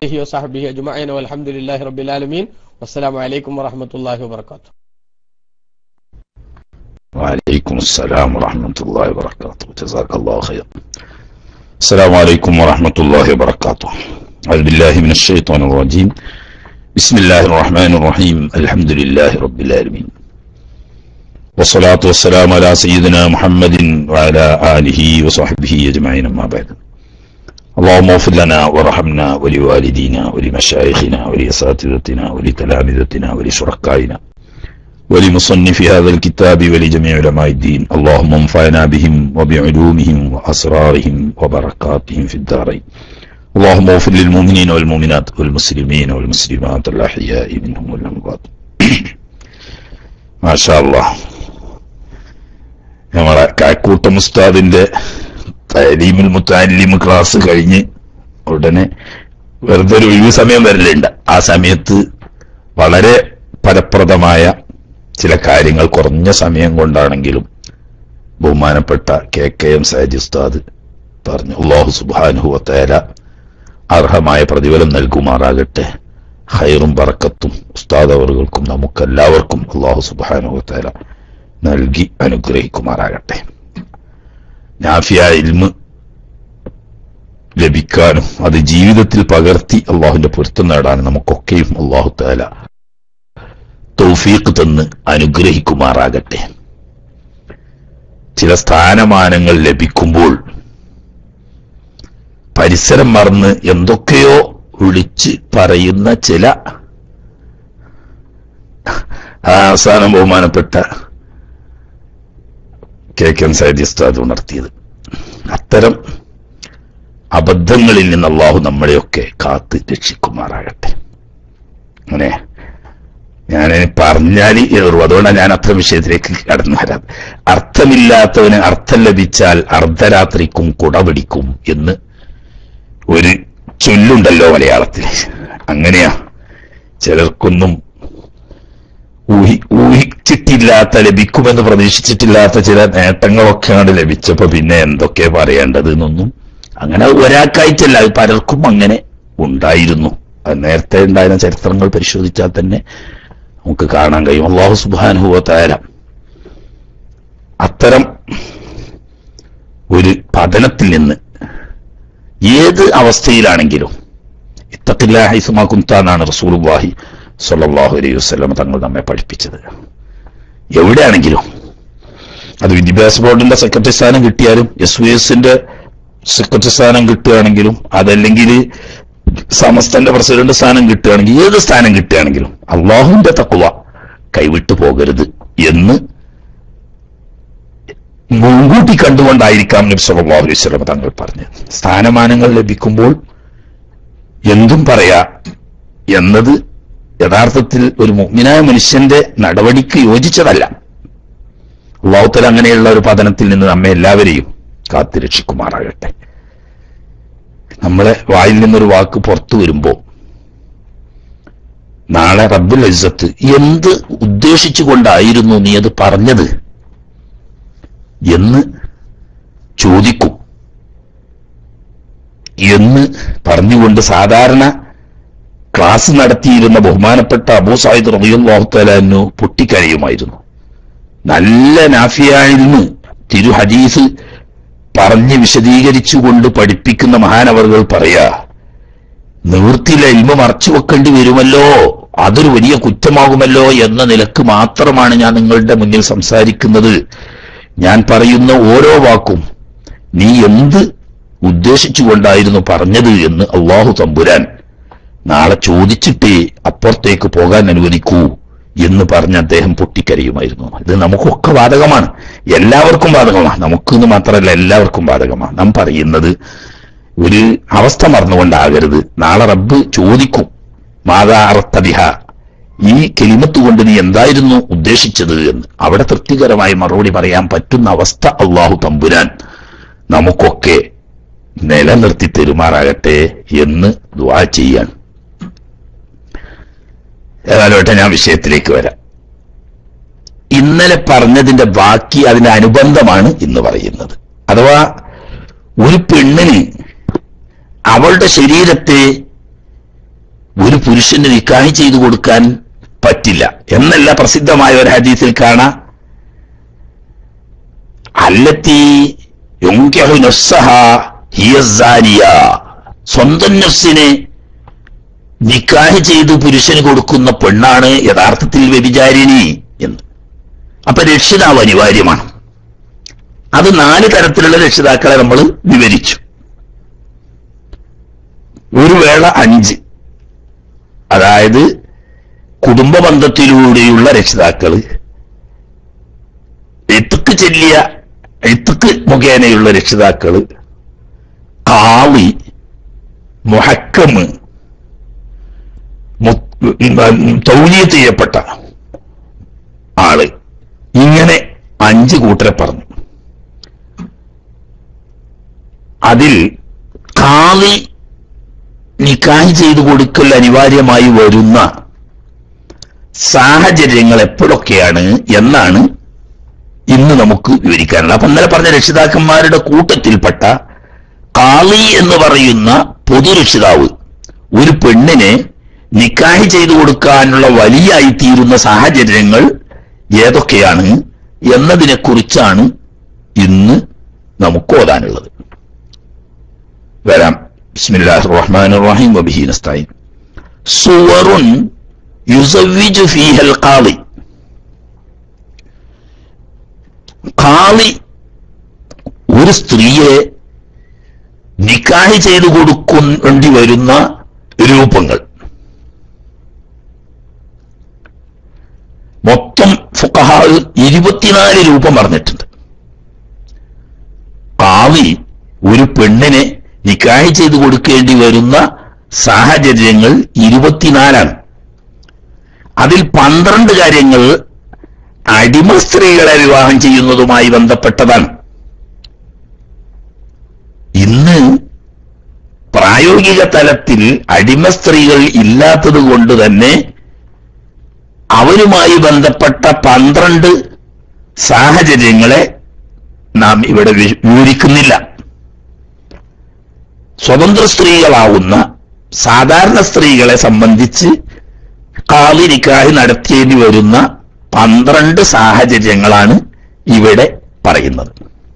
آله وصحبه أجمعين والحمد لله رب العالمين والسلام عليكم ورحمة الله وبركاته وعليكم السلام ورحمة الله وبركاته جزاك الله خير السلام عليكم ورحمة الله وبركاته أعوذ بالله من الشيطان الرجيم بسم الله الرحمن الرحيم الحمد لله رب العالمين والصلاة والسلام على سيدنا محمد وعلى آله وصحبه أجمعين أما بعد اللهم اغفر لنا وارحمنا ولوالدينا ولمشايخنا ولأساتذتنا ولتلامذتنا ولشركائنا ولمصنف هذا الكتاب ولجميع علماء الدين اللهم انفعنا بهم وبعلومهم وأسرارهم وبركاتهم في الدارين اللهم اغفر للمؤمنين والمؤمنات والمسلمين والمسلمات الأحياء منهم والأموات ما شاء الله നമ്മളെ കാക്കൂട്ടം ഉസ്താദിന്റെ തലീമുൽ മുത്താലിം ക്ലാസ് കഴിഞ്ഞ് ഉടനെ വെറുതെ ഒരു ഒഴിവ് സമയം വരലുണ്ട് ആ സമയത്ത് വളരെ ഫലപ്രദമായ ചില കാര്യങ്ങൾ കുറഞ്ഞ സമയം കൊണ്ടാണെങ്കിലും ബഹുമാനപ്പെട്ട കെ കെ എം സാജി ഉസ്താദ് പറഞ്ഞു അള്ളാഹു സുബാനുഹുവത്തേല അർഹമായ പ്രതിഫലം നൽകുമാറാകട്ടെ ഹൈറും ബറക്കത്തും ഉസ്താദ് അവറുകൾക്കും നമുക്കെല്ലാവർക്കും അള്ളാഹു സുബാനുഹുവത്തേല നൽകി അനുഗ്രഹിക്കുമാറാകട്ടെ നാഫിയ ഇൽമ് ലഭിക്കാനും അത് ജീവിതത്തിൽ പകർത്തി അള്ളാഹുവിന്റെ പൊരുത്തം നേടാനും നമുക്കൊക്കെയും അള്ളാഹു താല തൗഫീഖ് തന്ന് അനുഗ്രഹിക്കുമാറാകട്ടെ ചില സ്ഥാനമാനങ്ങൾ ലഭിക്കുമ്പോൾ പരിസരം മറന്ന് എന്തൊക്കെയോ വിളിച്ച് പറയുന്ന ചില ആ അവസാനം ബഹുമാനപ്പെട്ട കെ കെ എം സൈദി ഉസ്താദ് ഉണർത്തിയത് അത്തരം അബദ്ധങ്ങളിൽ നിന്ന് അള്ളാഹു നമ്മളെയൊക്കെ കാത്ത് രക്ഷിക്കുമാറാകട്ടെ അങ്ങനെ ഞാൻ പറഞ്ഞാൽ ഏറും അതുകൊണ്ടാണ് ഞാൻ അത്ര വിഷയത്തിലേക്ക് കടന്നു വരാം അർത്ഥമില്ലാത്തവന് അർത്ഥം ലഭിച്ചാൽ അർദ്ധരാത്രിക്കും കുടപിടിക്കും എന്ന് ഒരു ചൊല്ലുണ്ടല്ലോ മലയാളത്തിൽ അങ്ങനെയാ ചിലർക്കൊന്നും ഊഹി ഊഹിച്ചിട്ടില്ലാത്ത ലഭിക്കുമെന്ന് പ്രതീക്ഷിച്ചിട്ടില്ലാത്ത ചില നേട്ടങ്ങളൊക്കെയാണ് ലഭിച്ചപ്പോ പിന്നെ എന്തൊക്കെ പറയേണ്ടത് എന്നൊന്നും അങ്ങനെ ഒരാൾക്കായിട്ടല്ല അത് പലർക്കും അങ്ങനെ ഉണ്ടായിരുന്നു അത് നേരത്തെ ഉണ്ടായിരുന്ന ചരിത്രങ്ങൾ പരിശോധിച്ചാൽ തന്നെ നമുക്ക് കാണാൻ കഴിയും അള്ളാഹു സുബാനുഭവത്തായ അത്തരം ഒരു പതനത്തിൽ നിന്ന് ഏത് അവസ്ഥയിലാണെങ്കിലും ഇത്തത്തില്ല ഹൈസുമാക്കുന്താന്നാണ് റസൂൽവാഹി സല്ലാഹു അലൈഹി വസ്ലം തങ്ങൾ നമ്മെ പഠിപ്പിച്ചത് എവിടെയാണെങ്കിലും അത് വിദ്യാഭ്യാസ ബോർഡിന്റെ സെക്രട്ടറി സ്ഥാനം കിട്ടിയാലും എസ് വി എസിന്റെ സെക്രട്ടറി സ്ഥാനം കിട്ടുകയാണെങ്കിലും അതല്ലെങ്കിൽ സമസ്തന്റെ പ്രസിഡന്റ് സ്ഥാനം കിട്ടുകയാണെങ്കിൽ ഏത് സ്ഥാനം കിട്ടുകയാണെങ്കിലും അള്ളാഹുവിന്റെ തക്കുവ കൈവിട്ടു പോകരുത് എന്ന് മുൻകൂട്ടി കണ്ടുകൊണ്ടായിരിക്കാം നബി സല്ലല്ലാഹു അലൈഹി വസല്ലം തങ്ങൾ പറഞ്ഞത് സ്ഥാനമാനങ്ങൾ ലഭിക്കുമ്പോൾ എന്തും പറയാ എന്നത് യഥാർത്ഥത്തിൽ ഒരു മുഗ്മിനായ മനുഷ്യന്റെ നടപടിക്ക് യോജിച്ചതല്ല അള്ളാഹുത്തല അങ്ങനെയുള്ള ഒരു പതനത്തിൽ നിന്ന് നമ്മെ എല്ലാവരെയും കാത്തുരക്ഷിക്കുമാറാകട്ടെ നമ്മളെ വായിൽ നിന്നൊരു വാക്ക് പുറത്തു വരുമ്പോ നാളെ റബ്ബുൽ ഇസ്സത്ത് എന്ത് ഉദ്ദേശിച്ചുകൊണ്ടായിരുന്നു നീ അത് പറഞ്ഞത് എന്ന് ചോദിക്കും എന്ന് പറഞ്ഞുകൊണ്ട് സാധാരണ ക്ലാസ് നടത്തിയിരുന്ന ബഹുമാനപ്പെട്ട അബൂ സാഹിദ് റബിയുള്ളാഹുത്തലാനു പൊട്ടിക്കരയുമായിരുന്നു നല്ല നാഫിയായിരുന്നു തിരു ഹദീസ് പറഞ്ഞ് വിശദീകരിച്ചുകൊണ്ട് പഠിപ്പിക്കുന്ന മഹാനവറുകൾ പറയാ നിവൃത്തിയില്ല ഇൽമ മറച്ചു വെക്കേണ്ടി വരുമല്ലോ അതൊരു വലിയ കുറ്റമാകുമല്ലോ എന്ന നിലക്ക് മാത്രമാണ് ഞാൻ നിങ്ങളുടെ മുന്നിൽ സംസാരിക്കുന്നത് ഞാൻ പറയുന്ന ഓരോ വാക്കും നീ എന്ത് ഉദ്ദേശിച്ചുകൊണ്ടായിരുന്നു പറഞ്ഞത് എന്ന് അള്ളാഹു തമ്പുരാൻ നാളെ ചോദിച്ചിട്ടേ അപ്പുറത്തേക്ക് പോകാൻ അനുവദിക്കൂ എന്ന് പറഞ്ഞ് അദ്ദേഹം പൊട്ടിക്കരയുമായിരുന്നു ഇത് നമുക്കൊക്കെ ബാധകമാണ് എല്ലാവർക്കും ബാധകമാണ് നമുക്കെന്ന് മാത്രമല്ല എല്ലാവർക്കും ബാധകമാണ് നാം പറയുന്നത് ഒരു അവസ്ഥ മറന്നുകൊണ്ടാകരുത് നാളെ റബ്ബ് ചോദിക്കും മാതാ അർത്ഥബിഹ ഈ കെലിമത്ത് കൊണ്ട് നീ എന്തായിരുന്നു ഉദ്ദേശിച്ചത് എന്ന് അവിടെ തൃപ്തികരമായി മറുപടി പറയാൻ പറ്റുന്ന അവസ്ഥ അള്ളാഹു തമ്പുരാൻ നമുക്കൊക്കെ നിലനിർത്തി തെരുമാറാകട്ടെ എന്ന് ദ്വാ ചെയ്യാൻ ഏതായാലും ഞാൻ വിഷയത്തിലേക്ക് വരാം ഇന്നലെ പറഞ്ഞതിന്റെ ബാക്കി അതിന്റെ അനുബന്ധമാണ് ഇന്ന് പറയുന്നത് അഥവാ ഒരു പെണ്ണിന് അവളുടെ ശരീരത്തെ പുരുഷന് നിക്കാഹി ചെയ്തു കൊടുക്കാൻ പറ്റില്ല എന്നല്ല പ്രസിദ്ധമായ ഒരു ഹദീസിൽ കാണാം അല്ലത്തി യുങ്കഹു നഫ്സഹ ഹിയ സാനിയ സ്വന്തം നഫ്സിനെ നിക്കാഹ് ചെയ്ത് പുരുഷന് കൊടുക്കുന്ന പെണ്ണാണ് യഥാർത്ഥത്തിൽ വ്യഭിചാരിണി എന്ന് അപ്പൊ രക്ഷിതാവ് അനിവാര്യമാണ് അത് നാല് തരത്തിലുള്ള രക്ഷിതാക്കളെ നമ്മൾ വിവരിച്ചു ഒരു വേള അഞ്ച് അതായത് കുടുംബ ബന്ധത്തിലൂടെയുള്ള രക്ഷിതാക്കള് എത്തുക്ക് ചെല്ലിയ എത്തുക്ക് മുഖേനയുള്ള രക്ഷിതാക്കള് കാളി മുഹക്കമ് തൗലീ ചെയ്യപ്പെട്ട ആള് ഇങ്ങനെ അഞ്ച് കൂട്ടരെ പറഞ്ഞു അതിൽ കാളി നിക്കാഹ് ചെയ്തു കൊടുക്കൽ അനിവാര്യമായി വരുന്ന സാഹചര്യങ്ങൾ എപ്പോഴൊക്കെയാണ് എന്നാണ് ഇന്ന് നമുക്ക് വിവരിക്കാനുള്ളത് അപ്പൊ ഇന്നലെ പറഞ്ഞ രക്ഷിതാക്കന്മാരുടെ കൂട്ടത്തിൽപ്പെട്ട കാളി എന്ന് പറയുന്ന പൊതുരക്ഷിതാവ് ഒരു പെണ്ണിനെ നിക്കാഹ് ചെയ്തു കൊടുക്കാനുള്ള വലിയായി തീരുന്ന സാഹചര്യങ്ങൾ ഏതൊക്കെയാണ് എന്നതിനെ കുറിച്ചാണ് ഇന്ന് നമുക്ക് ഓതാനുള്ളത് വരാം ബിസ്മില്ലാഹിർ റഹ്മാനിർ റഹീം വബിഹി നസ്തഈൻ സുവറുൻ യുസവ്വിജു ഫീഹൽ ഖാളി ഖാളി ഒരു സ്ത്രീയെ നിക്കാഹ് ചെയ്തു കൊടുക്കേണ്ടി വരുന്ന രൂപങ്ങൾ മൊത്തം ഫുഖഹാ ഇരുപത്തിനാല് രൂപം പറഞ്ഞിട്ടുണ്ട് കാവി ഒരു പെണ്ണിനെ നിക്കാഹ് ചെയ്തു കൊടുക്കേണ്ടി വരുന്ന സാഹചര്യങ്ങൾ ഇരുപത്തിനാലാണ് അതിൽ പന്ത്രണ്ട് കാര്യങ്ങൾ അടിമ സ്ത്രീകളെ വിവാഹം ചെയ്യുന്നതുമായി ബന്ധപ്പെട്ടതാണ് ഇന്ന് പ്രായോഗിക തലത്തിൽ അടിമ സ്ത്രീകൾ ഇല്ലാത്തത് കൊണ്ട് തന്നെ അവരുമായി ബന്ധപ്പെട്ട പന്ത്രണ്ട് സാഹചര്യങ്ങളെ നാം ഇവിടെ വി- വിവരിക്കുന്നില്ല സ്വതന്ത്ര സ്ത്രീകളാവുന്ന സാധാരണ സ്ത്രീകളെ സംബന്ധിച്ച് കാവി നിക്കാഹ് നടത്തേണ്ടി വരുന്ന പന്ത്രണ്ട് സാഹചര്യങ്ങളാണ് ഇവിടെ പറയുന്നത്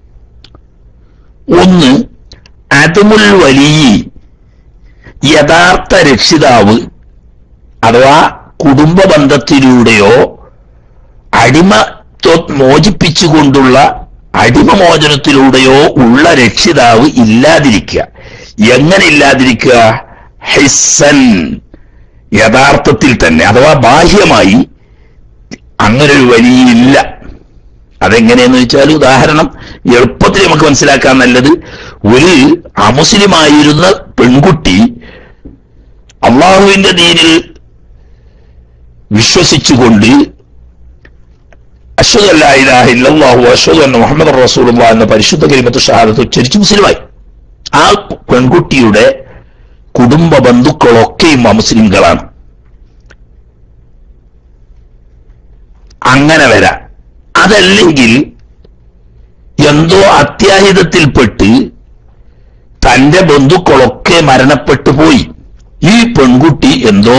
ഒന്ന് അതുമുൽ വലിയ യഥാർത്ഥ രക്ഷിതാവ് അഥവാ കുടുംബ ബന്ധത്തിലൂടെയോ അടിമത്വ മോചിപ്പിച്ചുകൊണ്ടുള്ള അടിമമോചനത്തിലൂടെയോ ഉള്ള രക്ഷിതാവ് ഇല്ലാതിരിക്കുക എങ്ങനെ ഇല്ലാതിരിക്കുക ഹിസ്സൻ യഥാർത്ഥത്തിൽ തന്നെ അഥവാ ബാഹ്യമായി അങ്ങനെ ഒരു വഴിയില്ല അതെങ്ങനെയെന്ന് വെച്ചാൽ ഉദാഹരണം എളുപ്പത്തിൽ നമുക്ക് മനസ്സിലാക്കാൻ നല്ലത് ഒരു അമുസ്ലിമായിരുന്ന പെൺകുട്ടി അള്ളാഹുവിന്റെ ദീനിൽ വിശ്വസിച്ചുകൊണ്ട് അശ്വദ് അല്ലാഹു അശ്വദ് എന്ന മുഹമ്മദ് റസൂലുള്ള എന്ന പരിശുദ്ധ കരിമത്ത് ഷഹാദത്ത് ഉച്ചരിച്ച് മുസ്ലിമായി ആ പെൺകുട്ടിയുടെ കുടുംബ ബന്ധുക്കളൊക്കെയും അമുസ്ലിംകളാണ് അങ്ങനെ വരാം അതല്ലെങ്കിൽ എന്തോ അത്യാഹിതത്തിൽപ്പെട്ട് തന്റെ ബന്ധുക്കളൊക്കെ മരണപ്പെട്ടു പോയി ഈ പെൺകുട്ടി എന്തോ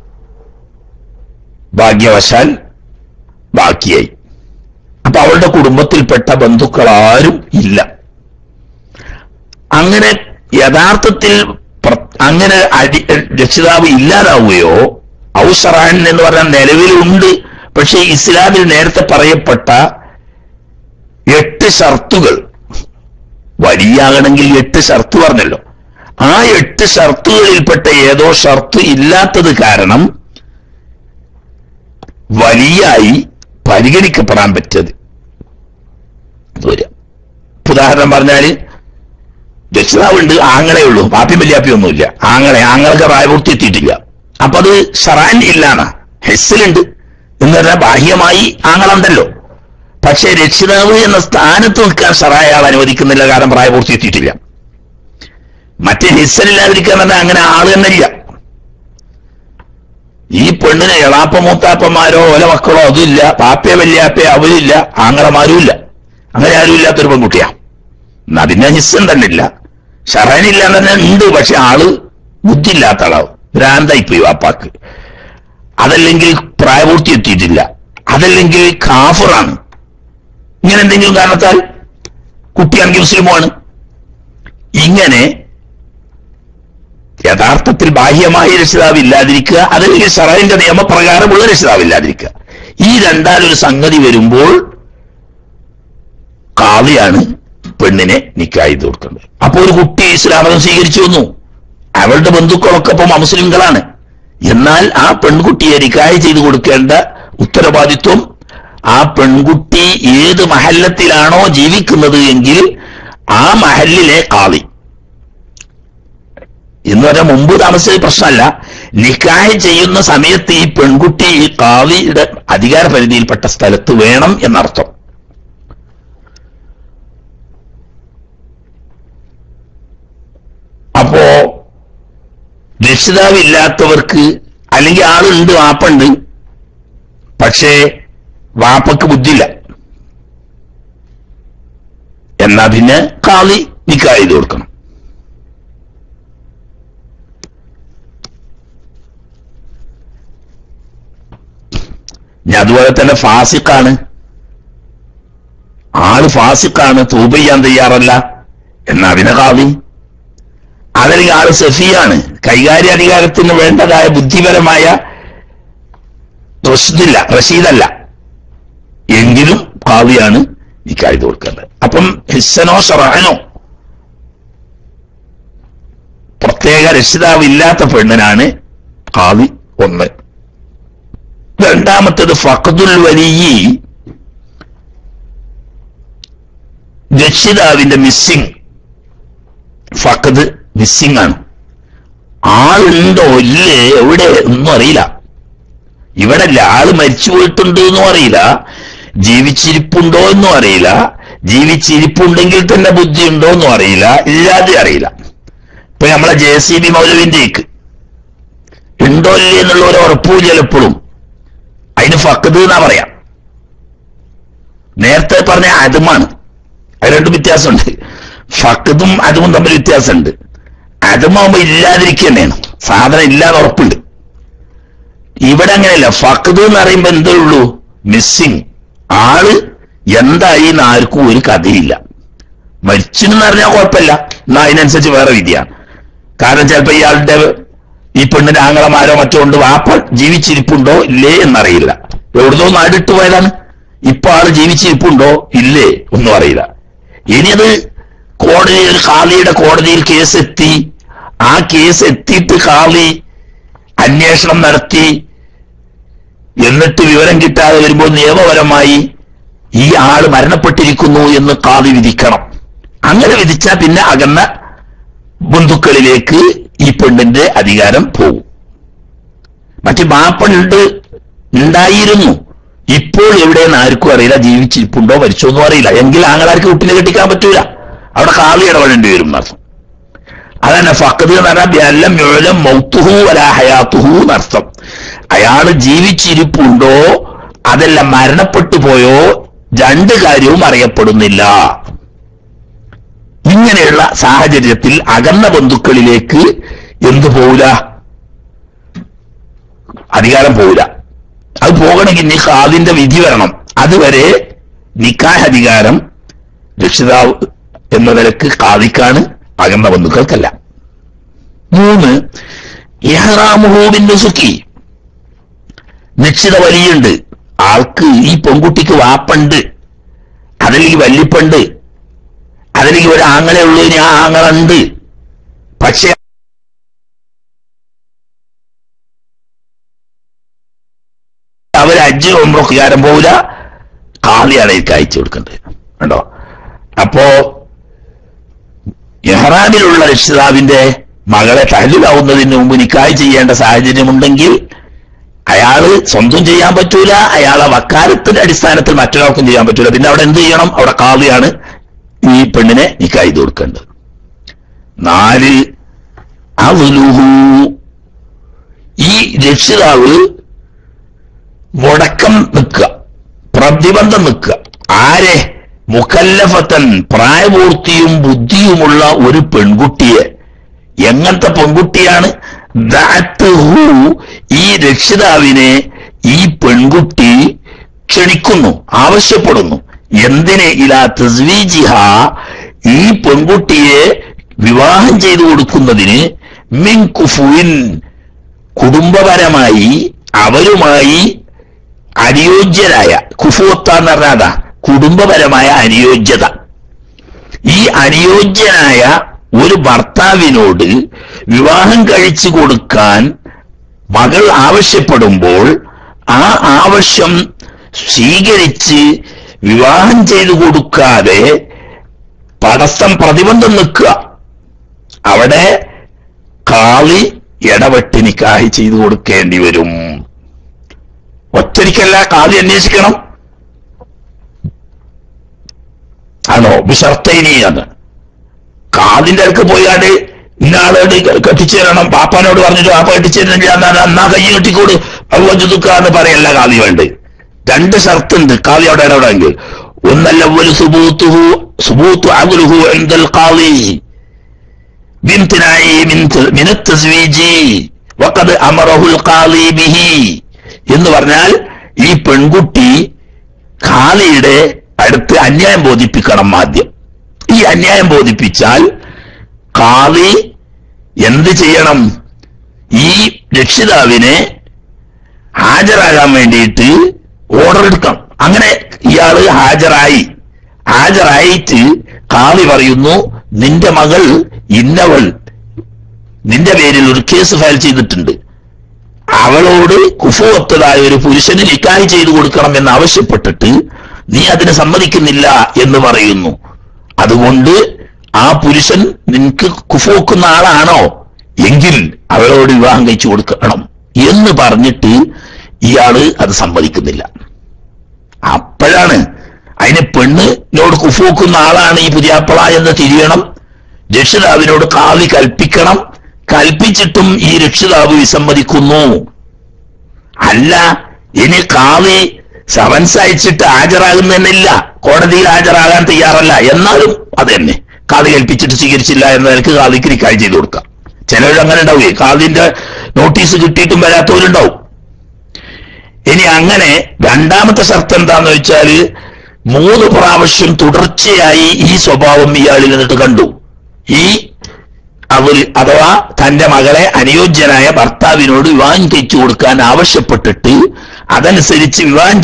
ഭാഗ്യവശാൽ ബാക്കിയായി അപ്പൊ അവളുടെ കുടുംബത്തിൽപ്പെട്ട ബന്ധുക്കൾ ആരും ഇല്ല അങ്ങനെ യഥാർത്ഥത്തിൽ പ്ര- അങ്ങനെ അടി രക്ഷിതാവ് ഇല്ലാതാവുകയോ ഔസറാൻ എന്ന് പറഞ്ഞാൽ നിലവിലുണ്ട് പക്ഷേ ഇസ്ലാമിൽ നേരത്തെ പറയപ്പെട്ട എട്ട് ഷർത്തുകൾ വലിയാകണമെങ്കിൽ എട്ട് ഷർത്ത് പറഞ്ഞല്ലോ ആ എട്ട് ഷർത്തുകളിൽപ്പെട്ട ഏതോ ഷർത്ത് ഇല്ലാത്തത് കാരണം വലിയായി പരിഗണിക്കപ്പെടാൻ പറ്റത് വരിക ഉദാഹരണം പറഞ്ഞാല് രക്ഷിതാവുണ്ട് ആങ്ങളെ ഉള്ളൂ പാപ്പിയും വല്യാപ്പിയും ഒന്നുമില്ല ആങ്ങളെ ആങ്ങൾക്ക് പ്രായപൂർത്തി എത്തിയിട്ടില്ല അപ്പൊ അത് ഷറാൻ ഇല്ലാണ് ഹെസ്സിലുണ്ട് എന്ന് പറഞ്ഞാൽ ബാഹ്യമായി ആങ്ങളുണ്ടല്ലോ പക്ഷെ രക്ഷിതാവ് എന്ന സ്ഥാനത്ത് നിൽക്കാൻ ഷറായ ആൾ അനുവദിക്കുന്നില്ല കാരണം പ്രായപൂർത്തി എത്തിയിട്ടില്ല മറ്റേ ഹിസ്സലില്ലാതിരിക്കാൻ പറഞ്ഞാൽ അങ്ങനെ ആള് തന്നെ ഇല്ല ഈ പെണ്ണിന് എളാപ്പ മൂത്താപ്പന്മാരോ ഓല മക്കളോ അതുമില്ല പാപ്പയെ വല്യാപ്പയെ അവരില്ല ആങ്ങളമാരും ഇല്ല അങ്ങനെ ആരും ഇല്ലാത്തൊരു പെൺകുട്ടിയാ എന്നാ പിന്നെ ഹിസ്സൻ തന്നെ ഇല്ല ഷറനില്ല തന്നെ ഉണ്ട് പക്ഷെ ആള് ബുദ്ധിയില്ലാത്ത ആളാവും ഭ്രാന്തായിപ്പോയി വാപ്പാക്ക് അതല്ലെങ്കിൽ പ്രായപൂർത്തി എത്തിയിട്ടില്ല അതല്ലെങ്കിൽ കാഫറാണ് ഇങ്ങനെ എന്തെങ്കിലും കാരണത്താൽ കുട്ടിയാണെങ്കിൽ മുസ്ലിമാണ് ഇങ്ങനെ യഥാർത്ഥത്തിൽ ബാഹ്യമായ രക്ഷിതാവ് ഇല്ലാതിരിക്കുക അതല്ലെങ്കിൽ ഷറൈന്റെ നിയമപ്രകാരമുള്ള രക്ഷിതാവ് ഇല്ലാതിരിക്കുക ഈ രണ്ടാലൊരു സംഗതി വരുമ്പോൾ കാളിയാണ് പെണ്ണിനെ നിക്കായി തീർക്കുന്നത് അപ്പൊ ഒരു കുട്ടി ഇസ്ലാമതം സ്വീകരിച്ചു വന്നു അവളുടെ ബന്ധുക്കളൊക്കെ ഇപ്പം അമുസ്ലിങ്ങളാണ് എന്നാൽ ആ പെൺകുട്ടിയെ നിക്കായി ചെയ്തു കൊടുക്കേണ്ട ഉത്തരവാദിത്വം ആ പെൺകുട്ടി ഏത് മഹല്ലത്തിലാണോ ജീവിക്കുന്നത് എങ്കിൽ ആ മഹല്ലിലെ കാളി എന്ന് പറഞ്ഞാൽ മുമ്പ് താമസിച്ച പ്രശ്നമല്ല നിക്കാഹ് ചെയ്യുന്ന സമയത്ത് ഈ പെൺകുട്ടി ഈ കാളിയുടെ അധികാര പരിധിയിൽപ്പെട്ട സ്ഥലത്ത് വേണം എന്നർത്ഥം അപ്പോ രക്ഷിതാവില്ലാത്തവർക്ക് അല്ലെങ്കിൽ ആളുണ്ട് വാപ്പുണ്ട് പക്ഷേ വാപ്പക്ക് ബുദ്ധിയില്ല എന്നാ പിന്നെ കാളി നിക്കാഹ് ചെയ്ത് കൊടുക്കണം ഞാൻ അതുപോലെ തന്നെ ഫാസിക്കാണ് ആള് ഫാസിക്കാണ് തൂബ ചെയ്യാൻ തയ്യാറല്ല എന്നാ പിന്നെ കാവി അതല്ലെങ്കിൽ ആള് സഫിയാണ് കൈകാര്യ അധികാരത്തിന് വേണ്ടതായ ബുദ്ധിപരമായ റഷീദില്ല റഷീദല്ല എങ്കിലും കാവിയാണ് ഈ കാഴ്ച കൊടുക്കേണ്ടത് അപ്പം ഹിസ്സനോ ഷറഹനോ പ്രത്യേക രക്ഷിതാവ് ഇല്ലാത്ത പെണ്ണിനാണ് കാവി ഒന്ന് രണ്ടാമത്തേത് ഫഖദുൽ വലിയി രക്ഷിതാവിന്റെ മിസ്സിംഗ് ഫഖദ് മിസ്സിംഗ് ആണ് ആളുണ്ടോ ഇല്ലേ എവിടെ ഒന്നും അറിയില്ല ഇവിടെ അല്ല ആള് മരിച്ചു പോയിട്ടുണ്ട് എന്നും അറിയില്ല ജീവിച്ചിരിപ്പുണ്ടോ എന്നും അറിയില്ല ജീവിച്ചിരിപ്പുണ്ടെങ്കിൽ തന്നെ ബുദ്ധി ഉണ്ടോ എന്നും അറിയില്ല ഇല്ലാതെ അറിയില്ല ഇപ്പൊ നമ്മളെ ജെ സി ബി മൗലവിന്റേക്ക് ഉണ്ടോ ഇല്ലേ എന്നുള്ള ഒരു ഉറപ്പും ചിലപ്പോഴും അതിന് ഫക്കത് എന്നാ പറയാം നേരത്തെ പറഞ്ഞ അതുമാണ് അത് രണ്ടും വ്യത്യാസമുണ്ട് ഫക്കതും അതും തമ്മിൽ വ്യത്യാസമുണ്ട് അതുമാകുമ്പോ ഇല്ലാതിരിക്കുക തന്നെയാണ് സാധനം ഇല്ലാതെ ഉറപ്പുണ്ട് ഇവിടെ അങ്ങനെയല്ല ഫക്കത് എന്ന് പറയുമ്പോ എന്തേ ഉള്ളൂ മിസ്സിങ് ആള് എന്തായി എന്ന് ആർക്കും ഒരു കഥയില്ല മരിച്ചെന്ന് പറഞ്ഞാൽ കുഴപ്പമില്ല എന്നാ അതിനനുസരിച്ച് വേറെ വിധിയാണ് കാരണം ചിലപ്പോ ഇയാളുടെ ഈ പെണ്ണിന്റെ ആങ്ങളമാരോ മറ്റോ ഉണ്ട് വാപ്പ ജീവിച്ചിരിപ്പുണ്ടോ ഇല്ലേ എന്നറിയില്ല എവിടുന്നോ നാടിട്ട് പോയതാണ് ഇപ്പൊ ആള് ജീവിച്ചിരിപ്പുണ്ടോ ഇല്ലേ ഒന്നും അറിയില്ല ഇനി അത് കോടതി ഒരു കാളിയുടെ കോടതിയിൽ കേസ് എത്തി ആ കേസ് എത്തിയിട്ട് കാളി അന്വേഷണം നടത്തി എന്നിട്ട് വിവരം കിട്ടാതെ വരുമ്പോൾ നിയമപരമായി ഈ ആള് മരണപ്പെട്ടിരിക്കുന്നു എന്ന് കാളി വിധിക്കണം അങ്ങനെ വിധിച്ചാൽ പിന്നെ അകന്ന ബന്ധുക്കളിലേക്ക് ഈ പെണ്ണിന്റെ അധികാരം പോകും മറ്റു മാപ്പുണ്ട് ഉണ്ടായിരുന്നു ഇപ്പോൾ എവിടെയെന്ന് ആർക്കും അറിയില്ല ജീവിച്ചിരിപ്പുണ്ടോ മരിച്ചോ ഒന്നും അറിയില്ല എങ്കിൽ ആങ്ങളാർക്ക് കുട്ടിനെ കെട്ടിക്കാൻ പറ്റൂല അവിടെ കാളി ഇടപെടേണ്ടി വരും എന്നർത്ഥം അതന്നെ ഫക്കത് എന്ന് പറഞ്ഞാൽ ബിഅല്ലം യുഅലം മൗത്തുഹു വലാ ഹയാത്തുഹു എന്നർത്ഥം അയാള് ജീവിച്ചിരിപ്പുണ്ടോ അതല്ല മരണപ്പെട്ടു പോയോ രണ്ട് കാര്യവും അറിയപ്പെടുന്നില്ല ഇങ്ങനെയുള്ള സാഹചര്യത്തിൽ അകന്ന ബന്ധുക്കളിലേക്ക് എന്തു പോവില്ല അധികാരം പോവില്ല അത് പോകണമെങ്കിൽ നിഖാദിന്റെ വിധി വരണം അതുവരെ നിക്കാഹ് അധികാരം രക്ഷിതാവ് എന്ന നിലക്ക് കാദിക്കാണ് അകന്ന ബന്ധുക്കൾക്കല്ല മൂന്ന് ഇഹ്റാമുഹൂബിന്റെ സുഖി നിശ്ചിത വലിയുണ്ട് ആൾക്ക് ഈ പെൺകുട്ടിക്ക് വാപ്പുണ്ട് അതല്ലെങ്കിൽ വല്ലിപ്പുണ്ട് അതല്ലെങ്കിൽ ഒരു ആങ്ങളെ ഉള്ളൂ ഇനി ആ ആങ്ങളുണ്ട് പക്ഷെ അവർ അജ്ജ് ഒമ്പ്രക്കാരം പോവില്ല കാളിയാണ് എനിക്ക് അയച്ചു കൊടുക്കേണ്ടത് കണ്ടോ അപ്പോ ഇഹ്റാമിലുള്ള രക്ഷിതാവിന്റെ മകളെ തഹലിലാവുന്നതിന് മുമ്പ് നിക്കായ് ചെയ്യേണ്ട സാഹചര്യമുണ്ടെങ്കിൽ അയാള് സ്വന്തം ചെയ്യാൻ പറ്റൂല അയാളെ വക്കാലത്തിന്റെ അടിസ്ഥാനത്തിൽ മറ്റൊരാൾക്കും ചെയ്യാൻ പറ്റൂല പിന്നെ അവിടെ എന്ത് ചെയ്യണം അവിടെ കാളിയാണ് ഈ പെണ്ണിനെ നിക്കായ് ചെയ്ത് കൊടുക്കേണ്ടത് നാല് അവലുഹു ഈ രക്ഷിതാവ് മുടക്കം നിൽക്കുക പ്രതിബന്ധം നിൽക്കുക ആരെ മുക്കല്ലഫത്തൻ പ്രായപൂർത്തിയും ബുദ്ധിയുമുള്ള ഒരു പെൺകുട്ടിയെ എങ്ങനത്തെ പെൺകുട്ടിയാണ് ദഅത്തുഹു ഈ രക്ഷിതാവിനെ ഈ പെൺകുട്ടി ക്ഷണിക്കുന്നു ആവശ്യപ്പെടുന്നു എന്തിനെ ഇലാ തസ്വീജിഹ ഈ പെൺകുട്ടിയെ വിവാഹം ചെയ്തു കൊടുക്കുന്നതിന് മിൻ കുഫുവിൻ കുടുംബപരമായി അവരുമായി അനുയോജ്യരായ കുഫുവത്ത എന്ന് പറഞ്ഞാൽ അതാ കുടുംബപരമായ അനുയോജ്യത ഈ അനുയോജ്യനായ ഒരു ഭർത്താവിനോട് വിവാഹം കഴിച്ചു കൊടുക്കാൻ മകൾ ആവശ്യപ്പെടുമ്പോൾ ആ ആവശ്യം സ്വീകരിച്ച് വിവാഹം ചെയ്തു കൊടുക്കാതെ തടസ്സം പ്രതിബന്ധം നിൽക്കുക അവിടെ കാളി ഇടപെട്ട് നിക്കാഹി ചെയ്തു കൊടുക്കേണ്ടി വരും ഒറ്റരിക്കല്ല കാളി അന്വേഷിക്കണം ആണോ ബിഷർത്തൈനിയാണ് കാതിന്റെ അടുക്ക് പോയാണ്ട് ഇന്നാളോട് കെട്ടിച്ചു തരണം പാപ്പാനോട് പറഞ്ഞിട്ട് പാപ്പ കെട്ടിച്ചു തരുന്നില്ല എന്നാ എന്നാ കൈ കെട്ടിക്കൂട് അവജുതുക്കാന്ന് പറയല്ല കാതി വേണ്ട രണ്ട് ഷർത്തുണ്ട് കാതി അവിടെ ഇടപെടെങ്കിൽ ഒന്നല്ല ഒരു സുബൂത്തുഹു സുബൂത്തു അകുലുഹു എന്തൽ കാളി ബിംതിനായി മിന തസ്വീജി വഖദ് അമറഹുൽ ഖാലി ബിഹി എന്ന് പറഞ്ഞാൽ ഈ പെൺകുട്ടി ഖാലിയുടെ അടുത്ത് അന്യായം ബോധിപ്പിക്കണം ആദ്യം ഈ അന്യായം ബോധിപ്പിച്ചാൽ ഖാലി എന്ത് ചെയ്യണം ഈ രക്ഷിതാവിനെ ഹാജരാകാൻ വേണ്ടിയിട്ട് ഓർഡർ എടുക്കണം അങ്ങനെ ഇയാള് ഹാജരായി ഹാജരായിട്ട് ഖാലി പറയുന്നു നിന്റെ മകൾ ഇന്നവൾ നിന്റെ പേരിൽ ഒരു കേസ് ഫയൽ ചെയ്തിട്ടുണ്ട് അവളോട് കുഫുവത്തതായ ഒരു പുരുഷന് നിക്കാഹ് ചെയ്തു കൊടുക്കണം എന്ന് ആവശ്യപ്പെട്ടിട്ട് നീ അതിന് സമ്മതിക്കുന്നില്ല എന്ന് പറയുന്നു അതുകൊണ്ട് ആ പുരുഷൻ നിനക്ക് കുഫുവെക്കുന്ന ആളാണോ എങ്കിൽ അവളോട് വിവാഹം കഴിച്ചു കൊടുക്കണം എന്ന് പറഞ്ഞിട്ട് ഇയാള് അത് സമ്മതിക്കുന്നില്ല അപ്പോഴാണ് അതിന് പെണ്ണിനോട് കുഫുവെക്കുന്ന ആളാണ് ഈ പുതിയാപ്പള എന്ന് തിരിയണം രക്ഷിതാവിനോട് കാവി കൽപ്പിക്കണം കൽപ്പിച്ചിട്ടും ഈ രക്ഷിതാവ് വിസമ്മതിക്കുന്നു അല്ല ഇനി കാവി സമൻസ് അയച്ചിട്ട് ഹാജരാകുന്നില്ല കോടതിയിൽ ഹാജരാകാൻ തയ്യാറല്ല എന്നാലും അത് തന്നെ കാതി കൽപ്പിച്ചിട്ട് സ്വീകരിച്ചില്ല എന്ന നിലക്ക് കാതിക്ക് നിക്കായ് ചെയ്തു കൊടുക്കാം ചിലവർ അങ്ങനെ ഉണ്ടാവുകയെ കാതിന്റെ നോട്ടീസ് കിട്ടിയിട്ടും വരാത്തവരുണ്ടാവും ഇനി അങ്ങനെ രണ്ടാമത്തെ ഷർത്ത് എന്താന്ന് വെച്ചാല് മൂന്ന് പ്രാവശ്യം തുടർച്ചയായി ഈ സ്വഭാവം ഇയാളിൽ നിന്നിട്ട് കണ്ടു ഈ അവർ അഥവാ തന്റെ മകളെ അനുയോജ്യനായ ഭർത്താവിനോട് വിവാഹം കഴിച്ചു കൊടുക്കാൻ ആവശ്യപ്പെട്ടിട്ട് അതനുസരിച്ച് വിവാഹം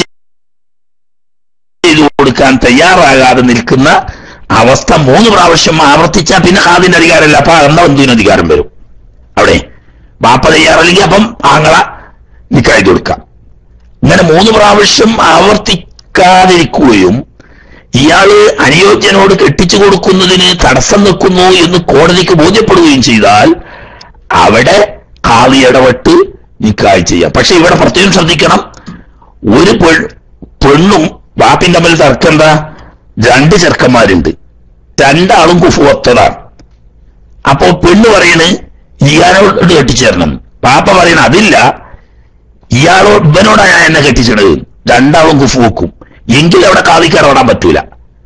ചെയ്തു കൊടുക്കാൻ തയ്യാറാകാതെ നിൽക്കുന്ന അവസ്ഥ മൂന്ന് പ്രാവശ്യം ആവർത്തിച്ചാൽ പിന്നെ ഹാദിന്റെ അധികാരമല്ല അപ്പൊ അന്ന ബന്ധുവിന് അധികാരം വരും അവിടെ ബാപ്പ തയ്യാറല്ലെങ്കിൽ അപ്പം ആങ്ങള നിക്കാഴ്ച കൊടുക്കാം ഇങ്ങനെ മൂന്ന് പ്രാവശ്യം ആവർത്തിക്കാതിരിക്കുകയും ഇയാള് അനുയോജ്യനോട് കെട്ടിച്ചു കൊടുക്കുന്നതിന് തടസ്സം നിൽക്കുന്നു എന്ന് കോടതിക്ക് ബോധ്യപ്പെടുകയും ചെയ്താൽ അവിടെ കാളി ഇടപെട്ട് നിക്കായ് ചെയ്യാം പക്ഷെ ഇവിടെ പ്രത്യേകം ശ്രദ്ധിക്കണം ഒരു പെൺ പെണ്ണും ബാപ്പിൻ തമ്മിൽ തർക്കം എന്താ രണ്ട് ചെറുക്കന്മാരുണ്ട് രണ്ടാളും കുഫുവത്തതാണ് അപ്പോ പെണ്ണ് പറയണ് ഇയാളോട് കെട്ടിച്ചേരണം പാപ്പ പറയണ അതില്ല ഇയാളോ ഇവനോടാ ഞാൻ എന്നെ കെട്ടിച്ചത് രണ്ടാളും കുഫു വെക്കും എങ്കിൽ അവിടെ കാതിക്ക് ഇടപെടാൻ പറ്റൂല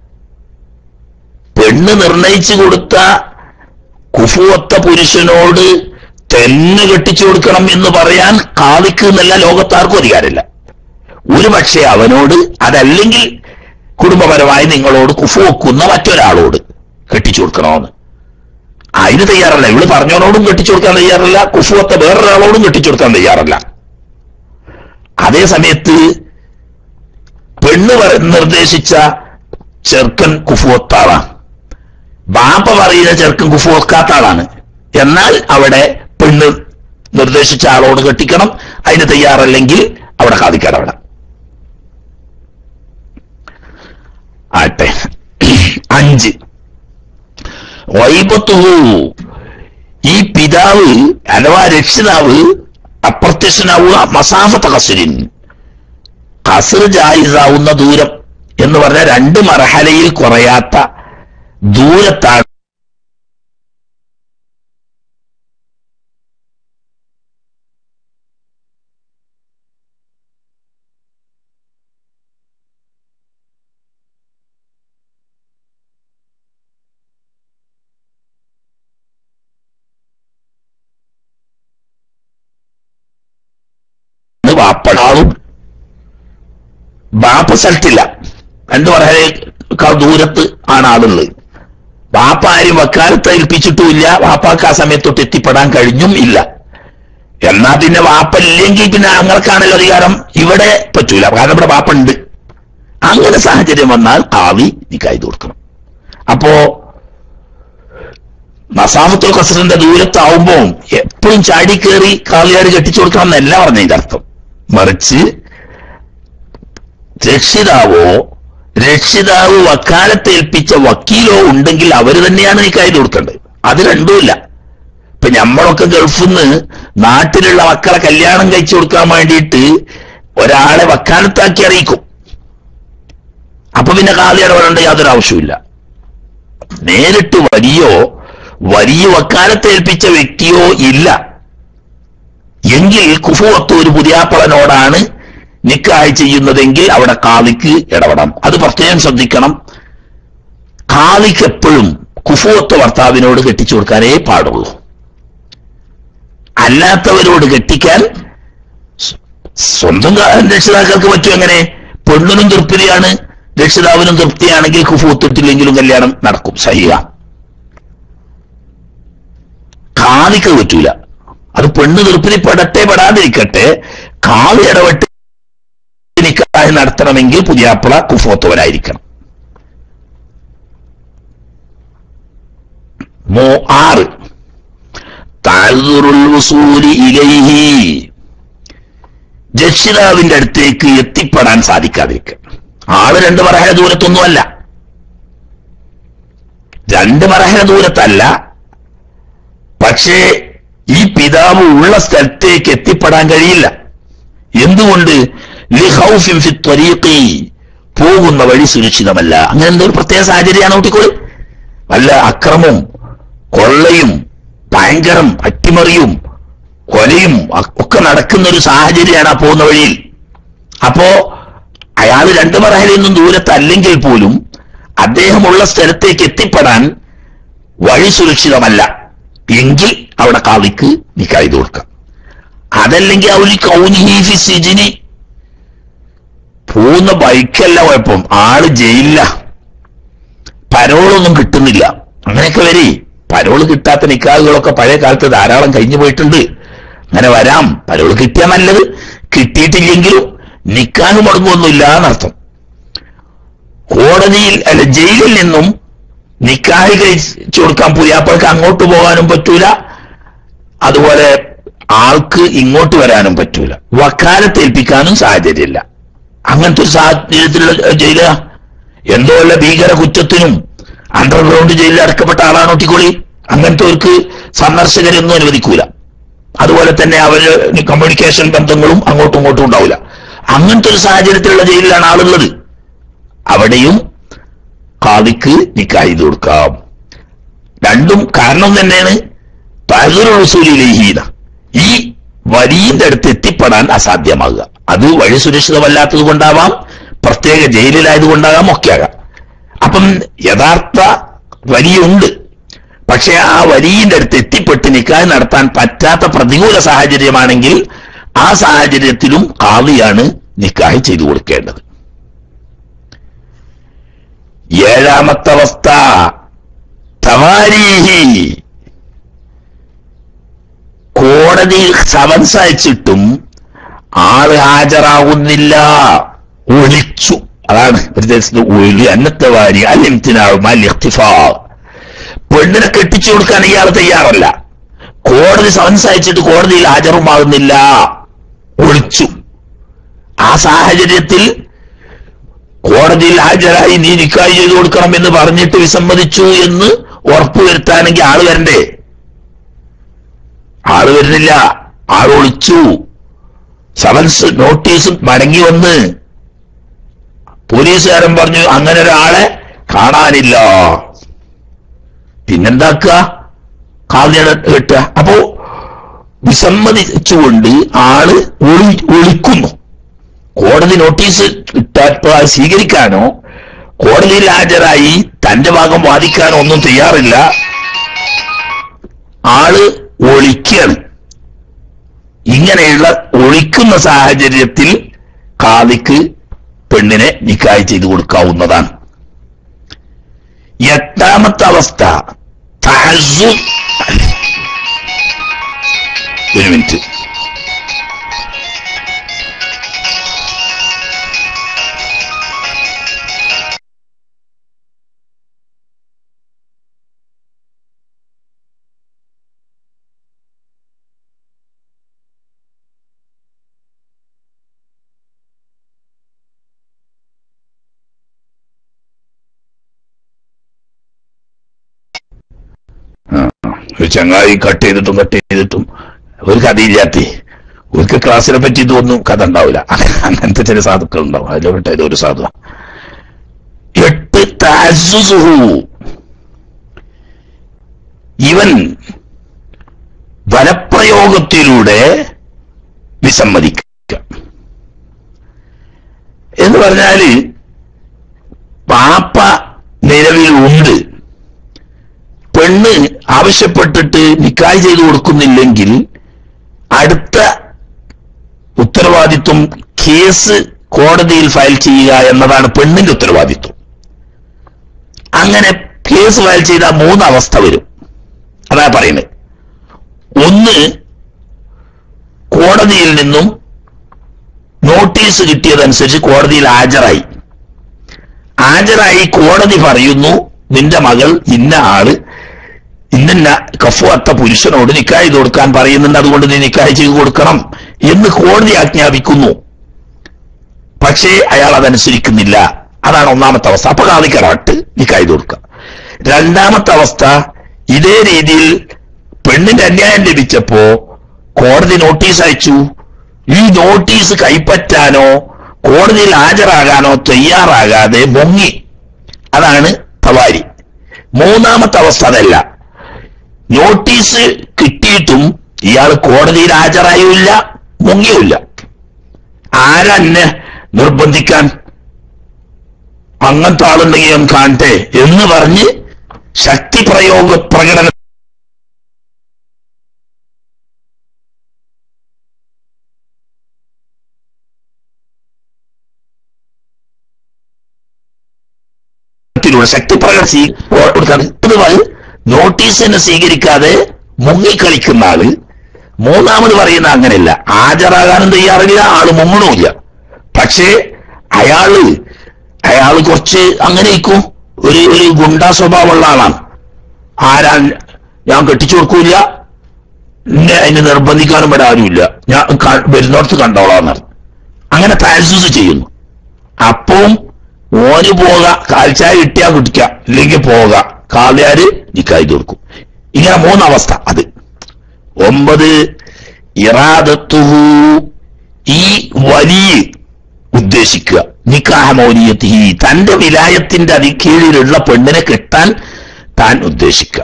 പെണ്ണ് നിർണയിച്ചു കൊടുത്ത കുഫുവത്ത പുരുഷനോട് തന്നെ കെട്ടിച്ചു കൊടുക്കണം എന്ന് പറയാൻ കാതിക്ക് എന്നല്ല ലോകത്താർക്കും അധികാരമില്ല ഒരു പക്ഷേ അവനോട് അതല്ലെങ്കിൽ കുടുംബപരമായി നിങ്ങളോട് കുഫു വെക്കുന്ന മറ്റൊരാളോട് കെട്ടിച്ചു കൊടുക്കണമെന്ന് അതിന് തയ്യാറല്ല ഇവള് പറഞ്ഞവനോടും കെട്ടിച്ചു കൊടുക്കാൻ തയ്യാറല്ല കുഫുവത്ത വേറൊരാളോടും കെട്ടിച്ചു കൊടുക്കാൻ തയ്യാറല്ല അതേ സമയത്ത് പെണ്ണ് പറ- നിർദ്ദേശിച്ച ചെറുക്കൻ കുഫുവത്താളാണ് ബാപ്പ പറയുന്ന ചെറുക്കൻ കുഫുവെക്കാത്ത ആളാണ് എന്നാൽ അവിടെ പെണ്ണ് നിർദ്ദേശിച്ച ആളോട് കെട്ടിക്കണം അതിന് തയ്യാറല്ലെങ്കിൽ അവിടെ കാതിക്കടവിടാം ആട്ടെ അഞ്ച് വൈബത്തുഹു ഈ പിതാവ് അഥവാ രക്ഷിതാവ് അപ്രത്യക്ഷനാവുക മസാഫത്ത കസുരിൻ കസർ ജായിസാവുന്ന ദൂരം എന്ന് പറഞ്ഞാൽ രണ്ട് മർഹലയിൽ കുറയാത്ത ദൂരത്താണ് വാപ്പണാളും ബാപ്പ സ്ഥലത്തില്ല രണ്ടു പറയാനേക്കാൾ ദൂരത്ത് ആണ് ആളുള്ളത് വാപ്പ ആരും വക്കാലത്ത് ഏൽപ്പിച്ചിട്ടുമില്ല വാപ്പാക്ക് ആ സമയത്തൊട്ട് എത്തിപ്പെടാൻ കഴിഞ്ഞും ഇല്ല എന്നാ പിന്നെ വാപ്പ ഇല്ലെങ്കിൽ പിന്നെ ഞങ്ങൾക്കാണല്ലോ അധികാരം ഇവിടെ പറ്റൂല കാരണം ഇവിടെ വാപ്പ ഉണ്ട് അങ്ങനെ സാഹചര്യം വന്നാൽ കാവി നിക്കായി കൊടുക്കണം അപ്പോ മസാമത്തുൽ ഖസറിന്റെ ദൂരത്താവുമ്പോ എപ്പോഴും ചാടി കയറി കാവിയാട് കെട്ടിച്ചു കൊടുക്കണം എന്നല്ല പറഞ്ഞതിന്റെ അർത്ഥം മറിച്ച് രക്ഷിതാവോ രക്ഷിതാവ് വക്കാലത്ത് ഏൽപ്പിച്ച വക്കീലോ ഉണ്ടെങ്കിൽ അവര് തന്നെയാണ് നിക്കായി കൊടുക്കേണ്ടത് അത് രണ്ടുമില്ല ഇപ്പൊ നമ്മളൊക്കെ ഗൾഫിൽ നിന്ന് നാട്ടിലുള്ള മക്കളെ കല്യാണം കഴിച്ചു കൊടുക്കാൻ വേണ്ടിയിട്ട് ഒരാളെ വക്കാലത്താക്കി അറിയിക്കും അപ്പൊ പിന്നെ കാലി ഇടപെടേണ്ട യാതൊരു ആവശ്യമില്ല നേരിട്ട് വലിയോ വലിയ വക്കാലത്ത് ഏൽപ്പിച്ച വ്യക്തിയോ ഇല്ല എങ്കിൽ കുഫുവത്ത് ഒരു പുതിയാപ്പളനോടാണ് നിക്കാഹ് ചെയ്യുന്നതെങ്കിൽ അവിടെ കാളിക്ക് ഇടപെടാം അത് പ്രത്യേകം ശ്രദ്ധിക്കണം കാളിക്ക് എപ്പോഴും കുഫുവത്ത് ഭർത്താവിനോട് കെട്ടിച്ചു കൊടുക്കാനേ പാടുള്ളൂ അല്ലാത്തവരോട് കെട്ടിക്കാൻ സ്വ- സ്വന്തം കാ- രക്ഷിതാക്കൾക്ക് പറ്റും എങ്ങനെ പെണ്ണിനും തൃപ്തിയാണ് രക്ഷിതാവിനും തൃപ്തിയാണെങ്കിൽ കുഫുവത്തിട്ടില്ലെങ്കിലും കല്യാണം നടക്കും സഹിയ കാളിക്ക് പറ്റൂല അത് പെണ്ണ് തൃപ്തിപ്പെടട്ടെ പെടാതിരിക്കട്ടെ കാളി ഇടപെട്ട് നിക്കാഹ് നടത്തണമെങ്കിൽ പുതിയാപ്പിള കുഫോത്തവനായിരിക്കണം മോ ആറ് താഴ്ന്നുറുൽ വസൂലി ഇലൈഹി രക്ഷിതാവിന്റെ അടുത്തേക്ക് എത്തിപ്പെടാൻ സാധിക്കാതിരിക്കുക ആള് രണ്ട് പറഹന ദൂരത്തൊന്നുമല്ല രണ്ട് പറഹന ദൂരത്തല്ല പക്ഷേ ഈ പിതാവ് ഉള്ള സ്ഥലത്തേക്ക് എത്തിപ്പെടാൻ കഴിയില്ല എന്തുകൊണ്ട് ലിഹൗഫിൻ ഫി ത്വരീഖി പോകുന്ന വഴി സുരക്ഷിതമല്ല അങ്ങനെ എന്തോ ഒരു പ്രത്യേക സാഹചര്യമാണ് നോട്ടിക്കോളി വല്ല അക്രമവും കൊള്ളയും ഭയങ്കരം അട്ടിമറിയും കൊലയും അ- ഒക്കെ നടക്കുന്ന ഒരു സാഹചര്യമാണ് ആ പോകുന്ന വഴിയിൽ അപ്പോ അയാൾ രണ്ടു മറഹലിൽ നിന്നും ദൂരത്തല്ലെങ്കിൽ പോലും അദ്ദേഹമുള്ള സ്ഥലത്തേക്ക് എത്തിപ്പെടാൻ വഴി സുരക്ഷിതമല്ല എങ്കിൽ അവിടെ കാളിക്ക് നിക്കായത് കൊടുക്കാം അതല്ലെങ്കിൽ അവര് കൗനിഹീഫി സിജിനി പോകുന്ന ബൈക്കല്ല കുഴപ്പം ആള് ജയിലില്ല പരോളൊന്നും കിട്ടുന്നില്ല അങ്ങനെയൊക്കെ വരെ പരോള് കിട്ടാത്ത നിക്കാഹുകളൊക്കെ പഴയ കാലത്ത് ധാരാളം കഴിഞ്ഞു പോയിട്ടുണ്ട് അങ്ങനെ വരാം പരോള് കിട്ടിയാൽ നല്ലത് കിട്ടിയിട്ടില്ലെങ്കിലും നിക്കാഹ് മുടങ്ങുമൊന്നുമില്ല എന്നർത്ഥം കോടതിയിൽ അല്ല ജയിലിൽ നിന്നും നിക്കാഹ് കഴിച്ചു കൊടുക്കാൻ പുതിയാപ്പൾക്ക് അങ്ങോട്ട് പോകാനും പറ്റൂല അതുപോലെ ആൾക്ക് ഇങ്ങോട്ട് വരാനും പറ്റൂല വക്കാലത്ത് ഏൽപ്പിക്കാനും സാഹചര്യമില്ല അങ്ങനത്തെ ഒരു സാഹചര്യത്തിലുള്ള ജയില എന്തോ വല്ല ഭീകര കുറ്റത്തിനും അണ്ടർഗ്രൗണ്ട് ജയിലിൽ അടക്കപ്പെട്ട ആളാണ് ഒട്ടിക്കൊളി അങ്ങനത്തെ ഒരു സന്ദർശകരൊന്നും അനുവദിക്കൂല അതുപോലെ തന്നെ അവര് കമ്മ്യൂണിക്കേഷൻ ബന്ധങ്ങളും അങ്ങോട്ടും ഇങ്ങോട്ടും ഉണ്ടാവില്ല അങ്ങനത്തെ ഒരു സാഹചര്യത്തിലുള്ള ജയിലിലാണ് ആളുള്ളത് അവിടെയും കാതിക്ക് നിക്കാഹ് ചെയ്ത് കൊടുക്കാം രണ്ടും കാരണം തന്നെയാണ് തഹറുസൂലിലേഹീന ഈ വരിയുടെ അടുത്ത് എത്തിപ്പെടാൻ അസാധ്യമാകുക അത് വഴി സുരക്ഷിതമല്ലാത്തത് കൊണ്ടാവാം പ്രത്യേക ജയിലിലായത് കൊണ്ടാകാം ഒക്കെ ആകാം അപ്പം യഥാർത്ഥ വരിയുണ്ട് പക്ഷെ ആ വരിയുടെ അടുത്ത് എത്തിപ്പെട്ട് നിക്കാഹ് നടത്താൻ പറ്റാത്ത പ്രതികൂല സാഹചര്യമാണെങ്കിൽ ആ സാഹചര്യത്തിലും കാളിയാണ് നിക്കാഹ് ചെയ്തു കൊടുക്കേണ്ടത് ഏഴാമത്തെ അവസ്ഥ തവാരീഹി കോടതിയിൽ സമൻസ് അയച്ചിട്ടും ആള് ഹാജരാകുന്നില്ല ഒളിച്ചു അതാണ് ഒരു ദിവസത്തെ ഒലി അന്നത്തെ വാരി അല്ലിംതിനാവും അല്ലിഫാ പെണ്ണിനെ കെട്ടിച്ചു കൊടുക്കാൻ ഇയാൾ തയ്യാറല്ല കോടതി സമൻസ് അയച്ചിട്ട് കോടതിയിൽ ഹാജറുമാകുന്നില്ല ഒളിച്ചു ആ സാഹചര്യത്തിൽ കോടതിയിൽ ഹാജരായി നീ നിക്കായി ചെയ്തു കൊടുക്കണം എന്ന് പറഞ്ഞിട്ട് വിസമ്മതിച്ചു എന്ന് ഉറപ്പുവരുത്താനെങ്കിൽ ആള് വരണ്ടേ ആള് വരുന്നില്ല ആൾ ഒളിച്ചു സമൻസ് നോട്ടീസും മടങ്ങി വന്ന് പോലീസുകാരൻ പറഞ്ഞു അങ്ങനെ ഒരാളെ കാണാനില്ല പിന്നെന്താക്കുക കാതിയുടെ കെട്ടുക അപ്പോ വിസമ്മതിച്ചുകൊണ്ട് ആള് ഒളി ഒളിക്കുന്നു കോടതി നോട്ടീസ് ഇട്ടപ്പോൾ അത് സ്വീകരിക്കാനോ കോടതിയിൽ ഹാജരായി തന്റെ ഭാഗം വാദിക്കാനോ ഒന്നും തയ്യാറില്ല ആള് ഒളിക്കാണ് ഇങ്ങനെയുള്ള ഒളിക്ക സാധിക്കുന്ന സാഹചര്യത്തിൽ കാതിക്ക് പെണ്ണിനെ നിക്കായ് ചെയ്തു കൊടുക്കാവുന്നതാണ് എട്ടാമത്തെ അവസ്ഥ തഅസ്സു ഒരു മിനിറ്റ് ആ, ഒരു ചങ്ങായി കട്ട് ചെയ്തിട്ടും കട്ട് ചെയ്തിട്ടും ഒരു കഥയില്ലാത്ത ഒരു ക്ലാസ്സിനെ പറ്റി ഇതൊന്നും കഥ ഉണ്ടാവില്ല അങ്ങനത്തെ ചില സാധുക്കൾ ഉണ്ടാവും അതിലെ വിട്ട ഇതൊരു സാധു എട്ട് തഅസ്സുസുഹു. ഇവൻ ബലപ്രയോഗത്തിലൂടെ വിസമ്മതിക്കുക എന്ന് പറഞ്ഞാല് പാപ്പ നിലവിലുണ്ട് പെണ്ണ് ആവശ്യപ്പെട്ടിട്ട് നിക്കായ് ചെയ്തു കൊടുക്കുന്നില്ലെങ്കിൽ അടുത്ത ഉത്തരവാദിത്വം കേസ് കോടതിയിൽ ഫയൽ ചെയ്യുക എന്നതാണ് പെണ്ണിന്റെ ഉത്തരവാദിത്വം അങ്ങനെ കേസ് ഫയൽ ചെയ്ത മൂന്ന് അവസ്ഥ വരും അതാ പറയുന്നത് ഒന്ന് കോടതിയിൽ നിന്നും നോട്ടീസ് കിട്ടിയതനുസരിച്ച് കോടതിയിൽ ഹാജരായി ഹാജരായി കോടതി പറയുന്നു നിന്റെ മകൾ ഇന്ന ആള് ഇന്ന കഫുവത്ത പുരുഷനോട് നിക്കായ് ചെയ്ത് കൊടുക്കാൻ പറയുന്നുണ്ട് അതുകൊണ്ട് നീ നിക്കായ് ചെയ്ത് കൊടുക്കണം എന്ന് കോടതി ആജ്ഞാപിക്കുന്നു പക്ഷേ അയാൾ അതനുസരിക്കുന്നില്ല അതാണ് ഒന്നാമത്തെ അവസ്ഥ അപ്പൊ കാതിക്കറാട്ട് നിക്കായ് ചെയ്ത് കൊടുക്കുക രണ്ടാമത്തെ അവസ്ഥ ഇതേ രീതിയിൽ പെണ്ണിന്റെ അന്യായം ലഭിച്ചപ്പോ കോടതി നോട്ടീസ് അയച്ചു ഈ നോട്ടീസ് കൈപ്പറ്റാനോ കോടതിയിൽ ഹാജരാകാനോ തയ്യാറാകാതെ മുങ്ങി അതാണ് തവാരി മൂന്നാമത്തെ അവസ്ഥ അതല്ല നോട്ടീസ് കിട്ടിയിട്ടും ഇയാൾ കോടതിയിൽ ഹാജരായുമില്ല മുങ്ങിയുമില്ല ആരെന്നെ നിർബന്ധിക്കാൻ അങ്ങനത്തെ ആളുണ്ടെങ്കിൽ ഞാൻ കാണട്ടെ എന്ന് പറഞ്ഞ് ശക്തി പ്രയോഗ പ്രകടന ത്തിലൂടെ ശക്തി പ്രകടനം കൊടുക്കാതെ പൊതുവായി നോട്ടീസ് തന്നെ സ്വീകരിക്കാതെ മുങ്ങിക്കളിക്കുന്ന ആള് മൂന്നാമത് പറയുന്ന അങ്ങനെയല്ല ഹാജരാകാനും തയ്യാറില്ല ആള് മുങ്ങണമില്ല പക്ഷേ അയാള് അയാള് കുറച്ച് അങ്ങനെ ഇരിക്കും ഒരു ഒരു ഗുണ്ടാ സ്വഭാവമുള്ള ആളാണ് ആരാ ഞാൻ കെട്ടിച്ചു കൊടുക്കൂല എന്നെ അതിന് നിർബന്ധിക്കാനും ഇവിടെ ആരുമില്ല ഞാൻ ക- വരുന്നിടത്ത് കണ്ടോളാന്ന് പറഞ്ഞു അങ്ങനെ താൽസൂസ് ചെയ്യുന്നു അപ്പം ഓന് പോക കാൽച്ചായ കിട്ടിയാ കുടിക്ക ഇല്ലെങ്കിൽ പോക കാളിയാര് നിക്കായി തീർക്കും ഇങ്ങനെ മൂന്നവസ്ഥ അത് ഒമ്പത് ഇറാദത്തുഹു ഈ വലിയ ഉദ്ദേശിക്കുക നിക്കാഹ മൗലിയത്തി തന്റെ വിലായത്തിന്റെ അതി കീഴിലുള്ള പെണ്ണിനെ കിട്ടാൻ താൻ ഉദ്ദേശിക്കുക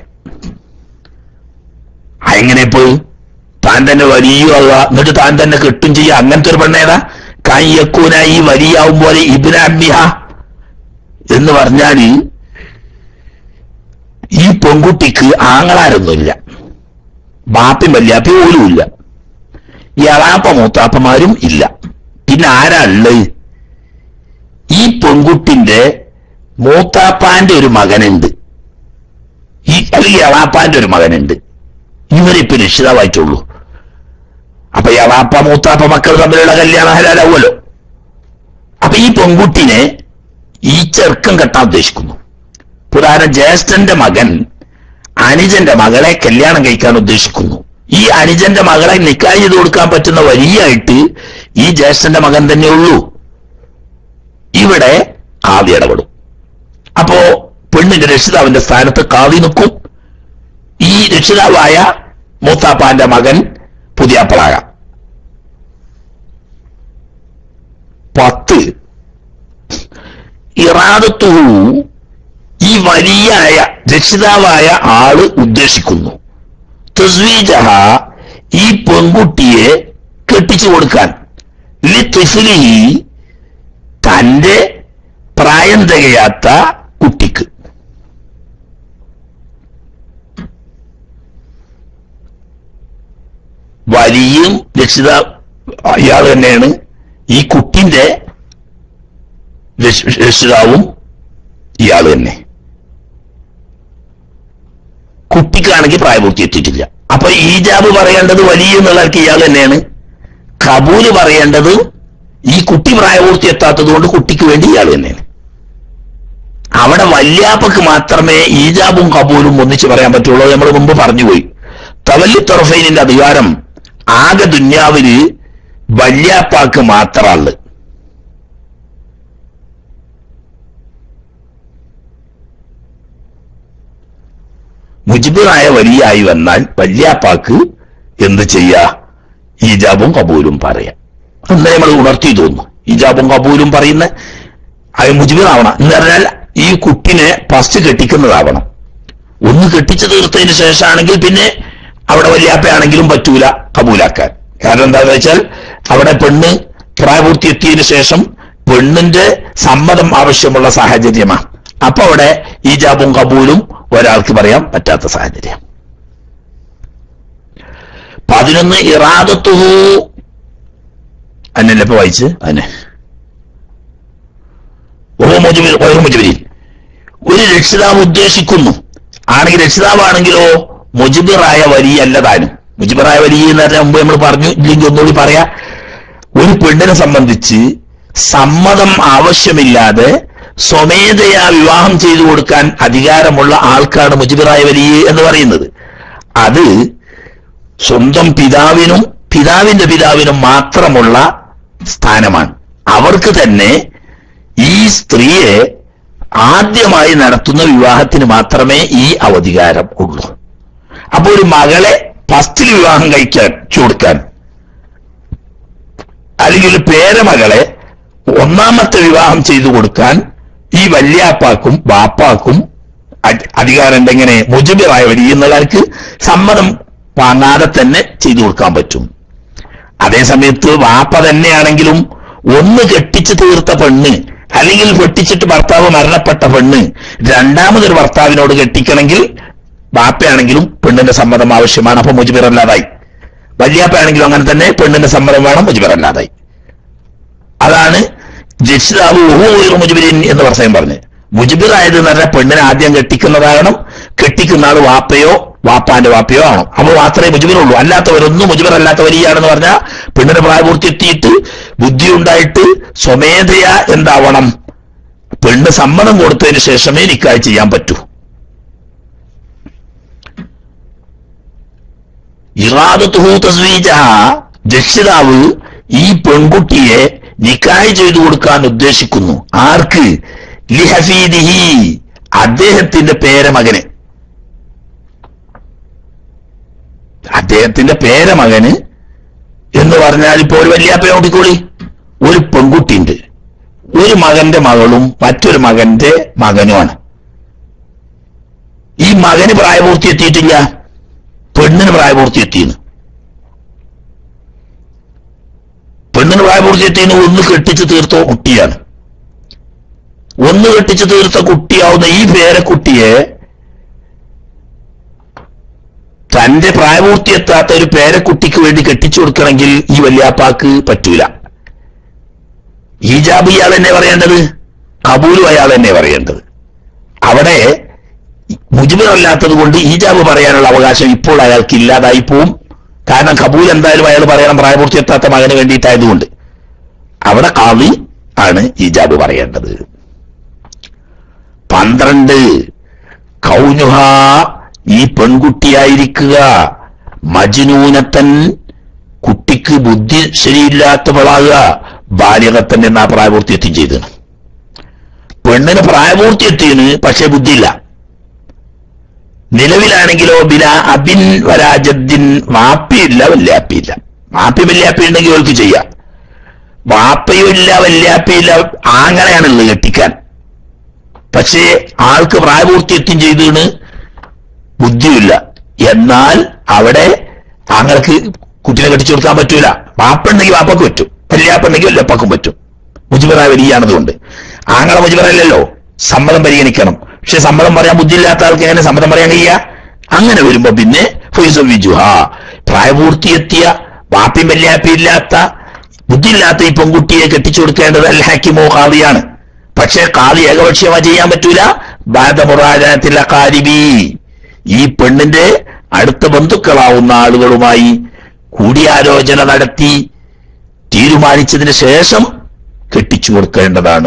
എങ്ങനെ പോയി താൻ തന്നെ വലിയ ആളുക എന്നിട്ട് താൻ തന്നെ കെട്ടും ചെയ്യുക അങ്ങനത്തെ ഒരു പെണ്ണേതാ കയ്യക്കൂന ഈ വലിയാവും പോലെ ഇബിനാബിഹ എന്ന് പറഞ്ഞാല് ഈ പെൺകുട്ടിക്ക് ആങ്ങളാരൊന്നുമില്ല ബാപ്പയും വല്യാപ്പി പോലും ഇല്ല ഈ അളാപ്പ മൂത്താപ്പമാരും ഇല്ല പിന്നെ ആരാ ഉള്ളത് ഈ പെൺകുട്ടിന്റെ മൂത്താപ്പാന്റെ ഒരു മകനുണ്ട് ഈ അല്ലെങ്കിൽ എളാപ്പാന്റെ ഒരു മകനുണ്ട് ഇവരിപ്പോ രക്ഷിതാവായിട്ടുള്ളൂ അപ്പൊ എളാപ്പ മൂത്താപ്പ മക്കൾ തമ്മിലുള്ള കല്യാണം ഹലാലാവുമല്ലോ അപ്പൊ ഈ പെൺകുട്ടിനെ ഈ ചെറുക്കം കെട്ടാൻ ഉദ്ദേശിക്കുന്നു പുരാതന ജ്യേഷ്ഠന്റെ മകൻ അനുജന്റെ മകളെ കല്യാണം കഴിക്കാൻ ഉദ്ദേശിക്കുന്നു ഈ അനുജന്റെ മകളെ നിക്കായ് ചെയ്ത് കൊടുക്കാൻ പറ്റുന്ന വഴിയായിട്ട് ഈ ജ്യേഷ്ഠന്റെ മകൻ തന്നെ ഉള്ളൂ ഇവിടെ കാവി ഇടപെടും അപ്പോ പെണ്ണിന്റെ രക്ഷിതാവിന്റെ സ്ഥാനത്ത് കാവി നിൽക്കും ഈ രക്ഷിതാവായ മൂത്താപ്പാന്റെ മകൻ പുതിയാപ്പളാകാം പത്ത് ഇറാദത്തുഹു ഈ വലിയായ രക്ഷിതാവായ ആള് ഉദ്ദേശിക്കുന്നു തസ്വീജഹ ഈ പെൺകുട്ടിയെ കെട്ടിച്ചു കൊടുക്കാൻ ലി തിഫ്ലിഹി തന്റെ പ്രായം തികയാത്ത കുട്ടിക്ക് വലിയും രക്ഷിത ഇയാൾ തന്നെയാണ് ഈ കുട്ടിന്റെ രക്ഷ- രക്ഷിതാവും ഇയാൾ തന്നെ കുട്ടിക്കാണെങ്കിൽ പ്രായപൂർത്തി എത്തിയിട്ടില്ല അപ്പൊ ഈജാബ് പറയേണ്ടത് വലിയ എന്നുള്ളവർക്ക് ഇയാൾ തന്നെയാണ് കബൂല് പറയേണ്ടത് ഈ കുട്ടി പ്രായപൂർത്തി എത്താത്തത് കൊണ്ട് കുട്ടിക്ക് വേണ്ടി ഇയാൾ തന്നെയാണ് അവിടെ വല്യാപ്പക്ക് മാത്രമേ ഈജാബും കബൂലും ഒന്നിച്ച് പറയാൻ പറ്റുള്ളൂ നമ്മൾ മുമ്പ് പറഞ്ഞുപോയി തവല്ലി തൊറഫൈനിന്റെ അധികാരം ആകെ ദുന്യാവില് വല്യാപ്പാക്ക് മാത്രമാണ് മുജിബിറായ വലിയായി വന്നാൽ വല്യാപ്പാക്ക് എന്ത് ചെയ്യാ ഈജാബും കബൂലും പറയാം അന്നേ നമ്മൾ ഉണർത്തി തോന്നുന്നു ഈജാബും കബൂലും പറയുന്ന അത് മുജിബിറാവണം എന്ന് പറഞ്ഞാൽ ഈ കുട്ടിനെ ഫസ്റ്റ് കെട്ടിക്കുന്നതാവണം ഒന്ന് കെട്ടിച്ചു തീർത്തതിന് ശേഷമാണെങ്കിൽ പിന്നെ അവിടെ വല്യാപ്പയാണെങ്കിലും പറ്റൂല കബൂലാക്കാൻ കാരണം എന്താണെന്ന് വെച്ചാൽ അവിടെ പെണ്ണ് പ്രായപൂർത്തി എത്തിയതിനു ശേഷം പെണ്ണിന്റെ സമ്മതം ആവശ്യമുള്ള സാഹചര്യമാണ് അപ്പൊ അവിടെ ഈജാബും കബൂലും ഒരാൾക്ക് പറയാൻ പറ്റാത്ത സാഹചര്യം പതിനൊന്ന് ഇറാദത്തുഹു അന്നല്ലേ ഇപ്പൊ വായിച്ച് അതിനെ ഓഹോ മുജബിൽ ഓഹോ മുജബിരിൽ ഒരു രക്ഷിതാവ് ഉദ്ദേശിക്കുന്നു ആണെങ്കിൽ രക്ഷിതാവാണെങ്കിലോ മുജിബിറായ വലിയല്ല താനും മുജിബിറായ വലിയ എന്ന് പറഞ്ഞാൽ മുമ്പ് നമ്മൾ പറഞ്ഞു ഇല്ലെങ്കിൽ ഒന്നുകൂടി പറയാ ഒരു പെണ്ണിനെ സംബന്ധിച്ച് സമ്മതം ആവശ്യമില്ലാതെ സ്വമേധയാ വിവാഹം ചെയ്തു കൊടുക്കാൻ അധികാരമുള്ള ആൾക്കാണ് മുജിബിറായ വലിയ എന്ന് പറയുന്നത് അത് സ്വന്തം പിതാവിനും പിതാവിന്റെ പിതാവിനും മാത്രമുള്ള സ്ഥാനമാണ് അവർക്ക് തന്നെ ഈ സ്ത്രീയെ ആദ്യമായി നടത്തുന്ന വിവാഹത്തിന് മാത്രമേ ഈ അവധികാരം ഉള്ളൂ അപ്പൊ ഒരു മകളെ ഫസ്റ്റിൽ വിവാഹം കഴിക്കാൻ കൊടുക്കാൻ അല്ലെങ്കിൽ ഒരു പേരമകളെ ഒന്നാമത്തെ വിവാഹം ചെയ്തു കൊടുക്കാൻ ഈ വല്യാപ്പാക്കും ബാപ്പാക്കും അധി- അധികാരം എങ്ങനെ മുജബിറായ വലിയ എന്നുള്ളവർക്ക് സമ്മതം വാങ്ങാതെ തന്നെ ചെയ്തു കൊടുക്കാൻ പറ്റും അതേ സമയത്ത് വാപ്പ തന്നെയാണെങ്കിലും ഒന്ന് കെട്ടിച്ചു തീർത്ത പെണ്ണ് അല്ലെങ്കിൽ കെട്ടിച്ചിട്ട് ഭർത്താവ് മരണപ്പെട്ട പെണ്ണ് രണ്ടാമതൊരു ഭർത്താവിനോട് കെട്ടിക്കണമെങ്കിൽ ബാപ്പയാണെങ്കിലും പെണ്ണിന്റെ സമ്മതം ആവശ്യമാണ് അപ്പൊ മുജിബിറല്ലാതായി വല്യാപ്പയാണെങ്കിലും അങ്ങനെ തന്നെ പെണ്ണിന്റെ സമ്മതം വേണം മുജിബിറല്ലാതായി അതാണ് രക്ഷിതാവ് ഊഹു മുജിബിരിൻ എന്ന് പ്രസംഗം പറഞ്ഞ് മുജിബിർ ആയത് എന്ന് പറഞ്ഞാൽ പെണ്ണിനെ ആദ്യം കെട്ടിക്കുന്നതാകണം കെട്ടിക്കുന്ന ആൾ വാപ്പയോ വാപ്പാന്റെ വാപ്പയോ ആണോ അപ്പൊ മാത്രമേ മുജിബിറുള്ളൂ അല്ലാത്തവരൊന്നും മുജിബിർ അല്ലാത്ത വലിയാണെന്ന് പറഞ്ഞാൽ പെണ്ണിന് പ്രായപൂർത്തി എത്തിയിട്ട് ബുദ്ധി ഉണ്ടായിട്ട് സ്വമേധയാ എന്താവണം പെണ്ണ് സമ്മതം കൊടുത്തതിന് ശേഷമേ നിക്കായ് ചെയ്യാൻ പറ്റൂ ഇറാദത്തുഹു തസ്വീജഹ രക്ഷിതാവ് ഈ പെൺകുട്ടിയെ നിക്കായ് ചെയ്തു കൊടുക്കാൻ ഉദ്ദേശിക്കുന്നു ആർക്ക് ലിഹഫീദിഹി അദ്ദേഹത്തിന്റെ പേരമകന് അദ്ദേഹത്തിന്റെ പേരമകന് എന്ന് പറഞ്ഞാൽ ഇപ്പൊ ഒരു വല്യാപ്പ നോക്കിക്കോളി ഒരു പെൺകുട്ടിയുണ്ട് ഒരു മകന്റെ മകളും മറ്റൊരു മകന്റെ മകനുമാണ് ഈ മകന് പ്രായപൂർത്തി എത്തിയിട്ടില്ല പെണ്ണിന് പ്രായപൂർത്തി എത്തിയെന്ന് പെണ്ണിന് പ്രായപൂർത്തി എത്തിയെന്ന് ഒന്ന് കെട്ടിച്ച് തീർത്ത കുട്ടിയാണ് ഒന്ന് കെട്ടിച്ച് തീർത്ത കുട്ടിയാവുന്ന ഈ പേരക്കുട്ടിയെ തന്റെ പ്രായപൂർത്തി എത്താത്ത ഒരു പേരക്കുട്ടിക്ക് വേണ്ടി കെട്ടിച്ചു കൊടുക്കണമെങ്കിൽ ഈ വല്യാപ്പാക്ക് പറ്റൂല ഈജാബ് ഇയാൾ തന്നെ പറയേണ്ടത് കബൂലും അയാൾ തന്നെ പറയേണ്ടത് അവിടെ മുജിബിറല്ലാത്തത് കൊണ്ട് ഈജാബ് പറയാനുള്ള അവകാശം ഇപ്പോൾ അയാൾക്ക് ഇല്ലാതായി പോവും കാരണം കബൂൽ എന്തായാലും അയാൾ പറയണം പ്രായപൂർത്തി എത്താത്ത മകന് വേണ്ടിയിട്ടായതുകൊണ്ട് അവിടെ കാവി ആണ് ഈജാബ് പറയേണ്ടത് പന്ത്രണ്ട് കൗനുഹ ഈ പെൺകുട്ടിയായിരിക്കുക മജ്നൂനത്തൻ കുട്ടിക്ക് ബുദ്ധി ശരിയില്ലാത്തവളാകുക ബാല്യകത്തൻ എന്നാ പ്രായപൂർത്തി എത്തി ചെയ്തത് പെണ്ണിന് പ്രായപൂർത്തി എത്തിയതിന് പക്ഷെ ബുദ്ധിയില്ല നിലവിലാണെങ്കിലോ ബില അബിൻ വരാജദ്ദിൻ വാപ്പിയില്ല വല്യാപ്പിയില്ല വാപ്പി വല്യാപ്പി ഉണ്ടെങ്കിൽ അവൾക്ക് ചെയ്യാം വാപ്പയും ഇല്ല വല്യാപ്പിയില്ല ആങ്ങളെയാണുള്ളത് കെട്ടിക്കാൻ പക്ഷേ ആൾക്ക് പ്രായപൂർത്തി എത്തും ചെയ്തതിന് ബുദ്ധിയില്ല എന്നാൽ അവിടെ ആങ്ങൾക്ക് കുട്ടിനെ കെട്ടിച്ചു കൊടുക്കാൻ പറ്റൂല വാപ്പുണ്ടെങ്കിൽ വാപ്പക്ക് പറ്റും വല്യാപ്പുണ്ടെങ്കിൽ വല്യപ്പക്കും പറ്റും മുജിബറായ വലിയാണതുകൊണ്ട് ആങ്ങളെ മുജിബറല്ലല്ലോ സമ്മതം പരിഗണിക്കണം പക്ഷെ സമ്മതം പറയാൻ ബുദ്ധിയില്ലാത്ത ആൾക്ക് എങ്ങനെ സമ്മതം പറയാൻ കഴിയുക അങ്ങനെ വരുമ്പോ പിന്നെ ഫൈസ വിജുഹ പ്രായപൂർത്തിയെത്തിയ വാപ്പിയും വല്യാപ്പിയും ഇല്ലാത്ത ബുദ്ധിയില്ലാത്ത ഈ പെൺകുട്ടിയെ കെട്ടിച്ചു കൊടുക്കേണ്ടത് അൽ ഹാക്കിമോ കാളിയാണ് പക്ഷേ കാളി ഏകപക്ഷീയമായി ചെയ്യാൻ പറ്റൂല ബാധമുറാജാത്തില്ല കാരിബി ഈ പെണ്ണിന്റെ അടുത്ത ബന്ധുക്കളാവുന്ന ആളുകളുമായി കൂടിയാലോചന നടത്തി തീരുമാനിച്ചതിന് ശേഷം കെട്ടിച്ചു കൊടുക്കേണ്ടതാണ്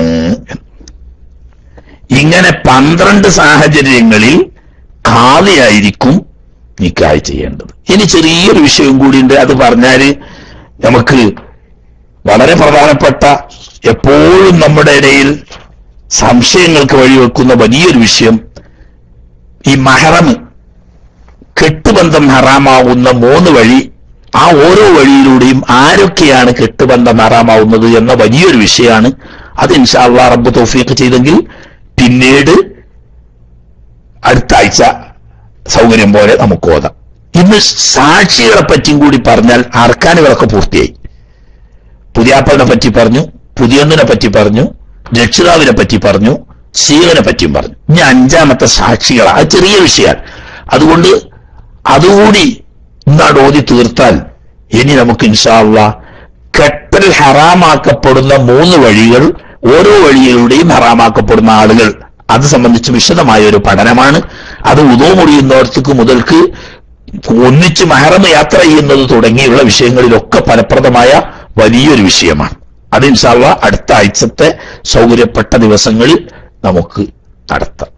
ഇങ്ങനെ പന്ത്രണ്ട് സാഹചര്യങ്ങളിൽ കാളിയായിരിക്കും നിക്കായ് ചെയ്യേണ്ടത് ഇനി ചെറിയൊരു വിഷയം കൂടിയുണ്ട് അത് പറഞ്ഞാല് നമുക്ക് വളരെ പ്രധാനപ്പെട്ട എപ്പോഴും നമ്മുടെ ഇടയിൽ സംശയങ്ങൾക്ക് വഴിവെക്കുന്ന വലിയൊരു വിഷയം ഈ മഹറം കെട്ടുബന്ധം ഹറാമാവുന്ന മൂന്ന് വഴി ആ ഓരോ വഴിയിലൂടെയും ആരൊക്കെയാണ് കെട്ടുബന്ധം ഹറാമാവുന്നത് എന്ന വലിയൊരു വിഷയമാണ് അത് ഇൻഷാല്ലാ റബ്ബ് തൗഫീഖ് ചെയ്തെങ്കിൽ പിന്നീട് അടുത്ത ആഴ്ച സൗകര്യം പോലെ നമുക്ക് ഓതാം ഇന്ന് സാക്ഷികളെ പറ്റിയും കൂടി പറഞ്ഞാൽ അർക്കാനുകളൊക്കെ പൂർത്തിയായി പുതിയാപ്പലിനെ പറ്റി പറഞ്ഞു പുതിയൊന്നിനെ പറ്റി പറഞ്ഞു രക്ഷിതാവിനെ പറ്റി പറഞ്ഞു സീവനെ പറ്റിയും പറഞ്ഞു ഇനി അഞ്ചാമത്തെ സാക്ഷികളാ അത് ചെറിയ വിഷയമാണ് അതുകൊണ്ട് അതുകൂടി ഇന്നാട് ഓതി തീർത്താൽ ഇനി നമുക്ക് ഇൻഷാള്ള കെട്ടൽ ഹറാമാക്കപ്പെടുന്ന മൂന്ന് വഴികൾ ഓരോ വഴിയിലൂടെയും ഹറാമാക്കപ്പെടുന്ന ആളുകൾ അത് സംബന്ധിച്ച് വിശദമായ ഒരു പഠനമാണ് അത് ഉദോ മുറിയുന്നിടത്തേക്ക് മുതൽക്ക് ഒന്നിച്ച് മഹറമ യാത്ര ചെയ്യുന്നത് തുടങ്ങിയുള്ള വിഷയങ്ങളിലൊക്കെ ഫലപ്രദമായ വലിയൊരു വിഷയമാണ് അത് ഇൻഷാള്ള അടുത്ത ആഴ്ചത്തെ സൗകര്യപ്പെട്ട ദിവസങ്ങളിൽ നമുക്ക് നടത്താം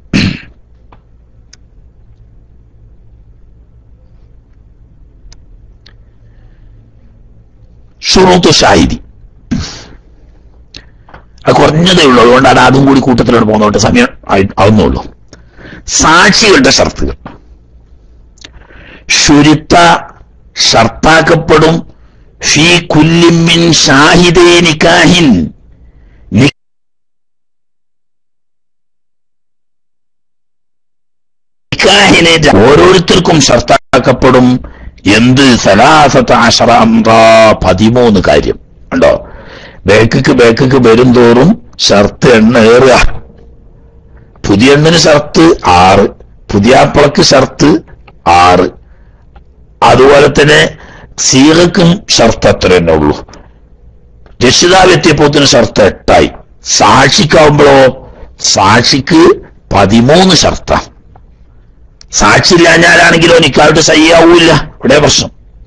ഷുറൂത്ത് ഷാഹിദി അത് കുറഞ്ഞതേ ഉള്ളൂ അതുകൊണ്ടാണ് അതും കൂടി കൂട്ടത്തിലോട്ട് പോകുന്നതുകൊണ്ട് സമയം ആയി- ആവുന്നുള്ളൂ സാക്ഷികളുടെ ഷർത്തുകൾ ശുരുത്ത ഷർത്താക്കപ്പെടും ഫീ കുല്ലിമിൻ ഷാഹിദേ നിക്കാഹിൻ നിക്കാഹിനെ ഓരോരുത്തർക്കും ഷർത്താക്കപ്പെടും എന്ത് സലാസത്ത അഷറാംറ പതിമൂന്ന് കാര്യം ഉണ്ടോ ബേക്കക്ക് ബേക്കക്ക് വരും തോറും ഷർത്ത് എണ്ണ ഏറുക പുതിയ എണ്ണിന് ഷർത്ത് ആറ് പുതിയാപ്പിളക്ക് ഷർത്ത് ആറ് അതുപോലെ തന്നെ സീകക്കും ഷർത്ത് അത്ര തന്നെ ഉള്ളൂ രക്ഷിതാവെത്തിയപ്പോത്തിന് ഷർത്ത് എട്ടായി സാക്ഷിക്കാവുമ്പോഴോ സാക്ഷിക്ക് പതിമൂന്ന് ഷർത്ത സാക്ഷി ഇല്ലാഞ്ഞാലാണെങ്കിലോ നിക്കായിട്ട് സയ്യാവൂല ഇവിടെ പ്രശ്നം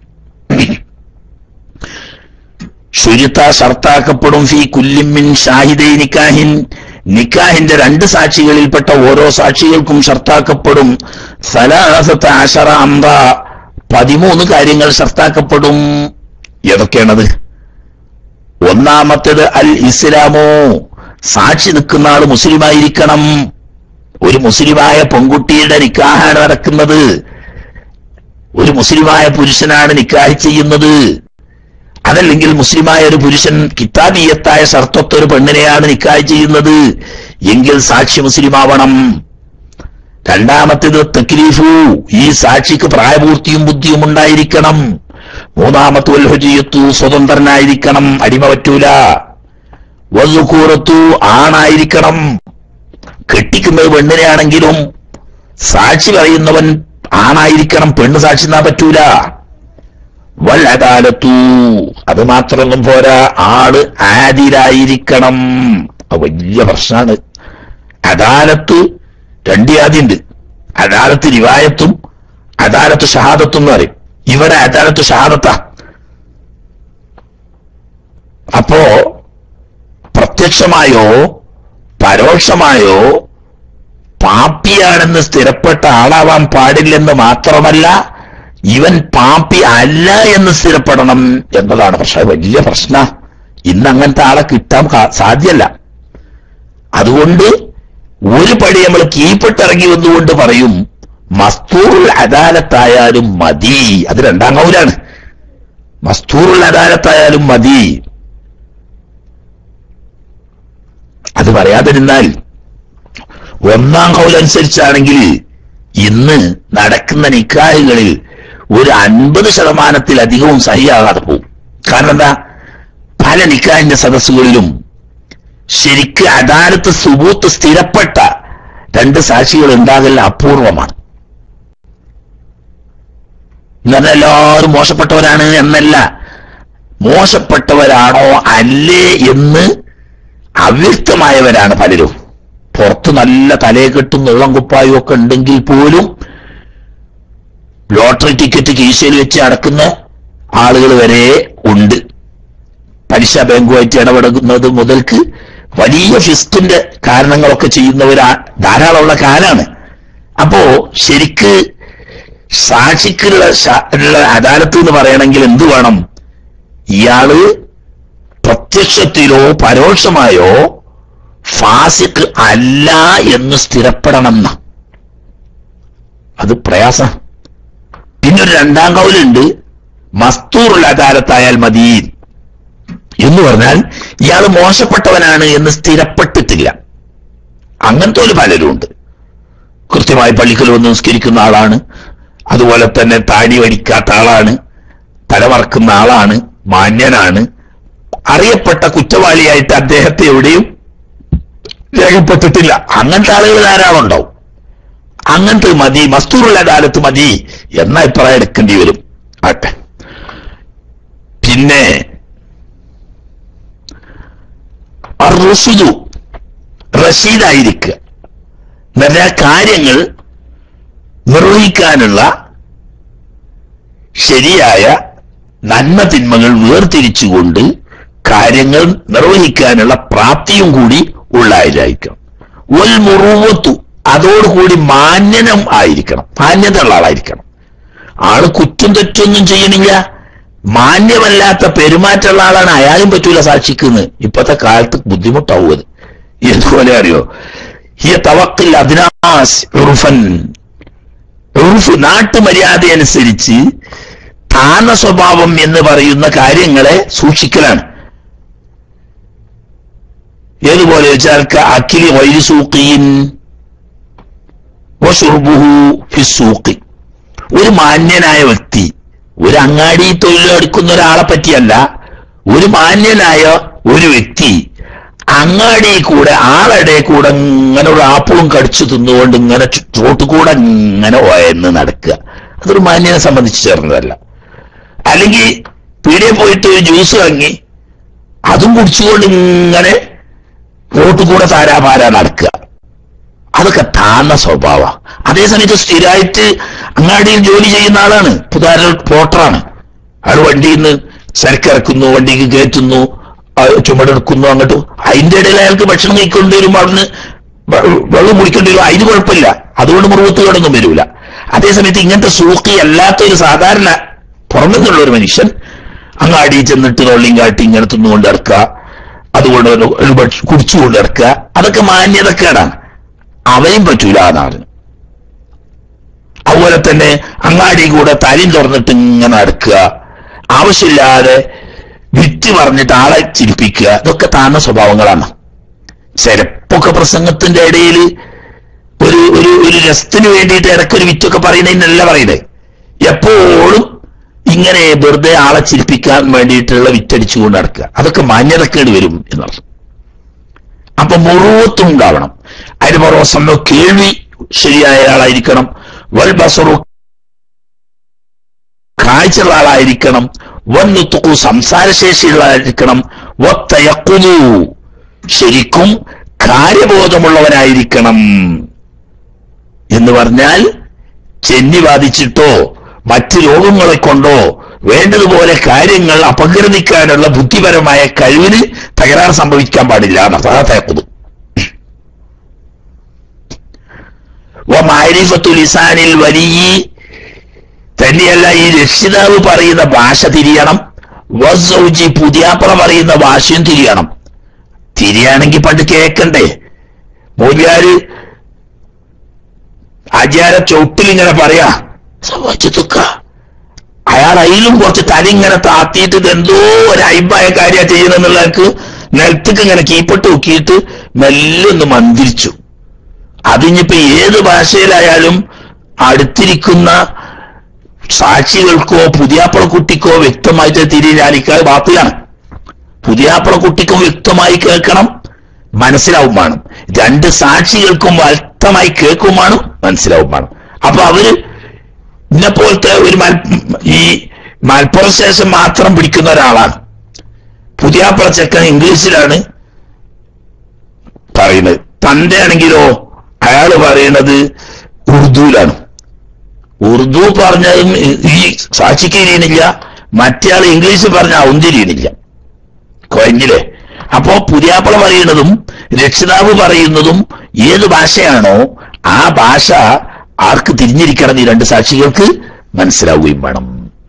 ശുചിത്ത ഷർത്താക്കപ്പെടും ഫി കുല്ലിമിൻ ഷാഹിദൈ നിക്കാഹിൻ നിക്കാഹിന്റെ രണ്ട് സാക്ഷികളിൽപ്പെട്ട ഓരോ സാക്ഷികൾക്കും ഷർത്താക്കപ്പെടും സലാസത്തെ അഷറ അമ്പ പതിമൂന്ന് കാര്യങ്ങൾ ഷർത്താക്കപ്പെടും ഏതൊക്കെയാണത് ഒന്നാമത്തേത് അൽ ഇസ്ലാമോ സാക്ഷി നിൽക്കുന്ന ആള് മുസ്ലിമായിരിക്കണം ഒരു മുസ്ലിമായ പെൺകുട്ടിയുടെ നിക്കാഹാണ് നടക്കുന്നത് ഒരു മുസ്ലിമായ പുരുഷനാണ് നിക്കാഹ് ചെയ്യുന്നത് അതല്ലെങ്കിൽ മുസ്ലിമായ ഒരു പുരുഷൻ കിതാബീയത്തായ ഷർത്തത്വ ഒരു പെണ്ണിനെയാണ് നിക്കാഹ് ചെയ്യുന്നത് എങ്കിൽ സാക്ഷി മുസ്ലിമാവണം രണ്ടാമത്തേത് തക്ലീഫു ഈ സാക്ഷിക്ക് പ്രായപൂർത്തിയും ബുദ്ധിയും ഉണ്ടായിരിക്കണം മൂന്നാമത്തെ വൽഹുജിയത്തു സ്വതന്ത്രനായിരിക്കണം അടിമ പറ്റൂല വസുക്കൂറത്തു ആണായിരിക്കണം കെട്ടിക്കുന്നത് പെണ്ണിനെയാണെങ്കിലും സാക്ഷി പറയുന്നവൻ ആണായിരിക്കണം പെണ്ണ് സാക്ഷി എന്നാ പറ്റൂല വൽ അദാലത്തു അത് മാത്രമൊന്നും പോരാ ആള് ആദിലായിരിക്കണം അത് വലിയ പ്രശ്നമാണ് അദാലത്ത് രണ്ട് ജാതിയുണ്ട് അദാലത്ത് റിവായത്തും അദാലത്ത് ഷഹാദത്തും എന്ന് പറയും ഇവിടെ അദാലത്ത് ഷഹാദത്താ അപ്പോ പ്രത്യക്ഷമായോ പരോക്ഷമായോ പാപ്പിയാണെന്ന് സ്ഥിരപ്പെട്ട ആളാവാൻ പാടില്ലെന്ന് മാത്രമല്ല ഇവൻ പാപ്പി അല്ല എന്ന് സ്ഥിരപ്പെടണം എന്നതാണ് പക്ഷെ വലിയ പ്രശ്ന ഇന്ന് അങ്ങനത്തെ ആളെ കിട്ടാൻ കാ- സാധ്യല്ല അതുകൊണ്ട് ഒരു പടി നമ്മൾ കീഴ്പ്പെട്ടിറങ്ങി വന്നുകൊണ്ട് പറയും മസ്തൂറുൽ അദാലത്തായാലും മതി അത് രണ്ടാം കൗലാണ് മസ്തൂറുൽ അദാലത്തായാലും മതി അത് പറയാതിരുന്നാൽ ഒന്നാം കൗലനുസരിച്ചാണെങ്കിൽ ഇന്ന് നടക്കുന്ന നിക്കാഹുകളിൽ ഒരു അൻപത് ശതമാനത്തിലധികവും സഹിയാകാതെ പോകും കാരണം എന്താ പല നിക്കാഹിന്റെ സദസ്സുകളിലും ശരിക്ക് അദാലത്ത് സുബൂത്ത് സ്ഥിരപ്പെട്ട രണ്ട് സാക്ഷികൾ ഉണ്ടാകൽ അപൂർവമാണ് എന്നാൽ എല്ലാവരും മോശപ്പെട്ടവരാണ് എന്നല്ല മോശപ്പെട്ടവരാണോ അല്ലേ എന്ന് അവ്യക്തമായവരാണ് പലരും പുറത്ത് നല്ല തലയെ കെട്ടും നീളം കുപ്പായും ഒക്കെ ഉണ്ടെങ്കിൽ പോലും ലോട്ടറി ടിക്കറ്റ് കീശയിൽ വെച്ച് അടക്കുന്ന ആളുകൾ വരെ ഉണ്ട് പലിശ ബാങ്കുമായിട്ട് ഇടപെടുന്നത് മുതൽക്ക് വലിയ ഫിസ്റ്റിന്റെ കാരണങ്ങളൊക്കെ ചെയ്യുന്നവരാ ധാരാളമുള്ള കാലാണ് അപ്പോ ശരിക്ക് സാക്ഷിക്കുള്ള ശ- ഉള്ള അദാലത്ത് എന്ന് പറയണമെങ്കിൽ എന്ത് വേണം ഇയാള് പ്രത്യക്ഷത്തിലോ പരോക്ഷമായോ ഫാസിക്ക് അല്ല എന്ന് സ്ഥിരപ്പെടണം ന്ന. അത് പ്രയാസം പിന്നെ ഒരു രണ്ടാം കൗലുണ്ട് മസ്തൂറുൽ അദാലത്തായാൽ മതി എന്ന് പറഞ്ഞാൽ ഇയാൾ മോശപ്പെട്ടവനാണ് എന്ന് സ്ഥിരപ്പെട്ടിട്ടില്ല അങ്ങനത്തെ ഒരു പലരും ഉണ്ട് കൃത്യമായി പള്ളിക്കൽ വന്ന് നിസ്കരിക്കുന്ന ആളാണ് അതുപോലെ തന്നെ താടി വടിക്കാത്ത ആളാണ് തലമറക്കുന്ന ആളാണ് മാന്യനാണ് അറിയപ്പെട്ട കുറ്റവാളിയായിട്ട് അദ്ദേഹത്തെ എവിടെയും രേഖപ്പെട്ടിട്ടില്ല അങ്ങനത്തെ ആളുകൾ ധാരാളം ഉണ്ടാവും അങ്ങനത്തെ മതി മസ്തൂറുള്ള കാലത്ത് മതി എന്ന അഭിപ്രായം എടുക്കേണ്ടി വരും ആട്ടെ പിന്നെ റുസുദു റഷീദായിരിക്കുക നല്ല കാര്യങ്ങൾ നിർവഹിക്കാനുള്ള ശരിയായ നന്മ തിന്മകൾ വേർതിരിച്ചുകൊണ്ട് കാര്യങ്ങൾ നിർവഹിക്കാനുള്ള പ്രാപ്തിയും കൂടി ഉള്ളതായിരിക്കണം ഒൽ മുറുവത്തു അതോടുകൂടി മാന്യനം ആയിരിക്കണം മാന്യത ഉള്ള ആളായിരിക്കണം ആള് കുറ്റം തെറ്റൊന്നും ചെയ്യണില്ല മാന്യമല്ലാത്ത പെരുമാറ്റമുള്ള ആളാണ് അയാളും പറ്റൂല സാക്ഷിക്കുന്നത് ഇപ്പത്തെ കാലത്ത് ബുദ്ധിമുട്ടാവും അത് ഇതുപോലെ അറിയോ ഈ തവക്കിൽ അദ്നാസ് ഉറുഫൻ ഉറുഫ് നാട്ടുമര്യാദ അനുസരിച്ച് താന്ന സ്വഭാവം എന്ന് പറയുന്ന കാര്യങ്ങളെ സൂക്ഷിക്കലാണ് ഏതുപോലെ വെച്ചാൽ അക്കിലി വൈരി സൂക്കിയിൻ വഷുർബുഹു ഫിസൂക്കി ഒരു മാന്യനായ വ്യക്തി ഒരു അങ്ങാടി തൊഴിലെടുക്കുന്ന ഒരാളെ പറ്റിയല്ല ഒരു മാന്യനായ ഒരു വ്യക്തി അങ്ങാടി കൂടെ ആളുടെ കൂടെ ഇങ്ങനെ ഒരു ആപ്പിളും കടിച്ചു തിന്നുകൊണ്ട് ഇങ്ങനെ റോട്ട് കൂടെ ഇങ്ങനെ എന്ന് നടക്കുക അതൊരു മാന്യനെ സംബന്ധിച്ച് ചേർന്നതല്ല അല്ലെങ്കിൽ പീടിയെ പോയിട്ട് ഒരു ജ്യൂസ് വാങ്ങി അതും കുടിച്ചുകൊണ്ട് ഇങ്ങനെ റോട്ട് കൂടെ താരാപാര നടക്കുക അതൊക്കെ താന്ന സ്വഭാവ അതേസമയത്ത് സ്ഥിരമായിട്ട് അങ്ങാടിയിൽ ജോലി ചെയ്യുന്ന ആളാണ് പുതാര പോട്ടറാണ് അയാൾ വണ്ടിയിൽ നിന്ന് ചരക്കിറക്കുന്നു വണ്ടിക്ക് കയറ്റുന്നു ആ ചുമടെടുക്കുന്നു അങ്ങോട്ട് അതിന്റെ ഇടയിൽ അയാൾക്ക് ഭക്ഷണം കഴിക്കേണ്ടി വരുമ്പോൾ അവിടുന്ന് വെ- വെള്ളം കുടിക്കേണ്ടി വരും അതിന് കുഴപ്പമില്ല അതുകൊണ്ട് മുറിവത്ത് കേടൊന്നും വരൂല അതേസമയത്ത് ഇങ്ങനത്തെ സൂക്കി അല്ലാത്ത ഒരു സാധാരണ പുറമെ നിന്നുള്ള ഒരു മനുഷ്യൻ അങ്ങാടി ചെന്നിട്ട് തൊള്ളിയും കാട്ടി ഇങ്ങനെ തിന്നുകൊണ്ട് ഇറക്കുക അതുകൊണ്ട് ഒരു ഒരു ഭക്ഷ- കുടിച്ചുകൊണ്ട് ഇറക്കുക അതൊക്കെ മാന്യതക്കേടാണ് അവനും പറ്റൂല എന്നാണ് അതുപോലെ തന്നെ അങ്ങാടി കൂടെ തലയും തുറന്നിട്ട് ഇങ്ങനെ നടക്കുക ആവശ്യമില്ലാതെ വിറ്റ് പറഞ്ഞിട്ട് ആളെ ചിരിപ്പിക്കുക ഇതൊക്കെ താഴ്ന്ന സ്വഭാവങ്ങളാണ് ചിലപ്പൊക്കെ പ്രസംഗത്തിന്റെ ഇടയിൽ ഒരു ഒരു ഒരു രസത്തിന് വേണ്ടിയിട്ട് ഇടയ്ക്കൊരു വിറ്റൊക്കെ പറയുന്നതിനല്ല പറയുന്നത് എപ്പോഴും ഇങ്ങനെ വെറുതെ ആളെ ചിരിപ്പിക്കാൻ വേണ്ടിയിട്ടുള്ള വിറ്റടിച്ചുകൊണ്ട് നടക്കുക അതൊക്കെ മാന്യതക്കേട് വരും എന്നർത്ഥം അപ്പൊ മുറുവത്തും ഉണ്ടാവണം അതിന് പുറവസമോ കേൾവി ശരിയായ ആളായിരിക്കണം വൽ ബസറു കാഴ്ചയുള്ള ആളായിരിക്കണം വന്നുത്തുക്കു സംസാരശേഷിയുള്ളതായിരിക്കണം വത്തയക്കുതു ശരിക്കും കാര്യബോധമുള്ളവനായിരിക്കണം എന്ന് പറഞ്ഞാൽ ചെന്നി ബാധിച്ചിട്ടോ മറ്റ് രോഗങ്ങളെ കൊണ്ടോ വേണ്ടതുപോലെ കാര്യങ്ങൾ അപകീർത്തിക്കാനുള്ള ബുദ്ധിപരമായ കഴിവിന് തകരാറ് സംഭവിക്കാൻ പാടില്ല എന്നർത്ഥം തയക്കുതു മാരിഫത്തു ലിസാനിൽ വലിയ തന്നെയല്ല ഈ രക്ഷിതാവ് പറയുന്ന ഭാഷ തിരിയണം വസൗജി പുതിയാപ്പറ പറയുന്ന ഭാഷയും തിരിയണം തിരിയാണെങ്കിൽ പണ്ട് കേക്കണ്ടേ മൂല്യാര് ആചാര ചവിട്ടിലിങ്ങനെ പറയാ സംഭവിച്ചതുക്ക അയാൾ അതിലും കുറച്ച് തല ഇങ്ങനെ താത്തിയിട്ട് ഇത് എന്തോ ഒരു അയിബായ കാര്യ ചെയ്യുന്നെന്നുള്ളവർക്ക് നിലത്തേക്ക് ഇങ്ങനെ കീപ്പിട്ട് നോക്കിയിട്ട് മെല്ലെ ഒന്ന് മന്ദിരിച്ചു അതിനിപ്പോ ഏത് ഭാഷയിലായാലും അടുത്തിരിക്കുന്ന സാക്ഷികൾക്കോ പുതിയാപ്പളക്കുട്ടിക്കോ വ്യക്തമായിട്ട് തിരിഞ്ഞാലിക്കാൽ ബാത്തിലാണ് പുതിയാപ്പളക്കുട്ടിക്കും വ്യക്തമായി കേൾക്കണം മനസ്സിലാവും വേണം രണ്ട് സാക്ഷികൾക്കും വ്യക്തമായി കേൾക്കും വേണം മനസ്സിലാവും വേണം അപ്പൊ അവര് ഇന്നെ പോലത്തെ ഒരു മൽ ഈ മലപ്പുറം സ്റ്റേഷൻ മാത്രം പിടിക്കുന്ന ഒരാളാണ് പുതിയാപ്പുറ ചെക്കൻ ഇംഗ്ലീഷിലാണ് പറയുന്നത് തന്റെ ആണെങ്കിലോ അയാള് പറയുന്നത് ഉറുദുവിലാണ് ഉറുദു പറഞ്ഞതും ഈ- ഈ സാക്ഷിക്ക് ഇരിയണില്ല മറ്റേയാൾ ഇംഗ്ലീഷ് പറഞ്ഞ ഔന്തിരിയണില്ല കൊഴഞ്ഞില്ലേ അപ്പോ പുതിയാപ്പള പറയുന്നതും രക്ഷിതാവ് പറയുന്നതും ഏത് ഭാഷയാണോ ആ ഭാഷ ആർക്ക് തിരിഞ്ഞിരിക്കണം ഈ രണ്ട് സാക്ഷികൾക്ക് മനസ്സിലാവുകയും വേണം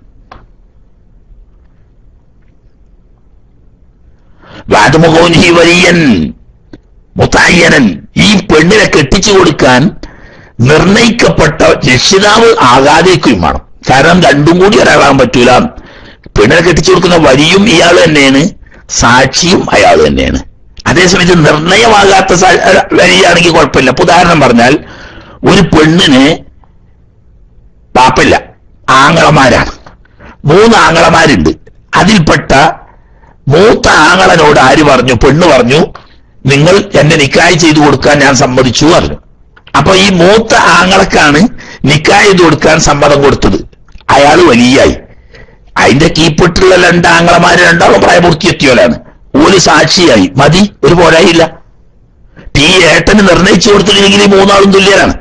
വാദമുഖോൻഹി വലിയൻ മുത്തായ്യനൻ ഈ പെണ്ണിനെ കെട്ടിച്ചു കൊടുക്കാൻ നിർണയിക്കപ്പെട്ട രക്ഷിതാവ് ആകാതേക്കും വേണം കാരണം രണ്ടും കൂടി ഒരാളാകാൻ പറ്റൂല പെണ്ണിനെ കെട്ടിച്ചു കൊടുക്കുന്ന വരിയും ഇയാൾ തന്നെയാണ് സാക്ഷിയും അയാൾ തന്നെയാണ് അതേസമയത്ത് നിർണയമാകാത്ത സാ- വരിയാണെങ്കിൽ കുഴപ്പമില്ല ഇപ്പൊ ഉദാഹരണം പറഞ്ഞാൽ ഒരു പെണ്ണിന് പാപ്പല്ല ആങ്ങളമാരാണ് മൂന്ന് ആങ്ങളമാരുണ്ട് അതിൽപ്പെട്ട മൂത്ത ആങ്ങളനോട് ആര് പറഞ്ഞു പെണ്ണ് പറഞ്ഞു നിങ്ങൾ എന്നെ നിക്കായ് ചെയ്തു കൊടുക്കാൻ ഞാൻ സമ്മതിച്ചു പറഞ്ഞു അപ്പൊ ഈ മൂത്ത ആങ്ങളക്കാണ് നിക്കായ് ചെയ്തു കൊടുക്കാൻ സമ്മതം കൊടുത്തത് അയാൾ വലിയായി അതിന്റെ കീപ്പിട്ടുള്ള രണ്ട് ആങ്ങളമാര് രണ്ടാളും പ്രായപൂർത്തിയെത്തിയോലാണ് ഒരു സാക്ഷിയായി മതി ഒരു പോരായില്ല ഈ ഏട്ടന് നിർണയിച്ചു കൊടുത്തില്ലെങ്കിൽ ഈ മൂന്നാളും തുല്യരാണ്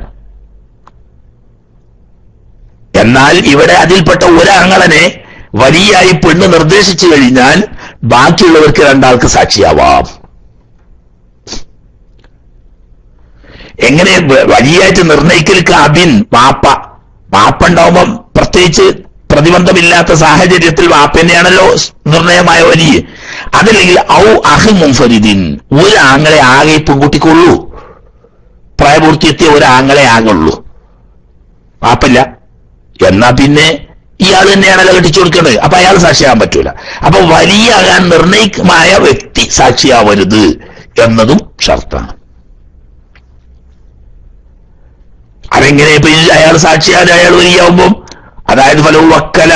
എന്നാൽ ഇവിടെ അതിൽപ്പെട്ട ഒരാങ്ങളനെ വലിയായി പെണ്ണ് നിർദ്ദേശിച്ചു കഴിഞ്ഞാൽ ബാക്കിയുള്ളവർക്ക് രണ്ടാൾക്ക് സാക്ഷിയാവാം എങ്ങനെ വ- വലിയായിട്ട് നിർണയിക്കൽ കാബിൻ വാപ്പ വാപ്പ ഉണ്ടാവുമ്പം പ്രത്യേകിച്ച് പ്രതിബന്ധമില്ലാത്ത സാഹചര്യത്തിൽ വാപ്പ തന്നെയാണല്ലോ സ് നിർണയമായ വലിയ അതല്ലെങ്കിൽ ഔ അഹ് മുൻഫരിദിൻ ഒരു ആങ്ങളെ ആകെ ഈ പെൺകുട്ടിക്കുള്ളൂ പ്രായപൂർത്തിയെത്തിയ ഒരു ആങ്ങളെ ആകുള്ളൂ വാപ്പല്ല എന്നാ പിന്നെ ഇയാൾ തന്നെയാണല്ലോ കെട്ടിച്ചു കൊടുക്കേണ്ടത് അപ്പൊ അയാൾ സാക്ഷിയാകാൻ പറ്റൂല അപ്പൊ വലിയാകാൻ നിർണയിക്കമായ വ്യക്തി സാക്ഷിയാവരുത് എന്നതും ഷർത്താണ് അതെങ്ങനെ ഇപ്പൊ ഈ അയാൾ സാക്ഷിയാതെ അയാൾ വലിയാവുമ്പം അതായത് ഫലവും വക്കല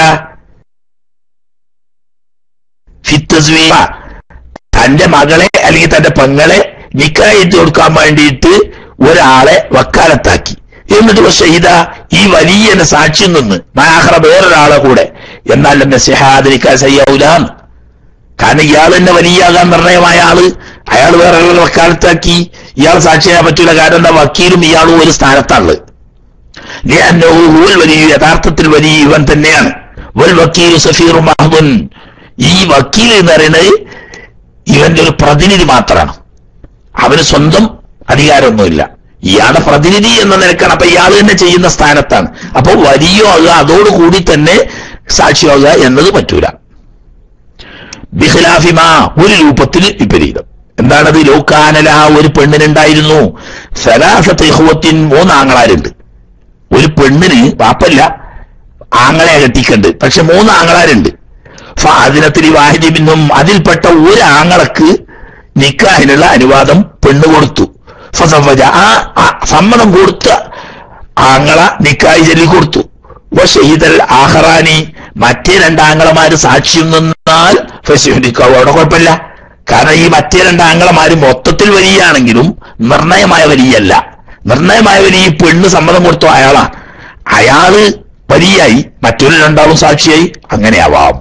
ഫിത്തസ്വീ തന്റെ മകളെ അല്ലെങ്കിൽ തന്റെ പെങ്ങളെ നിക്കായിട്ട് കൊടുക്കാൻ വേണ്ടിയിട്ട് ഒരാളെ വക്കാലത്താക്കി എന്നിട്ട് പക്ഷെ ഇതാ ഈ വലിയ സാക്ഷി നിന്ന് മാഹറ വേറൊരാളെ കൂടെ എന്നാൽ എന്നെ സിഹാദരിക്കാൻ ചെയ്യാവൂലാന്ന് കാരണം ഇയാൾ തന്നെ വലിയാകാൻ നിർണയമായ ആള് അയാൾ വേറെ ആളുകളെ വക്കാലത്താക്കി ഇയാൾ സാക്ഷിയാൻ പറ്റൂല കാരണം എന്താ വക്കീലും ഇയാളും ഒരു സ്ഥാനത്താണുള്ളത് ലിഅന്നഹു ഹുവൽ വലിയ യഥാർത്ഥത്തിൽ വലിയ ഇവൻ തന്നെയാണ് വൽ വക്കീൽ സഫീർ മഹദുൻ ഈ വക്കീൽ എന്ന് പറയുന്നത് ഇവന്റെ ഒരു പ്രതിനിധി മാത്രമാണ് അവന് സ്വന്തം അധികാരമൊന്നുമില്ല ഇയാളുടെ പ്രതിനിധി എന്ന നിലക്കാണ് അപ്പൊ ഇയാൾ തന്നെ ചെയ്യുന്ന സ്ഥാനത്താണ് അപ്പൊ വലിയ ആകുക അതോടുകൂടി തന്നെ സാക്ഷിയാകുക എന്നത് പറ്റൂല ബിഖിലാഫിമ ഒരു രൂപത്തിൽ വിപരീതം എന്താണത് ലൗക്കാനല ഒരു പെണ്ണിനുണ്ടായിരുന്നു സലാസത്ത് ഇഹ്വത്തിൻ മൂന്ന് ആങ്ങളാരുണ്ട് ഒരു പെണ്ണിന് പാപ്പല്ല ആങ്ങളെ കെട്ടിക്കണ്ട് പക്ഷെ മൂന്ന് ആങ്ങളാരുണ്ട് അതിനത്തിൽ വാഹിദിബിന്നും അതിൽപ്പെട്ട ഒരു ആങ്ങളക്ക് നിക്കാഹിനുള്ള അനുവാദം പെണ്ണ് കൊടുത്തു ഫസവജ ആ ആ സമ്മതം കൊടുത്ത ആങ്ങള നിക്കാഹി ചൊല്ലി കൊടുത്തു ഷഹീദൽ ആഹറാനി മറ്റേ രണ്ടാങ്ങളമാര് സാക്ഷ്യം നിന്നാൽ ഫസിഹിക്കാവും അവിടെ കുഴപ്പമില്ല കാരണം ഈ മറ്റേ രണ്ടാങ്ങളമാര് മൊത്തത്തിൽ വലിയാണെങ്കിലും നിർണയമായ വലിയല്ല നിർണയമായ വലിയ ഈ പെണ്ണ് സമ്മതം കൊടുത്തു അയാളാ അയാള് വലിയായി മറ്റൊരു രണ്ടാളും സാക്ഷിയായി അങ്ങനെയാവാം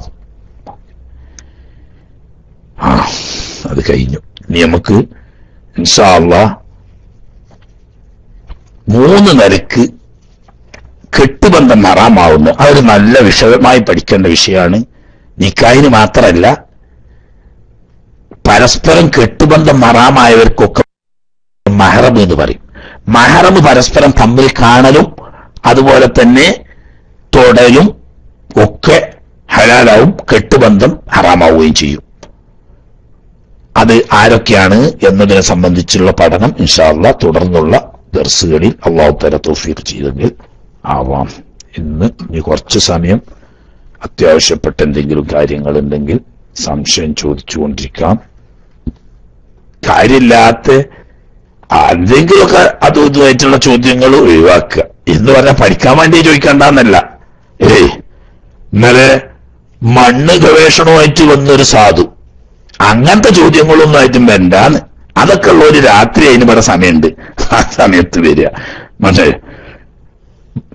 ആ അത് കഴിഞ്ഞു ഇനി നമുക്ക് ഇൻഷാ അള്ളാ മൂന്ന് നിലക്ക് കെട്ടുബന്ധം ഹറാമാവുന്നു അതൊരു നല്ല വിഷയമായി പഠിക്കേണ്ട വിഷയമാണ് നിക്കായിന് മാത്രമല്ല പരസ്പരം കെട്ടുബന്ധം ഹറാമായവർക്കൊക്കെ മഹറം എന്ന് പറയും മഹറം പരസ്പരം തമ്മിൽ കാണലും അതുപോലെ തന്നെ തൊടലും ഒക്കെ ഹലാലാവും കെട്ടുബന്ധം ഹറാമാവുകയും ചെയ്യും അത് ആരൊക്കെയാണ് എന്നതിനെ സംബന്ധിച്ചുള്ള പഠനം ഇൻഷാല്ല തുടർന്നുള്ള ദർസുകളിൽ അള്ളാഹു തല തോഫീക്ക് ചെയ്തെങ്കിൽ ആവാം ഇന്ന് ഇനി കുറച്ച് സമയം അത്യാവശ്യപ്പെട്ട എന്തെങ്കിലും കാര്യങ്ങളുണ്ടെങ്കിൽ സംശയം ചോദിച്ചുകൊണ്ടിരിക്കാം കാര്യമില്ലാത്ത എന്തെങ്കിലുമൊക്കെ അതും ഇതുമായിട്ടുള്ള ചോദ്യങ്ങൾ ഒഴിവാക്കുക എന്ന് പറഞ്ഞാൽ പഠിക്കാൻ വേണ്ടി ചോദിക്കണ്ടെന്നല്ല ഏയ് ഇന്നലെ മണ്ണ് ഗവേഷണവുമായിട്ട് വന്നൊരു സാധു അങ്ങനത്തെ ചോദ്യങ്ങളൊന്നും ആയിട്ടും വേണ്ടാന്ന് അതൊക്കെ ഉള്ള ഒരു രാത്രി അതിന് ഇവിടെ സമയമുണ്ട് ആ സമയത്ത് വരിക പക്ഷേ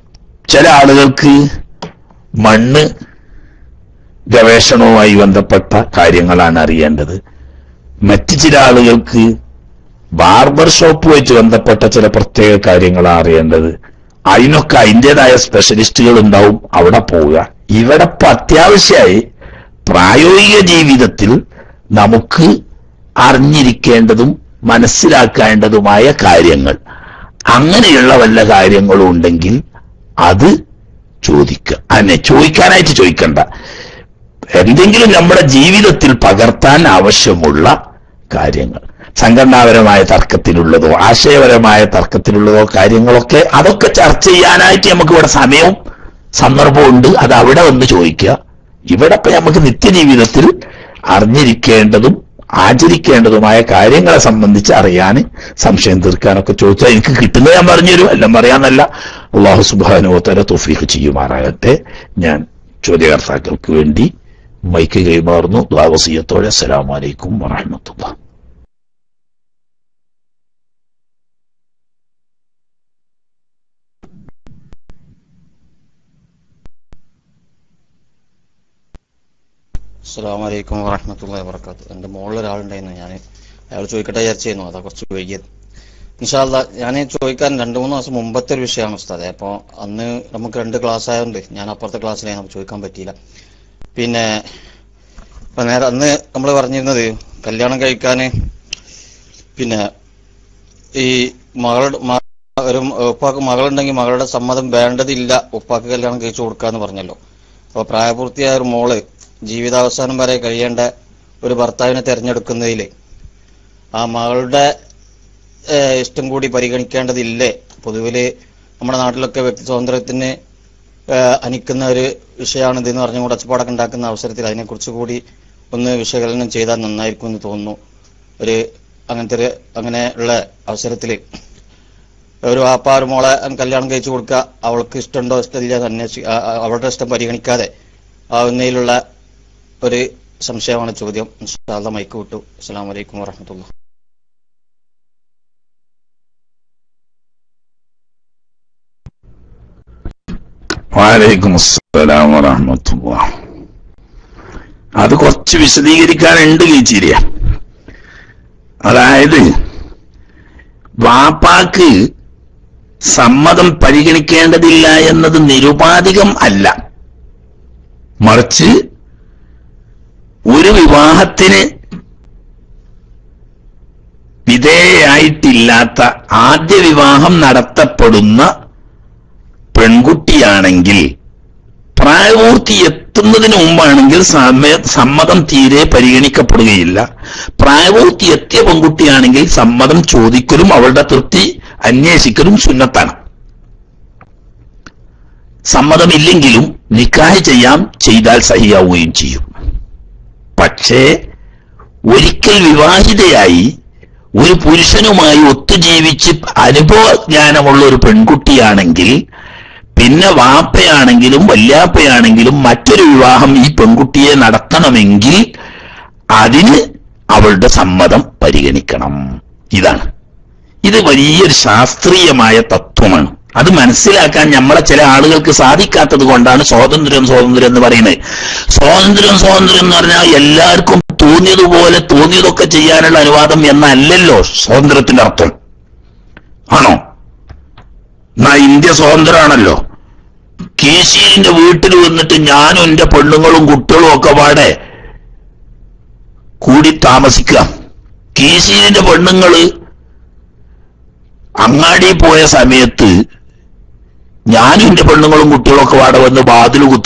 ചില ആളുകൾക്ക് മണ്ണ് ഗവേഷണവുമായി ബന്ധപ്പെട്ട കാര്യങ്ങളാണ് അറിയേണ്ടത് മറ്റു ചില ആളുകൾക്ക് ബാർബർ ഷോപ്പുമായിട്ട് ബന്ധപ്പെട്ട ചില പ്രത്യേക കാര്യങ്ങളാണ് അറിയേണ്ടത് അതിനൊക്കെ അതിൻ്റെതായ സ്പെഷ്യലിസ്റ്റുകൾ ഉണ്ടാവും അവിടെ പോവുക ഇവിടെ ഇപ്പൊ അത്യാവശ്യമായി പ്രായോഗിക ജീവിതത്തിൽ നമുക്ക് അറിഞ്ഞിരിക്കേണ്ടതും മനസ്സിലാക്കേണ്ടതുമായ കാര്യങ്ങൾ അങ്ങനെയുള്ള വല്ല കാര്യങ്ങളും ഉണ്ടെങ്കിൽ അത് ചോദിക്കുക അന്നെ ചോദിക്കാനായിട്ട് ചോദിക്കണ്ട എന്തെങ്കിലും നമ്മുടെ ജീവിതത്തിൽ പകർത്താൻ ആവശ്യമുള്ള കാര്യങ്ങൾ സംഘടനാപരമായ തർക്കത്തിലുള്ളതോ ആശയപരമായ തർക്കത്തിലുള്ളതോ കാര്യങ്ങളൊക്കെ അതൊക്കെ ചർച്ച ചെയ്യാനായിട്ട് നമുക്ക് ഇവിടെ സമയവും സന്ദർഭവും ഉണ്ട് അത് അവിടെ വന്ന് ചോദിക്കുക ഇവിടെ ഇപ്പൊ നമുക്ക് നിത്യജീവിതത്തിൽ അറിഞ്ഞിരിക്കേണ്ടതും ആചരിക്കേണ്ടതുമായ കാര്യങ്ങളെ സംബന്ധിച്ച് അറിയാൻ സംശയം തീർക്കാനൊക്കെ ചോദിച്ചാൽ എനിക്ക് കിട്ടുന്നത് ഞാൻ പറഞ്ഞുതരും എല്ലാം പറയാന്നല്ല അള്ളാഹു സുബാനുവത്തര തൊഫീഖ് ചെയ്യുമാറാകട്ടെ ഞാൻ ചോദ്യകർത്താക്കൾക്ക് വേണ്ടി മൈക്ക് കൈമാറുന്നു ദ്വാവസീയത്തോടെ അസ്സലാമലൈക്കും വറഹമത്തുള്ള അസ്സാം വലൈക്കും വാഹമത്തല്ലാ വാബർക്കാത്തു എൻ്റെ മുകളിൽ ഒരാളുണ്ടായിരുന്നു ഞാൻ അയാൾ ചോദിക്കട്ടെ വിചാരിച്ചിരുന്നു അതാ കുറച്ച് വൈകിയത് ഇൻഷാല്ല ഞാൻ ചോദിക്കാൻ രണ്ട് മൂന്ന് ദിവസം മുമ്പത്തെ ഒരു വിഷയമാണ് ഉസ്താദെ അപ്പോൾ അന്ന് നമുക്ക് രണ്ട് ക്ലാസ് ആയതുകൊണ്ട് ഞാൻ അപ്പുറത്തെ ക്ലാസ്സിലായി നമുക്ക് ചോദിക്കാൻ പറ്റിയില്ല പിന്നെ ഇപ്പൊ നേരെ അന്ന് നമ്മൾ പറഞ്ഞിരുന്നത് കല്യാണം കഴിക്കാൻ പിന്നെ ഈ മകളുടെ മ- ഒരു ഉപ്പാക്ക് മകളുണ്ടെങ്കിൽ മകളുടെ സമ്മതം വേണ്ടതില്ല ഉപ്പാക്ക് കല്യാണം കഴിച്ചു കൊടുക്കാന്ന് പറഞ്ഞല്ലോ അപ്പോൾ പ്രായപൂർത്തിയായ ഒരു മോള് ജീവിതാവസാനം വരെ കഴിയേണ്ട ഒരു ഭർത്താവിനെ തിരഞ്ഞെടുക്കുന്നതിൽ ആ മകളുടെ ഏഹ്, ഇഷ്ടം കൂടി പരിഗണിക്കേണ്ടതില്ലേ പൊതുവില് നമ്മുടെ നാട്ടിലൊക്കെ വ്യക്തി സ്വാതന്ത്ര്യത്തിന് ഏഹ്, അനിക്കുന്ന ഒരു വിഷയമാണ് ഇതെന്ന് പറഞ്ഞുകൊണ്ട് ഒച്ചപ്പാടൊക്കെ ഉണ്ടാക്കുന്ന അവസരത്തിൽ അതിനെക്കുറിച്ച് കൂടി ഒന്ന് വിശകലനം ചെയ്താൽ നന്നായിരിക്കും എന്ന് തോന്നുന്നു ഒരു അങ്ങനത്തെ ഒരു അങ്ങനെ ഉള്ള അവസരത്തിൽ ഒരു വാപ്പ ഒരു മോളെ കല്യാണം കഴിച്ചു കൊടുക്കുക അവൾക്ക് ഇഷ്ടമുണ്ടോ ഇഷ്ടമില്ല എന്ന് അന്വേഷിക്കുക ആ- ആ- അവളുടെ ഇഷ്ടം പരിഗണിക്കാതെ ആവുന്നതിലുള്ള ഒരു സംശയമാണ് ചോദ്യം ഇൻഷാല്ല മൈക്ക് വിട്ടു അസ്സാം വലൈക്കും വാഹമത്തുള്ള വാലൈക്കും അസ്സലാം വറഹമത്തുള്ള അത് കുറച്ച് വിശദീകരിക്കാനുണ്ട് കീച്ചിരിയ അതായത് വാപ്പാക്ക് സമ്മതം പരിഗണിക്കേണ്ടതില്ല എന്നത് നിരുപാധികം അല്ല മറിച്ച് ഒരു വിവാഹത്തിന് വിധേയയായിട്ടില്ലാത്ത ആദ്യ വിവാഹം നടത്തപ്പെടുന്ന പെൺകുട്ടിയാണെങ്കിൽ പ്രായപൂർത്തി എത്തുന്നതിന് മുമ്പാണെങ്കിൽ സമയ സമ്മതം തീരെ പരിഗണിക്കപ്പെടുകയില്ല പ്രായപൂർത്തി എത്തിയ പെൺകുട്ടിയാണെങ്കിൽ സമ്മതം ചോദിക്കലും അവളുടെ തൃപ്തി അന്വേഷിക്കലും സുന്നത്താണ് സമ്മതമില്ലെങ്കിലും നിക്കാഹ് ചെയ്യാം ചെയ്താൽ സഹിയാവുകയും ചെയ്യും പക്ഷേ ഒരിക്കൽ വിവാഹിതയായി ഒരു പുരുഷനുമായി ഒത്തുജീവിച്ച് അനുഭവജ്ഞാനമുള്ള ഒരു പെൺകുട്ടിയാണെങ്കിൽ പിന്നെ വാപ്പയാണെങ്കിലും വല്യാപ്പയാണെങ്കിലും മറ്റൊരു വിവാഹം ഈ പെൺകുട്ടിയെ നടത്തണമെങ്കിൽ അതിന് അവളുടെ സമ്മതം പരിഗണിക്കണം ഇതാണ് ഇത് വലിയൊരു ശാസ്ത്രീയമായ തത്വമാണ് അത് മനസ്സിലാക്കാൻ നമ്മളെ ചില ആളുകൾക്ക് സാധിക്കാത്തത് കൊണ്ടാണ് സ്വാതന്ത്ര്യം സ്വാതന്ത്ര്യം എന്ന് പറയുന്നത് സ്വാതന്ത്ര്യം സ്വാതന്ത്ര്യം എന്ന് പറഞ്ഞാൽ എല്ലാവർക്കും തോന്നിയതുപോലെ തോന്നിയതൊക്കെ ചെയ്യാനുള്ള അനുവാദം എന്നല്ലല്ലോ സ്വാതന്ത്ര്യത്തിന്റെ അർത്ഥം ആണോ എന്നാ ഇന്ത്യ സ്വതന്ത്രമാണല്ലോ കേശീലിന്റെ വീട്ടിൽ വന്നിട്ട് ഞാനും എന്റെ പെണ്ണുങ്ങളും കുട്ടികളും ഒക്കെ പാടെ കൂടി താമസിക്കാം കേശീലിന്റെ പെണ്ണുങ്ങള് അങ്ങാടി പോയ സമയത്ത് ഞാനും എന്റെ പെണ്ണുങ്ങളും കുട്ടികളും ഒക്കെ പാടെ വന്ന് വാതിൽ കുത്തി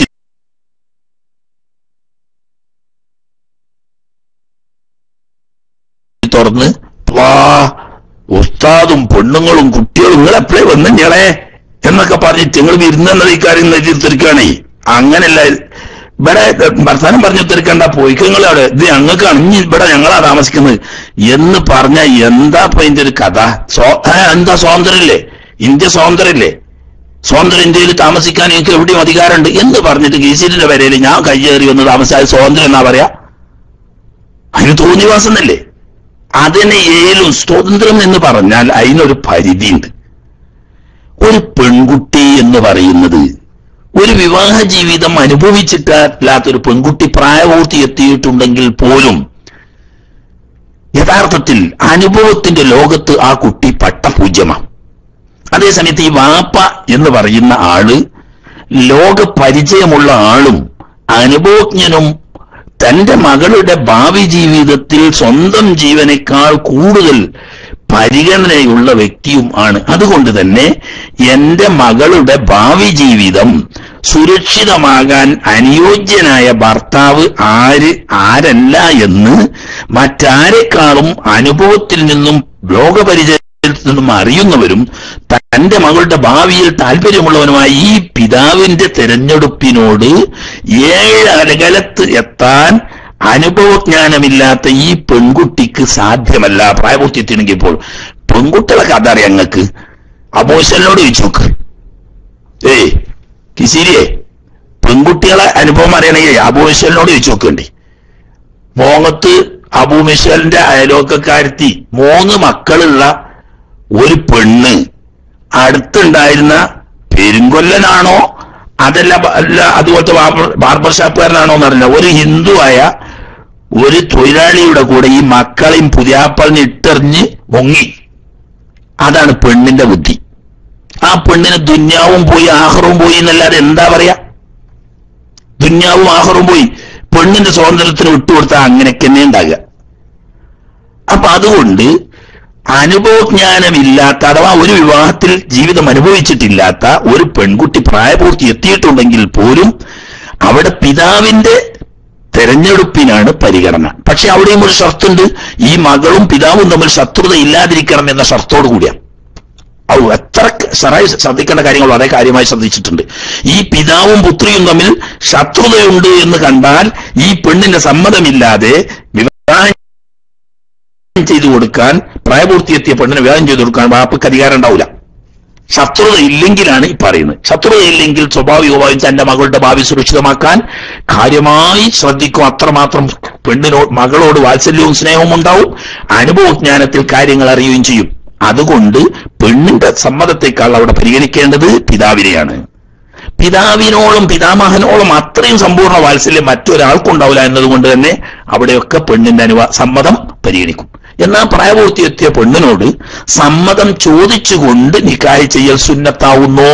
തുറന്ന് വാ ഉസ്താദും പെണ്ണുങ്ങളും കുട്ടികളും നിങ്ങൾ എപ്പോഴേ വന്നു ഞങ്ങളെ എന്നൊക്കെ പറഞ്ഞിട്ട് നിങ്ങൾ വിരുന്നെന്നത് ഇക്കാര്യം തീർത്തിരിക്കുകയാണേ അങ്ങനല്ല ഇവിടെ ഭർത്താനം പറഞ്ഞു തീർക്കണ്ട പോയിക്കങ്ങൾ അവിടെ ഇത് ഞങ്ങൾക്കാണ് ഇനി ഇവിടെ ഞങ്ങളാ താമസിക്കുന്നത് എന്ന് പറഞ്ഞ എന്താ ഇപ്പൊ ഇതിന്റെ ഒരു കഥ സ്വ ഏ, എന്താ സ്വാതന്ത്ര്യമല്ലേ ഇന്ത്യ സ്വാതന്ത്ര്യമല്ലേ സ്വതന്ത്ര ഇന്ത്യയിൽ താമസിക്കാൻ എനിക്ക് എവിടെയും അധികാരമുണ്ട് എന്ന് പറഞ്ഞിട്ട് ഗീസിലിന്റെ വരയിൽ ഞാൻ കയ്യേറി വന്ന് താമസിച്ചാൽ സ്വാതന്ത്ര്യം എന്നാ പറയാ അതിന് തോന്നിവാസം എന്നല്ലേ അതിന് ഏലും സ്വാതന്ത്ര്യം എന്ന് പറഞ്ഞാൽ അതിനൊരു പരിധിയുണ്ട് ഒരു പെൺകുട്ടി എന്ന് പറയുന്നത് ഒരു വിവാഹ ജീവിതം അനുഭവിച്ചിട്ടില്ലാത്തൊരു പെൺകുട്ടി പ്രായപൂർത്തി എത്തിയിട്ടുണ്ടെങ്കിൽ പോലും യഥാർത്ഥത്തിൽ അനുഭവത്തിന്റെ ലോകത്ത് ആ കുട്ടി പട്ടപൂജ്യമാണ് അതേസമയത്ത് ഈ വാപ്പ എന്ന് പറയുന്ന ആള് ലോക പരിചയമുള്ള ആളും അനുഭവജ്ഞനും തന്റെ മകളുടെ ഭാവി ജീവിതത്തിൽ സ്വന്തം ജീവനേക്കാൾ കൂടുതൽ പരിഗണനയുള്ള വ്യക്തിയും ആണ് അതുകൊണ്ട് തന്നെ എന്റെ മകളുടെ ഭാവി ജീവിതം സുരക്ഷിതമാകാൻ അനുയോജ്യനായ ഭർത്താവ് ആര് ആരല്ല എന്ന് മറ്റാരെക്കാളും അനുഭവത്തിൽ നിന്നും ലോകപരിചയത്തിൽ നിന്നും അറിയുന്നവരും തന്റെ മകളുടെ ഭാവിയിൽ താല്പര്യമുള്ളവനുമായ ഈ പിതാവിന്റെ തെരഞ്ഞെടുപ്പിനോട് ഏഴ് അരകലത്ത് എത്താൻ അനുഭവജ്ഞാനമില്ലാത്ത ഈ പെൺകുട്ടിക്ക് സാധ്യമല്ല പ്രായപൂർത്തി എത്തിയെങ്കിൽ ഇപ്പോൾ പെൺകുട്ടികളെ കഥ അറിയാം ഞങ്ങൾക്ക് അബോശലിനോട് ചോദിച്ചു നോക്ക് ഏയ് കിസിരിയെ പെൺകുട്ടികളെ അനുഭവം അറിയണമെങ്കിൽ അബൂമിഷലിനോട് ചോദിച്ചു നോക്കണ്ടേ മോങ്ങത്ത് അബൂമിഷലിന്റെ അയലോക്കക്കാരത്തി മൂന്ന് മക്കളുള്ള ഒരു പെണ്ണ് അടുത്തുണ്ടായിരുന്ന പെരുങ്കൊല്ലനാണോ അതല്ല ബ- അല്ല അതുപോലത്തെ ബാർബർ- ബാർബർ ഷാപ്പുകാരനാണോ എന്നറിയില്ല ഒരു ഹിന്ദുവായ ഒരു തൊഴിലാളിയുടെ കൂടെ ഈ മക്കളെയും പുതിയാപ്പളിനെ ഇട്ടെറിഞ്ഞ് മുങ്ങി അതാണ് പെണ്ണിന്റെ ബുദ്ധി ആ പെണ്ണിന് ദുന്യാവും പോയി ആഹ്റവും പോയി എന്നല്ലാതെ എന്താ പറയാ ദുന്യാവും ആഹ്റവും പോയി പെണ്ണിന്റെ സ്വാതന്ത്ര്യത്തിന് വിട്ടുകൊടുത്താൽ അങ്ങനെയൊക്കെ തന്നെ ഉണ്ടാകുക അപ്പൊ അതുകൊണ്ട് അനുഭവജ്ഞാനമില്ലാത്ത അഥവാ ഒരു വിവാഹത്തിൽ ജീവിതം അനുഭവിച്ചിട്ടില്ലാത്ത ഒരു പെൺകുട്ടി പ്രായപൂർത്തി എത്തിയിട്ടുണ്ടെങ്കിൽ പോലും അവിടെ പിതാവിന്റെ തെരഞ്ഞെടുപ്പിനാണ് പരിഗണന പക്ഷെ അവിടെയും ഒരു ഷർത്തുണ്ട് ഈ മകളും പിതാവും തമ്മിൽ ശത്രുത ഇല്ലാതിരിക്കണം എന്ന ഷർത്തോട് കൂടിയാണ് ഔ എത്ര സറായി ശ്രദ്ധിക്കേണ്ട കാര്യങ്ങൾ വളരെ കാര്യമായി ശ്രദ്ധിച്ചിട്ടുണ്ട് ഈ പിതാവും പുത്രിയും തമ്മിൽ ശത്രുതയുണ്ട് എന്ന് കണ്ടാൽ ഈ പെണ്ണിന്റെ സമ്മതമില്ലാതെ വിവാഹം ചെയ്തു കൊടുക്കാൻ പ്രായപൂർത്തിയെത്തിയ പെണ്ണിനെ വിവാഹം ചെയ്തു കൊടുക്കാൻ വാപ്പക്ക് അധികാരം ഉണ്ടാവില്ല ശത്രുത ഇല്ലെങ്കിലാണ് ഈ പറയുന്നത് ശത്രുത ഇല്ലെങ്കിൽ സ്വാഭാവികമായും തന്റെ മകളുടെ ഭാവി സുരക്ഷിതമാക്കാൻ കാര്യമായി ശ്രദ്ധിക്കും അത്രമാത്രം പെണ്ണിനോട് മകളോട് വാത്സല്യവും സ്നേഹവും ഉണ്ടാവും അനുഭവജ്ഞാനത്തിൽ കാര്യങ്ങൾ അറിയുകയും ചെയ്യും അതുകൊണ്ട് പെണ്ണിന്റെ സമ്മതത്തെക്കാൾ അവിടെ പരിഗണിക്കേണ്ടത് പിതാവിനെയാണ് പിതാവിനോളം പിതാമഹനോളം അത്രയും സമ്പൂർണ്ണ വാത്സല്യം മറ്റൊരാൾക്കുണ്ടാവില്ല എന്നതുകൊണ്ട് തന്നെ അവിടെയൊക്കെ പെണ്ണിന്റെ അനുവ സമ്മതം പരിഗണിക്കും എന്നാൽ പ്രായപൂർത്തിയെത്തിയ പെണ്ണിനോട് സമ്മതം ചോദിച്ചുകൊണ്ട് നിക്കാഹ് ചെയ്യൽ സുന്നത്താവുന്നോ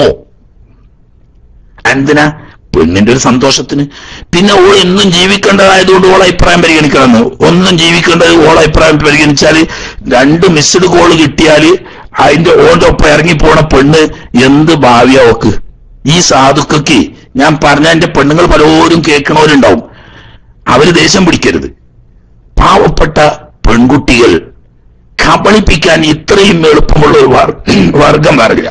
എന്തിനാ പെണ്ണിന്റെ ഒരു സന്തോഷത്തിന് പിന്നെ ഓൾ എന്നും ജീവിക്കേണ്ടതായതുകൊണ്ട് ഓളെ അഭിപ്രായം പരിഗണിക്കണമെന്ന് ഒന്നും ജീവിക്കേണ്ടത് ഓളെ അഭിപ്രായം പരിഗണിച്ചാൽ രണ്ട് മിസ്ഡ് കോൾ കിട്ടിയാൽ അതിന്റെ ഓന്റെ ഒപ്പം ഇറങ്ങിപ്പോണ പെണ്ണ് എന്ത് ഭാവിയാ ഓക്ക് ഈ സാധുക്കൾക്ക് ഞാൻ പറഞ്ഞ എന്റെ പെണ്ണുങ്ങൾ പലരും കേൾക്കണവരുണ്ടാവും അവര് ദേഷ്യം പിടിക്കരുത് പാവപ്പെട്ട പെൺകുട്ടികൾ കബളിപ്പിക്കാൻ ഇത്രയും എളുപ്പമുള്ള ഒരു വർ- വർഗം വരില്ല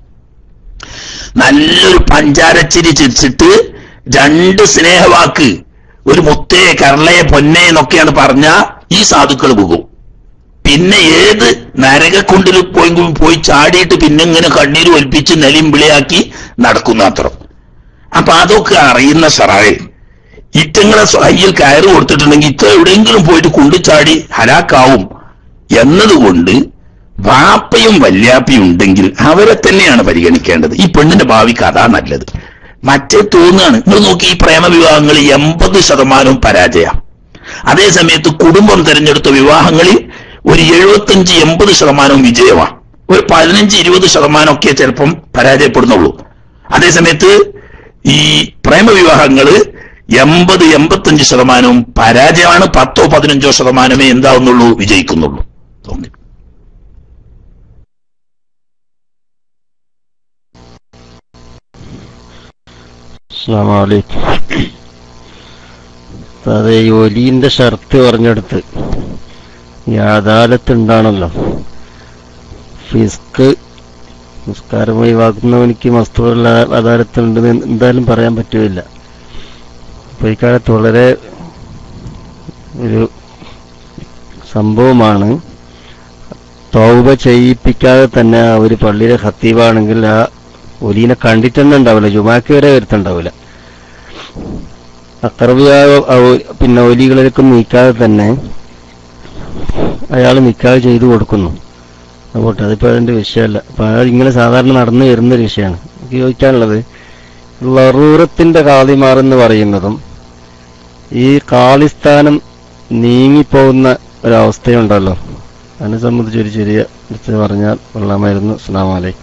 നല്ലൊരു പഞ്ചാരച്ചിരി ചിരിച്ചിട്ട് രണ്ട് സ്നേഹവാക്ക് ഒരു മുത്തേ കരളയെ പൊന്നെ എന്നൊക്കെയാണ് പറഞ്ഞ ഈ സാധുക്കൾ പോകും പിന്നെ ഏത് നരകക്കുണ്ടിൽ പോയി പോയി ചാടിയിട്ട് പിന്നെ ഇങ്ങനെ കണ്ണീര് ഒലിപ്പിച്ച് നെലിയും വിളിയാക്കി നടക്കുന്ന അത്രം അപ്പൊ അതൊക്കെ അറിയുന്ന സറായി ഇറ്റങ്ങളെ കയ്യിൽ കയറ് കൊടുത്തിട്ടുണ്ടെങ്കിൽ ഇത്ര എവിടെയെങ്കിലും പോയിട്ട് കുണ്ടിച്ചാടി ഹലാക്കാവും എന്നതുകൊണ്ട് വാപ്പയും വല്യാപ്പയും ഉണ്ടെങ്കിൽ അവരെ തന്നെയാണ് പരിഗണിക്കേണ്ടത് ഈ പെണ്ണിന്റെ ഭാവിക്ക് അതാ നല്ലത് മറ്റേ തോന്നുകയാണ് നിങ്ങൾ നോക്കി ഈ പ്രേമവിവാഹങ്ങൾ എൺപത് ശതമാനവും പരാജയ അതേ സമയത്ത് കുടുംബം തിരഞ്ഞെടുത്ത വിവാഹങ്ങളിൽ ഒരു എഴുപത്തഞ്ച് എൺപത് ശതമാനവും വിജയമാണ് ഒരു പതിനഞ്ച് ഇരുപത് ശതമാനമൊക്കെ ചിലപ്പം പരാജയപ്പെടുന്നുള്ളൂ അതേ സമയത്ത് ഈ പ്രേമവിവാഹങ്ങള് എൺപത് എൺപത്തഞ്ച് ശതമാനവും പരാജയമാണ് പത്തോ പതിനഞ്ചോ ശതമാനമേ എന്താവുന്നുള്ളൂ വിജയിക്കുന്നുള്ളൂ ഓക്കെ അസ്സാം വലൈക്കും അതെ ഈ ഒലീന്റെ ഷർത്ത് പറഞ്ഞെടുത്ത് ഈ അദാലത്ത് ഉണ്ടാണല്ലോ ഫിസ്ക് നിസ്കാരം ഒഴിവാക്കുന്നവനിക്ക് മസ്തുള്ള അദാലത്ത് ഉണ്ടെന്ന് എന്തായാലും പറയാൻ പറ്റുകയില്ല അപ്പൊ ഇക്കാലത്ത് വളരെ ഒരു സംഭവമാണ് തൗബ ചെയ്യിപ്പിക്കാതെ തന്നെ ആ ഒരു പള്ളിയിലെ ഖത്തീബാണെങ്കിൽ ആ ഒലീനെ കണ്ടിട്ടെന്നെ ഉണ്ടാവില്ല ജുമാക്ക് വരെ വരുത്തുണ്ടാവില്ല അക്കറബിയായ പിന്നെ ഒലികളിലേക്ക് നീക്കാതെ തന്നെ അയാൾ നിക്കാതെ ചെയ്തു കൊടുക്കുന്നു പോട്ടെ അതിപ്പോ അതിന്റെ വിഷയമല്ല അപ്പൊ അത് ഇങ്ങനെ സാധാരണ നടന്നു വരുന്ന ഒരു വിഷയമാണ് എനിക്ക് ചോദിക്കാനുള്ളത് ലറൂറത്തിന്റെ കാളിമാറെന്ന് പറയുന്നതും ഈ കാളിസ്ഥാനം നീങ്ങിപ്പോകുന്ന ഒരവസ്ഥയുണ്ടല്ലോ അതിനെ സംബന്ധിച്ച് ഒരു ചെറിയ ഇത് പറഞ്ഞാൽ കൊള്ളാമായിരുന്നു അസ്സാം വലൈക്കും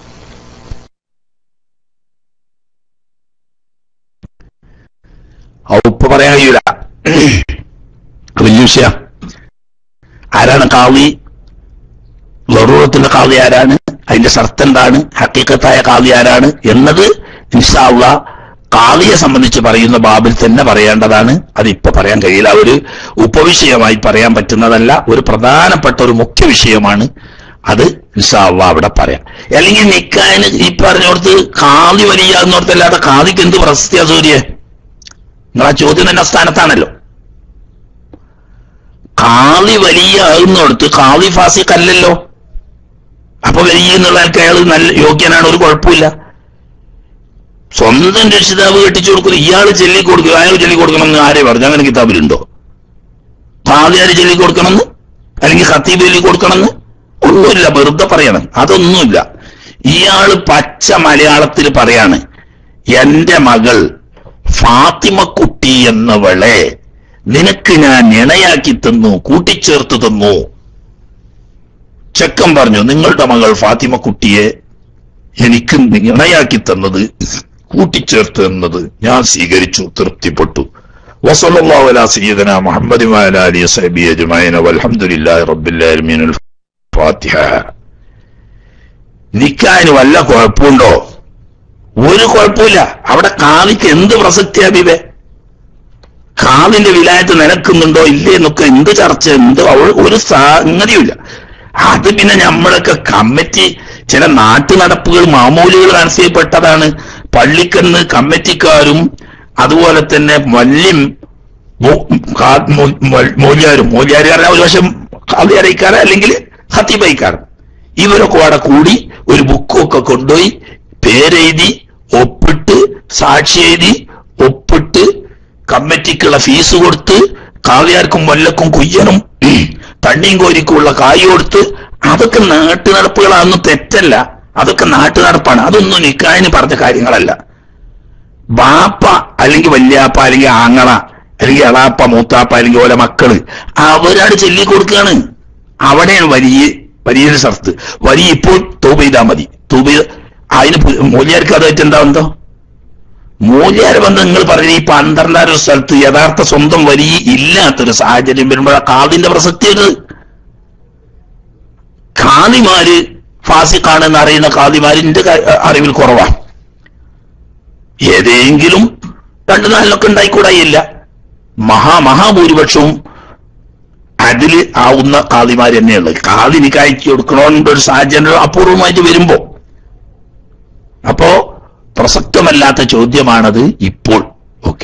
അത് ഉപ്പ പറയാൻ കഴിയൂല വലിയ വിഷയ ആരാണ് കാവി ലറൂറത്തിന്റെ കാവി ആരാണ് അതിന്റെ ഷർത്ത് എന്താണ് ഹക്കീക്കത്തായ കാവി ആരാണ് എന്നത് ഇൻഷാള്ള കാവിയെ സംബന്ധിച്ച് പറയുന്ന ബാബിൽ തന്നെ പറയേണ്ടതാണ് അത് ഇപ്പൊ പറയാൻ കഴിയില്ല ഒരു ഉപവിഷയമായി പറയാൻ പറ്റുന്നതല്ല ഒരു പ്രധാനപ്പെട്ട ഒരു മുഖ്യ വിഷയമാണ് അത് ഇൻഷാള്ള അവിടെ പറയാം അല്ലെങ്കിൽ നിക്കാന് ഈ പറഞ്ഞോടത്ത് കാവി വലിയ എന്നോടത്തല്ലാതെ കാവിക്ക് എന്ത് പ്രശസ്തിയാ സൂര്യ നിങ്ങളാ ചോദ്യം തന്നെ സ്ഥാനത്താണല്ലോ കാളി വലിയ ആകുന്നിടത്ത് കാളി ഫാസിഖല്ലല്ലോ അപ്പൊ വലിയ എന്നുള്ള ആൾക്ക് അയാൾ നല്ല യോഗ്യനാണ് ഒരു കുഴപ്പമില്ല സ്വന്തം രക്ഷിതാവ് കെട്ടിച്ചു കൊടുക്കുന്നു ഇയാള് ചൊല്ലി കൊടുക്കുക അയാൾ ചൊല്ലി കൊടുക്കണമെന്ന് ആരെ പറഞ്ഞു അങ്ങനെ കിതാബിലുണ്ടോ കാളിയാര് ചൊല്ലി കൊടുക്കണമെന്ന് അല്ലെങ്കിൽ ഖത്തീബ് ചൊല്ലി കൊടുക്കണമെന്ന് ഒന്നുമില്ല വെറുതെ പറയണം അതൊന്നുമില്ല ഇയാള് പച്ച മലയാളത്തിൽ പറയാണ് എന്റെ മകൾ ഫാത്തിമക്കുട്ടി എന്നവളെ നിനക്ക് ഞാൻ ഇണയാക്കി തന്നു കൂട്ടിച്ചേർത്ത് തന്നു ചെക്കൻ പറഞ്ഞു നിങ്ങളുടെ മകൾ ഫാത്തിമക്കുട്ടിയെ എനിക്ക് ഇണയാക്കി തന്നത് കൂട്ടിച്ചേർത്ത് തന്നത് ഞാൻ സ്വീകരിച്ചു തൃപ്തിപ്പെട്ടു വസല്ലല്ലാഹു അലാ സയ്യിദന മുഹമ്മദ് വഅലാ ആലിഹി വസഹബിഹി അജ്മഈൻ വൽഹംദുലില്ലാഹി റബ്ബിൽ ആലമീൻ അൽ ഫാത്തിഹ നിക്കാന് വല്ല കുഴപ്പമുണ്ടോ ഒരു കുഴപ്പമില്ല അവിടെ കാവിക്ക് എന്ത് പ്രസക്തി അബിബെ കാവിന്റെ വിലായത്ത് നിലക്കുന്നുണ്ടോ ഇല്ലേ എന്നൊക്കെ എന്ത് ചർച്ച എന്ത് അവ- ഒരു സംഗതിയുമില്ല അത് പിന്നെ നമ്മളൊക്കെ കമ്മിറ്റി ചില നാട്ടു നടപ്പുകൾ മാമൂലികൾ അനുസരിപ്പെട്ടതാണ് പള്ളിക്കന്ന് കമ്മിറ്റിക്കാരും അതുപോലെ തന്നെ വല്യം മൂല്യാരും മൂല്യാര് പറഞ്ഞാൽ ഒരു വശം കാവി അറിയിക്കാറ് അല്ലെങ്കിൽ ഹത്തിബൈക്കാരൻ ഇവരൊക്കെ അവിടെ കൂടി ഒരു ബുക്കൊക്കെ കൊണ്ടുപോയി പേരെഴുതി ഒപ്പിട്ട് സാക്ഷി എഴുതി ഒപ്പിട്ട് കമ്മിറ്റിക്കുള്ള ഫീസ് കൊടുത്ത് കാവ്യാർക്കും വല്ലക്കും കുയ്യനും തണ്ണിയും കോരിക്കുമുള്ള കായ് കൊടുത്ത് അതൊക്കെ നാട്ടു നടപ്പുകളാണെന്ന് തെറ്റല്ല അതൊക്കെ നാട്ടു നടപ്പാണ് അതൊന്നും നിക്കായന് പറഞ്ഞ കാര്യങ്ങളല്ല ബാപ്പ അല്ലെങ്കിൽ വല്യാപ്പ അല്ലെങ്കിൽ ആങ്ങള അല്ലെങ്കിൽ എളാപ്പ മൂത്താപ്പ അല്ലെങ്കിൽ ഓലെ മക്കള് അവരാണ് ചൊല്ലി കൊടുക്കുകയാണ് അവിടെയാണ് വലിയ വലിയൊരു സ്ഥലത്ത് വലിയ ഇപ്പോൾ തൂബ ചെയ്താൽ മതി തൂബ ചെയ്ത് അതിന് പു- മൂല്യാർക്ക് അതായിട്ട് എന്താ ബന്ധം മൂല്യാര ബന്ധം നിങ്ങൾ പറഞ്ഞ ഈ പന്ത്രണ്ടായിരം സ്ഥലത്ത് യഥാർത്ഥ സ്വന്തം വലിയ ഇല്ലാത്തൊരു സാഹചര്യം വരുമ്പോഴാണ് കാതിന്റെ പ്രസക്തി വരുന്നത് കാതിമാര് ഫാസിഖാണെന്ന് അറിയുന്ന കാതിമാരിന്റെ ക- അറിവിൽ കുറവാണ് ഏതെങ്കിലും രണ്ടു നാലിലൊക്കെ ഉണ്ടായിക്കൂടായില്ല മഹാ മഹാഭൂരിപക്ഷവും അതില് ആവുന്ന കാതിമാര് തന്നെയുള്ളത് കാതിന് കയറ്റി കൊടുക്കണമെன்ற ഒരു സാഹചര്യം അപൂർവമായിട്ട് വരുമ്പോ അപ്പോ പ്രസക്തമല്ലാത്ത ചോദ്യമാണത് ഇപ്പോൾ ഓക്കെ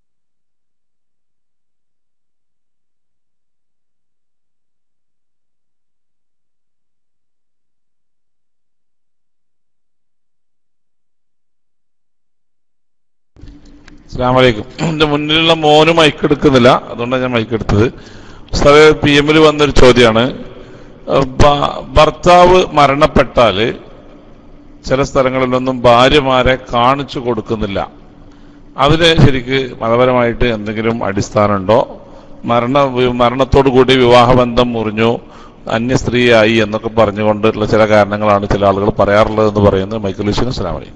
അസ്സാമലൈക്കും എന്റെ മുന്നിലുള്ള മോന് മൈക്ക് എടുക്കുന്നില്ല അതുകൊണ്ടാണ് ഞാൻ മൈക്ക് എടുത്തത് സാറേ പി എമ്മിൽ വന്നൊരു ചോദ്യമാണ് ഏഹ് ഭ- ഭർത്താവ് മരണപ്പെട്ടാല് ചില സ്ഥലങ്ങളിലൊന്നും ഭാര്യമാരെ കാണിച്ചു കൊടുക്കുന്നില്ല അതിന് ശരിക്ക് മതപരമായിട്ട് എന്തെങ്കിലും അടിസ്ഥാനമുണ്ടോ മരണ വി- മരണത്തോടു കൂടി വിവാഹബന്ധം മുറിഞ്ഞു അന്യ സ്ത്രീയായി എന്നൊക്കെ പറഞ്ഞുകൊണ്ടുള്ള ചില കാരണങ്ങളാണ് ചില ആളുകൾ പറയാറുള്ളത് എന്ന് പറയുന്നത് മൈക്കിൾ വിശ്വനും സലാമലി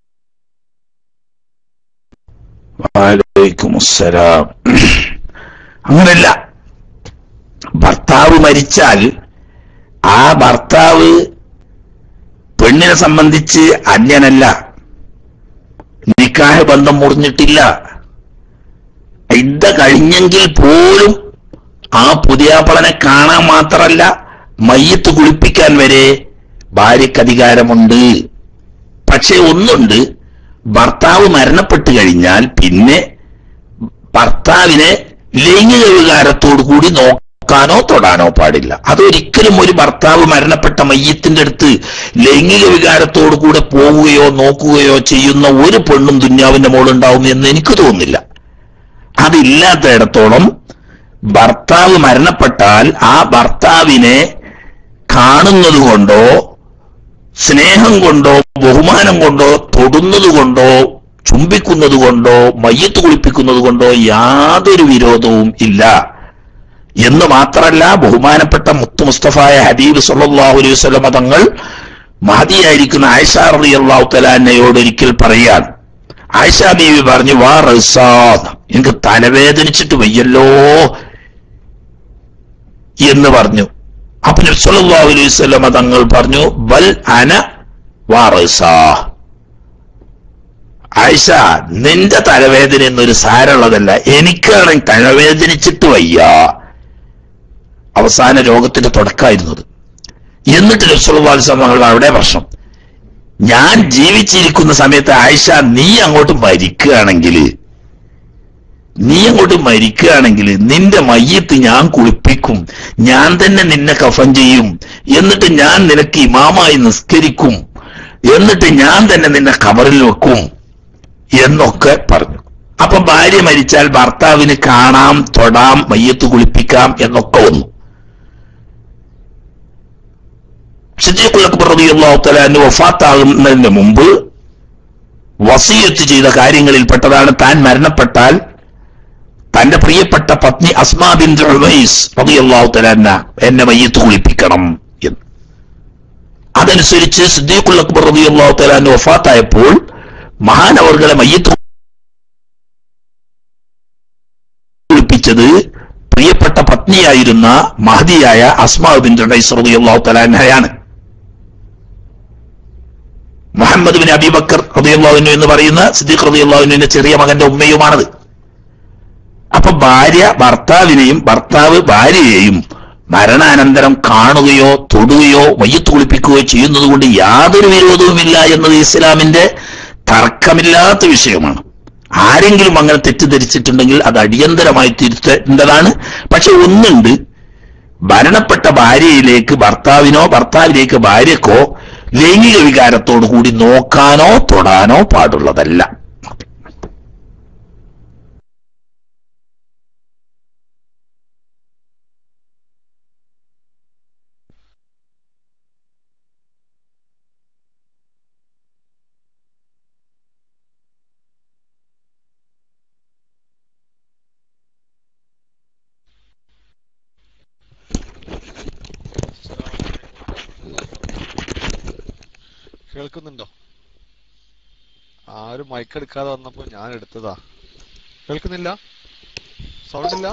വാലൈക്കും അസ്സലാം അങ്ങനല്ല ഭർത്താവ് മരിച്ചാൽ ആ ഭർത്താവ് പെണ്ണിനെ സംബന്ധിച്ച് അന്യനല്ല നിക്കാഹ ബന്ധം മുറിഞ്ഞിട്ടില്ല ഇദ്ദ കഴിഞ്ഞെങ്കിൽ പോലും ആ പുതിയാപ്പളനെ കാണാൻ മാത്രമല്ല മയ്യത്ത് കുളിപ്പിക്കാൻ വരെ ഭാര്യയ്ക്ക് അധികാരമുണ്ട് പക്ഷെ ഒന്നുണ്ട് ഭർത്താവ് മരണപ്പെട്ടു കഴിഞ്ഞാൽ പിന്നെ ഭർത്താവിനെ ലൈംഗിക വികാരത്തോടു കൂടി നോക്കാനോ തൊടാനോ പാടില്ല അതൊരിക്കലും ഒരു ഭർത്താവ് മരണപ്പെട്ട മയ്യത്തിന്റെ അടുത്ത് ലൈംഗിക വികാരത്തോടു കൂടെ പോവുകയോ നോക്കുകയോ ചെയ്യുന്ന ഒരു പെണ്ണും ദുന്യാവിന്റെ മോളുണ്ടാവും എന്ന് എനിക്ക് തോന്നുന്നില്ല അതില്ലാത്തയിടത്തോളം ഭർത്താവ് മരണപ്പെട്ടാൽ ആ ഭർത്താവിനെ കാണുന്നത് കൊണ്ടോ സ്നേഹം കൊണ്ടോ ബഹുമാനം കൊണ്ടോ തൊടുന്നത് കൊണ്ടോ ചുംബിക്കുന്നത് കൊണ്ടോ മയ്യത്ത് കുളിപ്പിക്കുന്നത് കൊണ്ടോ യാതൊരു വിരോധവും ഇല്ല എന്ന് മാത്രല്ല ബഹുമാനപ്പെട്ട മുത്തു മുസ്തഫായ ഹബീബ് സല്ലല്ലാഹു അലൈഹി വസല്ലമ തങ്ങൾ മഹതിയായിരിക്കുന്ന ആയിഷ റളിയല്ലാഹു തആലയോട് ഒരിക്കൽ പറയാൻ ആയിഷ ബീവി പറഞ്ഞു വാ റസാദ് എനിക്ക് തലവേദനിച്ചിട്ട് വയ്യല്ലോ എന്ന് പറഞ്ഞു അപ്പൊ നബി സല്ലല്ലാഹു അലൈഹി വസല്ലമ തങ്ങൾ പറഞ്ഞു ബൽ അന വാ റസാ ആയിഷ നിന്റെ തലവേദന എന്നൊരു സാരമുള്ളതല്ല എനിക്കാണെങ്കിൽ തലവേദനിച്ചിട്ട് വയ്യ അവസാന രോഗത്തിന്റെ തുടക്കമായിരുന്നത് എന്നിട്ട് ലക്ഷ്മണങ്ങൾ അവിടെ പ്രശ്നം ഞാൻ ജീവിച്ചിരിക്കുന്ന സമയത്ത് ആയിഷ നീ അങ്ങോട്ട് മരിക്കുകയാണെങ്കിൽ നീ അങ്ങോട്ട് മരിക്കുകയാണെങ്കിൽ നിന്റെ മയ്യത്ത് ഞാൻ കുളിപ്പിക്കും ഞാൻ തന്നെ നിന്നെ കഫൻ ചെയ്യും എന്നിട്ട് ഞാൻ നിനക്ക് ഇമാമായി നിസ്കരിക്കും എന്നിട്ട് ഞാൻ തന്നെ നിന്നെ കബറിൽ വെക്കും എന്നൊക്കെ പറഞ്ഞു അപ്പൊ ഭാര്യ മരിച്ചാൽ ഭർത്താവിന് കാണാം തൊടാം മയ്യത്ത് കുളിപ്പിക്കാം എന്നൊക്കെ വന്നു ഷിദ്ദീഖുൽ അക്ബർ റളിയല്ലാഹു തആല അൻഹു വഫാത്താകുന്നതിന് മുമ്പ് വസിയത്ത് ചെയ്ത കാര്യങ്ങളിൽ പെട്ടതാണ് താൻ മരണപ്പെട്ടാൽ തന്റെ പ്രിയപ്പെട്ട പത്നി അസ്മാ ബിൻ ഉമൈസ് റളിയല്ലാഹു തആല അൻഹ എന്നെ മയ്യത്ത് കുളിപ്പിക്കണം എന്ന് അതനുസരിച്ച് സിദ്ദീഖുൽ അക്ബർ റളിയല്ലാഹു തആല അൻഹു വഫാത്തായപ്പോൾ മഹാനവർകളെ മയ്യത്ത് കുളിപ്പിച്ചത് പ്രിയപ്പെട്ട പത്നിയായിരുന്ന മഹദിയായ അസ്മാ ബിൻ ഉമൈസ് റളിയല്ലാഹു തആല അൻഹയാണ് മുഹമ്മദ് ബിൻ അബിബക്കർ റളിയല്ലാഹു എന്ന് പറയുന്ന സിദ്ദീഖ് റളിയല്ലാഹുവിന്റെ ചെറിയ മകന്റെ ഉമ്മയുമാണത് അപ്പൊ ഭാര്യ ഭർത്താവിനെയും ഭർത്താവ് ഭാര്യയെയും മരണാനന്തരം കാണുകയോ തൊടുകയോ മയ്യത്ത് കുളിപ്പിക്കുകയോ ചെയ്യുന്നത് കൊണ്ട് യാതൊരു വിരോധവുമില്ല എന്നത് ഇസ്ലാമിന്റെ തർക്കമില്ലാത്ത വിഷയമാണ് ആരെങ്കിലും അങ്ങനെ തെറ്റിദ്ധരിച്ചിട്ടുണ്ടെങ്കിൽ അത് അടിയന്തരമായി തിരുത്തേണ്ടതാണ് പക്ഷെ ഒന്നുണ്ട് മരണപ്പെട്ട ഭാര്യയിലേക്ക് ഭർത്താവിനോ ഭർത്താവിലേക്ക് ഭാര്യക്കോ ലൈംഗിക വികാരത്തോടു കൂടി നോക്കാനോ തൊടാനോ പാടുള്ളതല്ല കേൾക്കുന്നുണ്ടോ ആരും മൈക്ക് എടുക്കാതെ വന്നപ്പോ ഞാൻ എടുത്തതാ കേൾക്കുന്നില്ല സൗണ്ട് ഇല്ല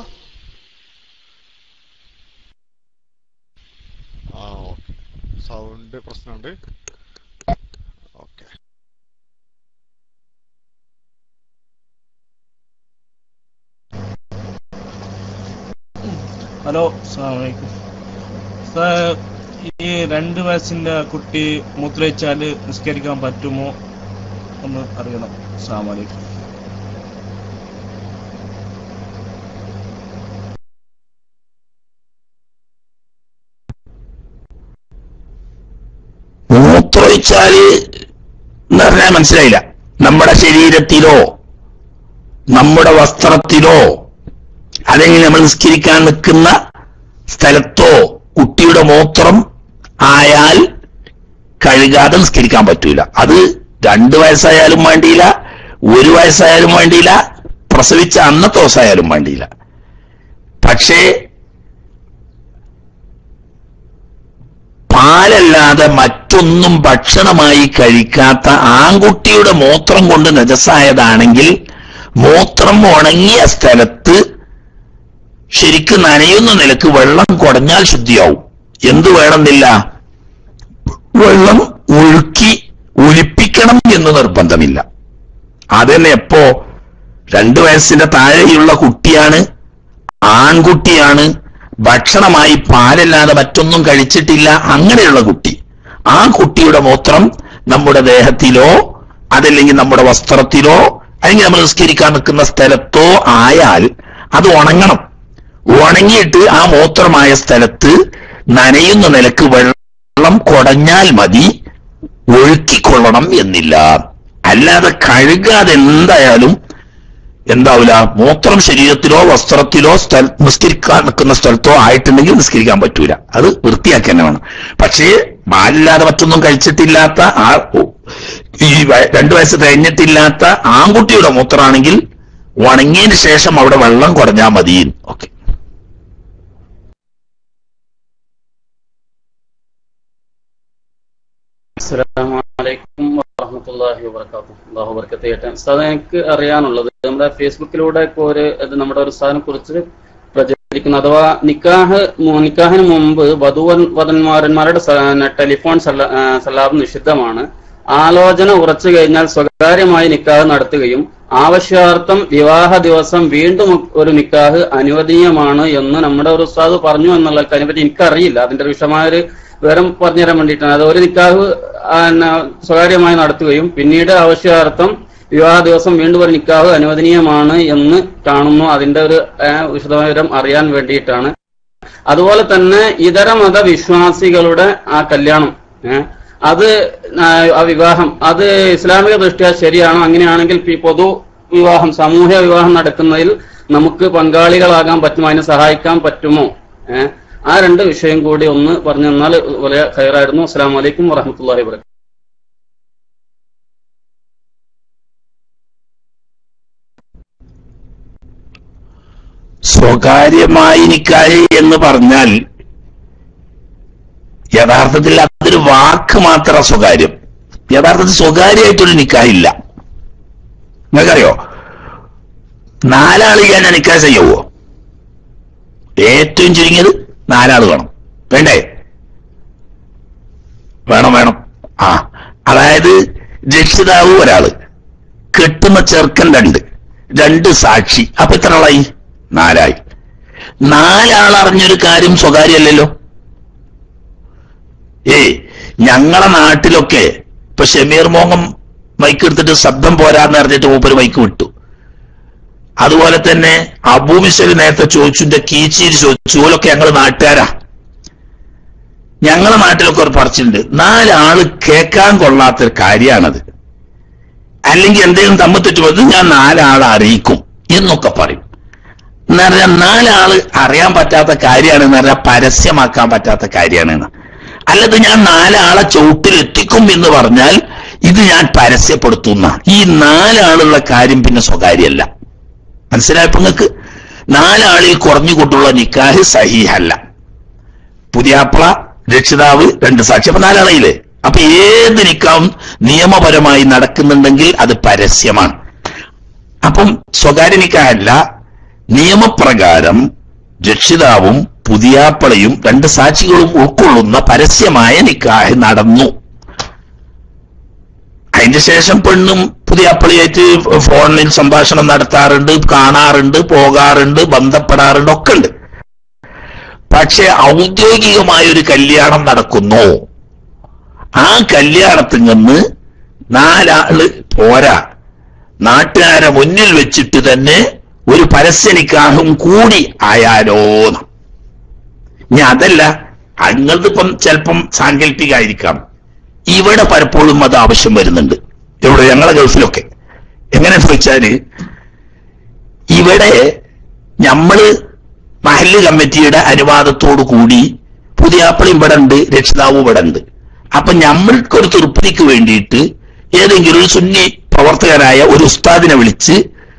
ആ ഓക്കെ സൗണ്ട് പ്രശ്നമുണ്ട് ഓക്കെ ഹലോ അസ്സാമലൈക്കും സാർ ഈ രണ്ട് വയസ്സിന്റെ കുട്ടി മൂത്രയിച്ചാല് നിസ്കരിക്കാൻ പറ്റുമോ ഒന്ന് അറിയണം അസ്സാമലൈക്കും മൂത്രമൊഴിച്ചാല് എന്ന് പറഞ്ഞാൽ മനസ്സിലായില്ല നമ്മുടെ ശരീരത്തിലോ നമ്മുടെ വസ്ത്രത്തിലോ അല്ലെങ്കിൽ നമ്മൾ നിസ്കരിക്കാൻ നിൽക്കുന്ന സ്ഥലത്തോ കുട്ടിയുടെ മൂത്രം ആയാൽ കഴുകാതെ നിസ്കരിക്കാൻ പറ്റൂല അത് രണ്ട് വയസ്സായാലും വേണ്ടിയില്ല ഒരു വയസ്സായാലും വേണ്ടിയില്ല പ്രസവിച്ച അന്നത്തെ ദിവസമായാലും വേണ്ടിയില്ല പക്ഷേ പാലല്ലാതെ മറ്റൊന്നും ഭക്ഷണമായി കഴിക്കാത്ത ആൺകുട്ടിയുടെ മൂത്രം കൊണ്ട് നജസായതാണെങ്കിൽ മൂത്രം ഉണങ്ങിയ സ്ഥലത്ത് ശരിക്കും നനയുന്ന നിലക്ക് വെള്ളം കുടഞ്ഞാൽ ശുദ്ധിയാവും എന്ത് വേണമെന്നില്ല വെള്ളം ഒഴുക്കി ഒലിപ്പിക്കണം എന്ന് നിർബന്ധമില്ല അതന്നെ എപ്പോ രണ്ടു വയസ്സിന്റെ താഴെയുള്ള കുട്ടിയാണ് ആൺകുട്ടിയാണ് ഭക്ഷണമായി പാലല്ലാതെ മറ്റൊന്നും കഴിച്ചിട്ടില്ല അങ്ങനെയുള്ള കുട്ടി ആ കുട്ടിയുടെ മൂത്രം നമ്മുടെ ദേഹത്തിലോ അതല്ലെങ്കിൽ നമ്മുടെ വസ്ത്രത്തിലോ അല്ലെങ്കിൽ നമ്മൾ നിസ്കരിക്കാൻ നിൽക്കുന്ന സ്ഥലത്തോ ആയാൽ അത് ഉണങ്ങണം ഉണങ്ങിയിട്ട് ആ മൂത്രമായ സ്ഥലത്ത് നനയുന്ന നിലക്ക് വെള്ളം കുടഞ്ഞാൽ മതി ഒഴുക്കിക്കൊള്ളണം എന്നില്ല അല്ലാതെ കഴുകാതെ എന്തായാലും എന്താവില്ല മൂത്രം ശരീരത്തിലോ വസ്ത്രത്തിലോ സ്ഥല നിസ്കരിക്കാൻ നിൽക്കുന്ന സ്ഥലത്തോ ആയിട്ടുണ്ടെങ്കിൽ നിസ്കരിക്കാൻ പറ്റൂല അത് വൃത്തിയാക്കി തന്നെ വേണം പക്ഷേ പാലില്ലാതെ മറ്റൊന്നും കഴിച്ചിട്ടില്ലാത്ത ആ ഈ വയ- രണ്ടു വയസ്സ് കഴിഞ്ഞിട്ടില്ലാത്ത ആൺകുട്ടിയുടെ മൂത്രമാണെങ്കിൽ ഉണങ്ങിയതിന് ശേഷം അവിടെ വെള്ളം കുറഞ്ഞാൽ മതി ഓക്കെ അസ്സലാമലൈക്കും വറഹമത്തല്ലാഹി വബർക്കാത്തു അള്ളാഹു ബർക്കത്ത് ചെയ്യട്ടെ ഉസ്താദ് എനിക്ക് അറിയാനുള്ളത് നമ്മുടെ ഫേസ്ബുക്കിലൂടെ ഒക്കെ ഒരു ഇത് നമ്മുടെ ഒരു ഉസ്താദിനെ കുറിച്ച് പ്രചരിക്കുന്നു അഥവാ നിക്കാഹ് മു- നിക്കാഹിന് മുമ്പ് വധുവൻ വധന്മാരന്മാരുടെ സ- ടെലിഫോൺ സല്ല- ആ, സല്ലാപം നിഷിദ്ധമാണ് ആലോചന ഉറച്ചു കഴിഞ്ഞാൽ സ്വകാര്യമായി നിക്കാഹ് നടത്തുകയും ആവശ്യാർത്ഥം വിവാഹ ദിവസം വീണ്ടും ഒരു നിക്കാഹ് അനുവദനീയമാണ് എന്ന് നമ്മുടെ ഒരു ഉസ്താദ് പറഞ്ഞു എന്നുള്ള കാര്യം പറ്റി എനിക്കറിയില്ല അതിന്റെ ഒരു വിഷമായ ഒരു വിവരം പറഞ്ഞുതരാൻ വേണ്ടിയിട്ടാണ് അത് ഒരു നിക്കാഹ് ആ, ന- സ്വകാര്യമായി നടത്തുകയും പിന്നീട് ആവശ്യാർത്ഥം വിവാഹ ദിവസം വീണ്ടും ഒരു നിക്കാഹ് അനുവദനീയമാണ് എന്ന് കാണുന്നു അതിന്റെ ഒരു ആ, വിശദമായ വിവരം അറിയാൻ വേണ്ടിയിട്ടാണ് അതുപോലെ തന്നെ ഇതര മത വിശ്വാസികളുടെ ആ കല്യാണം ഏ, അത് ആ, ആ വിവാഹം അത് ഇസ്ലാമിക ദൃഷ്ട്യാ ശരിയാണോ അങ്ങനെയാണെങ്കിൽ ഈ പൊതു വിവാഹം സാമൂഹ്യ വിവാഹം നടക്കുന്നതിൽ നമുക്ക് പങ്കാളികളാകാൻ പറ്റുമോ അതിനെ സഹായിക്കാൻ പറ്റുമോ ഏഹ് ആ രണ്ട് വിഷയം കൂടി ഒന്ന് പറഞ്ഞു തന്നാൽ വളരെ ഹയറായിരുന്നു അസ്സാം വലൈക്കും വറഹമത്തല്ലാഹി വബറകാതുഹു സ്വകാര്യമായി നിക്കാഹ് എന്ന് പറഞ്ഞാൽ യഥാർത്ഥത്തിൽ അതൊരു വാക്ക് മാത്ര സ്വകാര്യം യഥാർത്ഥത്തിൽ സ്വകാര്യമായിട്ടൊരു നിക്കാഹില്ല നിങ്ങൾക്കറിയോ നാലാള് ഞാൻ നിക്കാഹ് ചെയ്യുവോ ഏറ്റവും ചുരുങ്ങിയത് നാലാള് വേണം വേണ്ടേ വേണം വേണം ആ അതായത് രക്ഷിതാവ് ഒരാള് കെട്ടുന്ന ചെറുക്കൻ രണ്ട് രണ്ട് സാക്ഷി അപ്പൊ എത്ര ആളായി നാലായി നാലാൾ അറിഞ്ഞൊരു കാര്യം സ്വകാര്യമല്ലല്ലോ ഏയ് ഞങ്ങളെ നാട്ടിലൊക്കെ ഇപ്പൊ ഷമീർ മോങ്ങം മൈക്ക് എടുത്തിട്ട് ശബ്ദം പോരാന്ന് അറിഞ്ഞിട്ട് മൂപ്പര് മൈക്ക് വിട്ടു അതുപോലെ തന്നെ അബൂമിശല് നേരത്തെ ചോദിച്ചുന്റെ കീച്ചീര് ചോദിച്ചു ഓലൊക്കെ ഞങ്ങൾ നാട്ടുകാരാ ഞങ്ങളെ നാട്ടിലൊക്കെ ഒരു പറച്ചിലുണ്ട് നാലാള് കേൾക്കാൻ കൊള്ളാത്തൊരു കാര്യമാണത് അല്ലെങ്കിൽ എന്തെങ്കിലും തമ്മിൽ തെറ്റുമ്പോൾ ഇത് ഞാൻ നാലാളെ അറിയിക്കും എന്നൊക്കെ പറയും എന്ന് പറഞ്ഞാൽ നാലാള് അറിയാൻ പറ്റാത്ത കാര്യമാണ് എന്ന് പറഞ്ഞാൽ പരസ്യമാക്കാൻ പറ്റാത്ത കാര്യമാണ് അല്ലത് ഞാൻ നാലാളെ ചുവട്ടിൽ എത്തിക്കും എന്ന് പറഞ്ഞാൽ ഇത് ഞാൻ പരസ്യപ്പെടുത്തുന്ന ഈ നാലാളുള്ള കാര്യം പിന്നെ സ്വകാര്യമല്ല മനസ്സിലായപ്പോ നിങ്ങൾക്ക് നാലാളിൽ കുറഞ്ഞുകൊണ്ടുള്ള നിക്കാഹ് സഹീഹല്ല പുതിയാപ്ല രക്ഷിതാവ് രണ്ട് സാക്ഷി അപ്പൊ നാലാളയില്ലേ അപ്പൊ ഏത് നിക്കാവും നിയമപരമായി നടക്കുന്നുണ്ടെങ്കിൽ അത് പരസ്യമാണ് അപ്പം സ്വകാര്യ നിക്കാഹല്ല നിയമപ്രകാരം രക്ഷിതാവും പുതിയാപ്പളയും രണ്ട് സാക്ഷികളും ഉൾക്കൊള്ളുന്ന പരസ്യമായ നിക്കാഹ് നടന്നു അതിന്റെ ശേഷം പെണ്ണും പുതിയാപ്പളിയായിട്ട് ഫോണിൽ സംഭാഷണം നടത്താറുണ്ട് കാണാറുണ്ട് പോകാറുണ്ട് ബന്ധപ്പെടാറുണ്ട് ഒക്കെ ഉണ്ട് പക്ഷെ ഔദ്യോഗികമായ ഒരു കല്യാണം നടക്കുന്നു ആ കല്യാണത്തിൽ നിന്ന് നാലാള് പോരാ നാട്ടുകാരെ മുന്നിൽ വെച്ചിട്ട് തന്നെ ഒരു പരസ്യനിക്കാഹും കൂടി ആയാലോന്ന് ഇനി അതല്ല അങ്ങളിപ്പം ചിലപ്പം സാങ്കല്പികമായിരിക്കാം ഇവിടെ പലപ്പോഴും അത് ആവശ്യം വരുന്നുണ്ട് ഇവിടെ ഞങ്ങളെ ഗൾഫിലൊക്കെ എങ്ങനെയാന്ന് വെച്ചാല് ഇവിടെ നമ്മള് മഹല്ല് കമ്മിറ്റിയുടെ അനുവാദത്തോടു കൂടി പുതിയാപ്പിള ഇവിടെ ഉണ്ട് രക്ഷിതാവ് ഇവിടെ ഉണ്ട് അപ്പൊ നമ്മൾക്കൊരു തൃപ്തിക്ക് വേണ്ടിയിട്ട് ഏതെങ്കിലും ഒരു സുന്നി പ്രവർത്തകരായ ഒരു ഉസ്താദിനെ വിളിച്ച്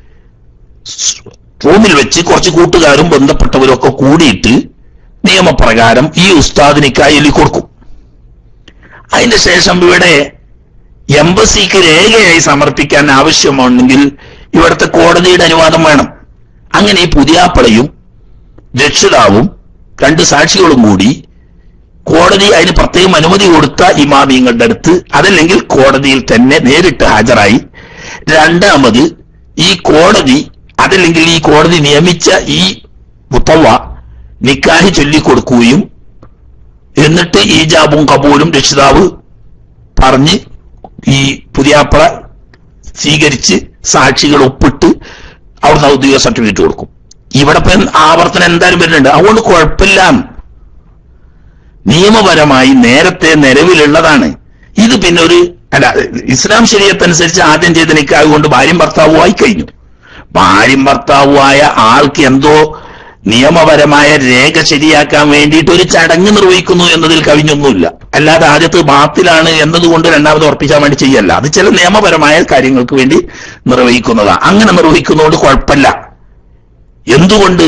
റൂമിൽ വെച്ച് കുറച്ച് കൂട്ടുകാരും ബന്ധപ്പെട്ടവരും ഒക്കെ കൂടിയിട്ട് നിയമപ്രകാരം ഈ ഉസ്താദിന് കയ്യിൽ കൊടുക്കും അതിന്റെ ശേഷം ഇവിടെ എംബസിക്ക് രേഖയായി സമർപ്പിക്കാൻ ആവശ്യമുണ്ടെങ്കിൽ ഇവിടുത്തെ കോടതിയുടെ അനുവാദം വേണം അങ്ങനെ ഈ പുതിയാപ്പളയും രക്ഷിതാവും രണ്ട് സാക്ഷികളും കൂടി കോടതി അതിന് പ്രത്യേകം അനുമതി കൊടുത്ത ഇമാമിയങ്ങളുടെ അടുത്ത് അതല്ലെങ്കിൽ കോടതിയിൽ തന്നെ നേരിട്ട് ഹാജരായി രണ്ടാമത് ഈ കോടതി അതല്ലെങ്കിൽ ഈ കോടതി നിയമിച്ച ഈ മുത്തവ നിക്കാഹി ചൊല്ലിക്കൊടുക്കുകയും എന്നിട്ട് ഈജാബും കബൂലും രക്ഷിതാവ് പറഞ്ഞ് ഈ പുതിയാപ്പള സ്വീകരിച്ച് സാക്ഷികൾ ഒപ്പിട്ട് അവിടുന്ന് ഔദ്യോഗിക സർട്ടിഫിക്കറ്റ് കൊടുക്കും ഇവിടെ ഇപ്പം ആവർത്തനം എന്തായാലും വരുന്നുണ്ട് അതുകൊണ്ട് കുഴപ്പമില്ല നിയമപരമായി നേരത്തെ നിലവിലുള്ളതാണ് ഇത് പിന്നെ ഒരു അല്ല ഇസ്ലാം ശരീരത്തനുസരിച്ച് ആദ്യം ചെയ്ത നിക്കാഹ് കൊണ്ട് ഭാര്യയും ഭർത്താവും ആയി കഴിഞ്ഞു ഭാര്യയും ഭർത്താവുമായ ആൾക്ക് എന്തോ നിയമപരമായ രേഖ ശരിയാക്കാൻ വേണ്ടിയിട്ട് ഒരു ചടങ്ങ് നിർവഹിക്കുന്നു എന്നതിൽ കവിഞ്ഞൊന്നുമില്ല അല്ലാതെ ആദ്യത്തെ ബാത്തിലാണ് എന്നതുകൊണ്ട് രണ്ടാമത് ഉറപ്പിക്കാൻ വേണ്ടി ചെയ്യല്ല അത് ചില നിയമപരമായ കാര്യങ്ങൾക്ക് വേണ്ടി നിർവഹിക്കുന്നതാണ് അങ്ങനെ നിർവഹിക്കുന്നതുകൊണ്ട് കുഴപ്പമില്ല എന്തുകൊണ്ട്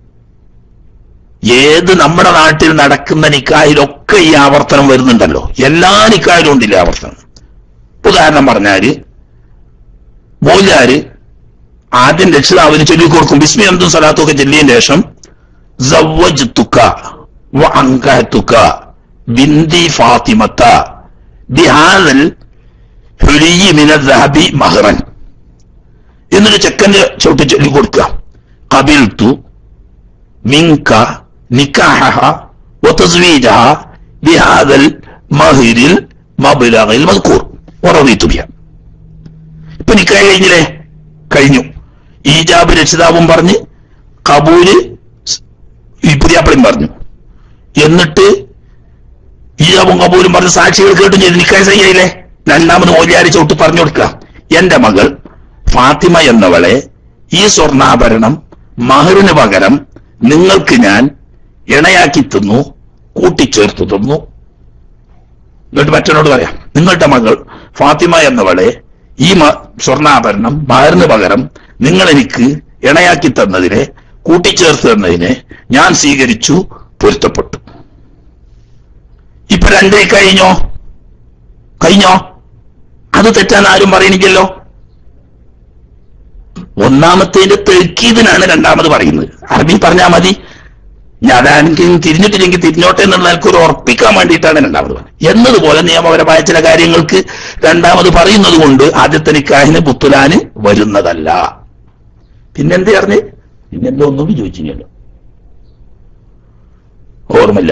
ഏത് നമ്മുടെ നാട്ടിൽ നടക്കുന്ന നിക്കാഹിലൊക്കെ ഈ ആവർത്തനം വരുന്നുണ്ടല്ലോ എല്ലാ നിക്കാഹിലും ഉണ്ടില്ല ആവർത്തനം ഉദാഹരണം പറഞ്ഞാല് മോലാര് ആദ്യം രക്ഷിതാവിന് ചൊല്ലിക്കൊടുക്കും ബിസ്മി അന്തും സലാത്തും ഒക്കെ ചൊല്ലിയതിന് ശേഷം സവ്വജ്തുക വ അങ്കഹതുക ബിന്ദി ഫാത്തിമത്ത ബിഹാദൽ ഹുലിയി മിന ദഹബി മഹറൻ എന്നിട്ട് ചെക്കന്റെ ചവിട്ടി ചൊല്ലിക്കൊടുക്കുക കബിൽത്തു മിങ്ക നിക്കാഹ വതസ്വീജഹ ബിഹാദൽ മഹിരിൽ മബ്ലഗിൽ മദ്കൂർ വറദീതു ബിഹ ഇപ്പൊ നിക്കാഹ് കഴിഞ്ഞില്ലേ കഴിഞ്ഞു ഈജാബ് രക്ഷിതാവും പറഞ്ഞ് കബൂല് ഈ പുതിയാപ്പളിയും പറഞ്ഞു എന്നിട്ട് ഈജാബും കബൂലും പറഞ്ഞ് സാക്ഷികൾ കേട്ടും ചെയ്ത് നിക്കാഹ് ചെയ്യയില്ലേ രണ്ടാമത് മോലിയാരി ചവിട്ട് പറഞ്ഞു കൊടുക്കുക എന്റെ മകൾ ഫാത്തിമ എന്നവളെ ഈ സ്വർണ്ണാഭരണം മഹറിന് പകരം നിങ്ങൾക്ക് ഞാൻ ഇണയാക്കി തന്നു കൂട്ടിച്ചേർത്ത് തന്നു എന്നിട്ട് മറ്റനോട് പറയാം നിങ്ങളുടെ മകൾ ഫാത്തിമ എന്നവളെ ഈ മ- സ്വർണ്ണാഭരണം മഹറിന് പകരം നിങ്ങൾ എനിക്ക് ഇണയാക്കി തന്നതിനെ കൂട്ടിച്ചേർത്ത് തന്നതിനെ ഞാൻ സ്വീകരിച്ചു പൊരുത്തപ്പെട്ടു ഇപ്പൊ രണ്ടേ കഴിഞ്ഞോ കഴിഞ്ഞോ അത് തെറ്റാൻ ആരും പറയണില്ലല്ലോ ഒന്നാമത്തേന്റെ തെക്കീതിനാണ് രണ്ടാമത് പറയുന്നത് അറബി പറഞ്ഞാൽ മതി ഞാനാണെങ്കിൽ തിരിഞ്ഞിട്ടില്ലെങ്കിൽ തിരിഞ്ഞോട്ടെ എന്നുള്ള നിലക്ക് ഒരു ഉറപ്പിക്കാൻ വേണ്ടിയിട്ടാണ് രണ്ടാമത് പറഞ്ഞത് എന്നതുപോലെ നിയമപരമായ ചില കാര്യങ്ങൾക്ക് രണ്ടാമത് പറയുന്നത് കൊണ്ട് ആദ്യത്തെ നിക്കാഹിന് പുത്തുലാന് വരുന്നതല്ല പിന്നെന്ത് പറഞ്ഞ് പിന്നെന്തോ ഒന്നും ചോദിച്ചില്ലല്ലോ ഓർമ്മയില്ല